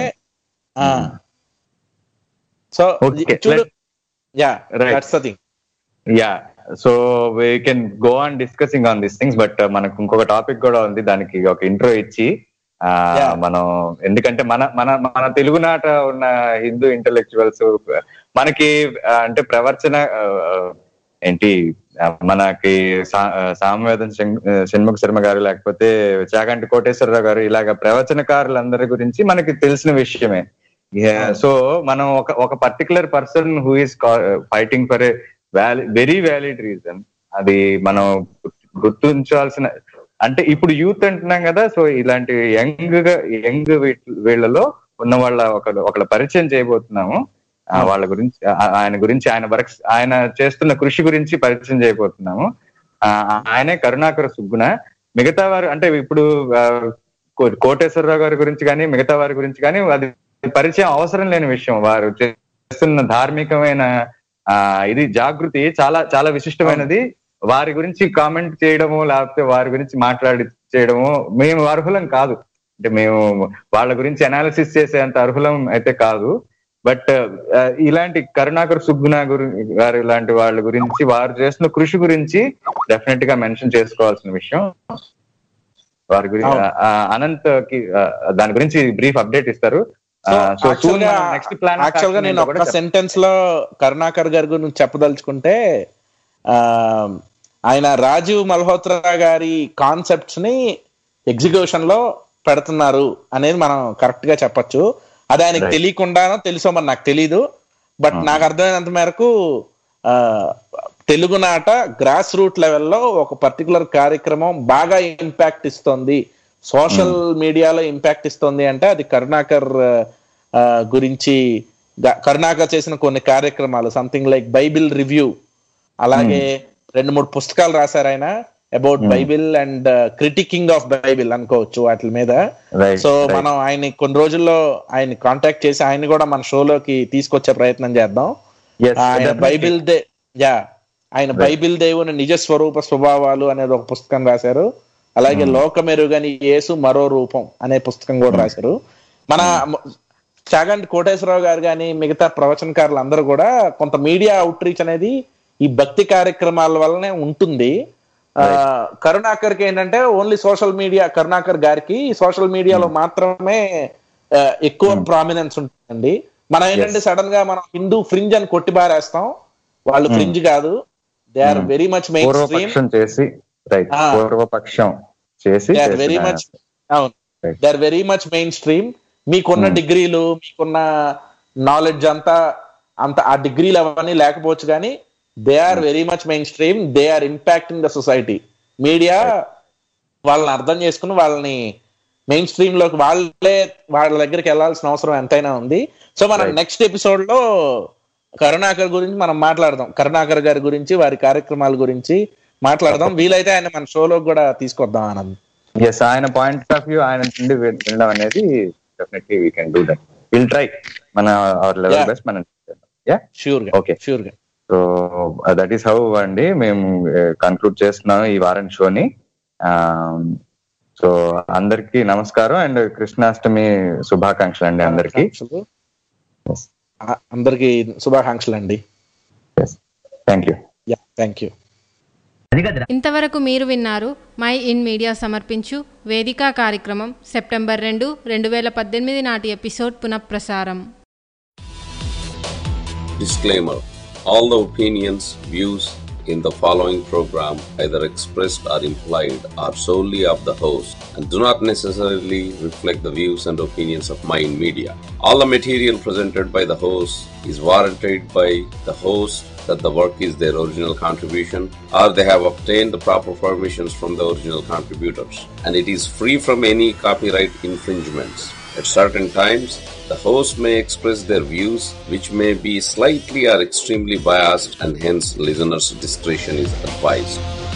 సో Okay, చూడు let- yeah Right. That's the thing yeah so we can go on discussing on this things but మనకు ఇంకొక టాపిక్ కూడా ఉంది దానికి ఒక ఇంట్రో ఇచ్చి ఆ, Yeah. మనం ఎందుకంటే మన మన మన తెలుగునాట ఉన్న హిందూ ఇంటలెక్చువల్స్ మనకి ఆ, అంటే ప్రవర్చన ఆ, ఏంటి ఆ, మనకి సా- ఆ, సామవేదం శం- ఆ, షణ్ముఖ శర్మ గారు లేకపోతే చాగంటి కోటేశ్వరరావు గారు ఇలాగ ప్రవచనకారులందరి గురించి మనకి తెలిసిన విషయమే సో మనం ఒక ఒక particular person who is fighting for a very valid reason అది మనం గుర్తు- గుర్తుంచాల్సిన అంటే ఇప్పుడు యూత్ అంటున్నాం కదా సో ఇలాంటి యంగ్ గా యంగ్ వీళ్ళలో ఉన్న వాళ్ళ ఒక ఒకళ్ళ పరిచయం చేయబోతున్నాము ఆ, వాళ్ళ గురించి ఆ- ఆయన గురించి ఆయన వర్క్ ఆయన చేస్తున్న కృషి గురించి పరిచయం చేయబోతున్నాము ఆ, ఆయనే కరుణాకర సుగ్గున మిగతా వారు అంటే ఇప్పుడు ఆ, కో- కోటేశ్వరరావు గారి గురించి కానీ మిగతా వారి గురించి కానీ అది పరిచయం అవసరం లేని విషయం వారు చేస్తున్న ధార్మికమైన ఆ ఇది జాగృతి చాలా చాలా విశిష్టమైనది వారి గురించి కామెంట్ చేయడము లేకపోతే వారి గురించి మాట్లాడి చేయడము మేము అర్హులం కాదు అంటే మేము వాళ్ళ గురించి అనాలిసిస్ చేసేంత అర్హులం అయితే కాదు బట్ ఇలాంటి కరుణాకర్ సుగ్గున గురి గారు ఇలాంటి వాళ్ళ గురించి వారు చేస్తున్న కృషి గురించి డెఫినెట్ గా మెన్షన్ చేసుకోవాల్సిన విషయం వారి గురించి అవును. అనంత్ కి ఆ, దాని గురించి బ్రీఫ్ అప్డేట్ ఇస్తారు సో యాక్చువల్ గా నెక్స్ట్ ప్లాన్ యాక్చువల్ గా నేను ఒక్క సెంటెన్స్ లో కరుణాకర్ గారి గురించి చెప్పదలుచుకుంటే ఆ, ఆయన రాజీవ్ మల్హోత్రా గారి కాన్సెప్ట్స్ ని ఎగ్జిక్యూషన్ లో పెడుతున్నారు అనేది మనం కరెక్ట్ గా చెప్పొచ్చు అది ఆయనకి Right. తెలియకుండానో తెలుసో మరి నాకు తెలీదు బట్ నాకు అర్థమైనంత మేరకు ఆ, తెలుగునాట గ్రాస్ రూట్ లెవెల్లో ఒక పర్టికులర్ కార్యక్రమం బాగా ఇంపాక్ట్ ఇస్తోంది సోషల్ మీడియాలో ఇంపాక్ట్ ఇస్తోంది అంటే అది కరుణాకర్ ఆ, గురించి గ- కరుణాకర్ చేసిన కొన్ని కార్యక్రమాలు సంథింగ్ లైక్ బైబిల్ రివ్యూ అలాగే రెండు మూడు పుస్తకాలు రాశారు ఆయన about Bible and critiquing of Bible అనుకోవచ్చు వాటి మీద Right, సో right. మనం ఆయన కొన్ని రోజుల్లో ఆయన కాంటాక్ట్ చేసి ఆయన కూడా మన షోలోకి తీసుకొచ్చే ప్రయత్నం చేద్దాం Yes, ఆయన definitely. బైబిల్ దే యా ఆయన బైబిల్ దేవుని నిజ స్వరూప స్వభావాలు అనేది ఒక పుస్తకం రాశారు అలాగే లోకమెరుగని యేసు మరో రూపం అనే పుస్తకం కూడా రాశారు మన చాగంటి కోటేశ్వరరావు గారు కానీ మిగతా ప్రవచనకారులు అందరూ కూడా కొంత మీడియా అవుట్ రీచ్ అనేది ఈ భక్తి కార్యక్రమాల వల్లనే ఉంటుంది ఆ, కరుణాకర్కి ఏంటంటే ఓన్లీ సోషల్ మీడియా కరుణాకర్ గారికి సోషల్ మీడియాలో మాత్రమే ఆ, ఎక్కువ ప్రామినెన్స్ ఉంటుందండి మనం ఏంటంటే సడన్ గా మనం హిందూ ఫ్రింజ్ అని కొట్టిబారేస్తాం వాళ్ళు ఫ్రింజ్ కాదు they are very much mainstream పూర్వపక్షం చేసి రైట్ Ah. పూర్వపక్షం చేసి దే ఆర్ వెరీ చేసిన- మచ్ అవును Right. They are very much mainstream మీకున్న డిగ్రీలు మీకున్న నాలెడ్జ్ అంతా అంత ఆ డిగ్రీలు అవన్నీ లేకపోవచ్చు కానీ they are very much mainstream they are impacting the society media వాళ్ళని అర్థం చేసుకుని వాళ్ళని మెయిన్ స్ట్రీమ్ లోకి వాళ్ళే వాళ్ళ దగ్గరికి వెళ్ళాల్సిన అవసరం ఎంతైనా ఉంది సో మనం Right. నెక్స్ట్ ఎపిసోడ్ లో కరుణాకర్ గురించి మనం మాట్లాడదాం కరుణాకర్ గారి గురించి వారి కార్యక్రమాల గురించి మాట్లాడదాం వీలైతే ఆయన మన షోలో కూడా తీసుకొద్దాం ఆనంద్ ఎస్ ఆయన పాయింట్ ఆఫ్ వ్యూ ఆయన నుండి విన్- వినడం అనేది definitely we can do that will try మన అవర్ లెవెల్ Yeah. బెస్ట్ మనం యా షూర్ గా Okay. షూర్ గా సో దట్ ఈస్ హౌ అండి మేము కన్క్లూడ్ చేస్తున్నాం ఈ వారం షోని సో అందరికి నమస్కారం అండ్ కృష్ణాష్టమి శుభాకాంక్షలు అండి అందరికి ఆ- అందరికీ శుభాకాంక్షలు అండి thank you yeah thank you ఇంతవరకు మీరు విన్నారు మై ఇన్ మీడియా సమర్పించు వేదిక కార్యక్రమం సెప్టెంబర్ రెండు రెండు వేల పద్దెనిమిది నాటి ఎపిసోడ్ పునఃప్రసారం Disclaimer All the opinions, views in the following program, either expressed or implied, are solely of the host and do not necessarily reflect the views and opinions of Mind Media. All the material presented by the host is warranted by the host that the work is their original contribution or they have obtained the proper permissions from the original contributors and it is free from any copyright infringements. At certain times, the host may express their views, which may be slightly or extremely biased, and hence listeners' discretion is advised.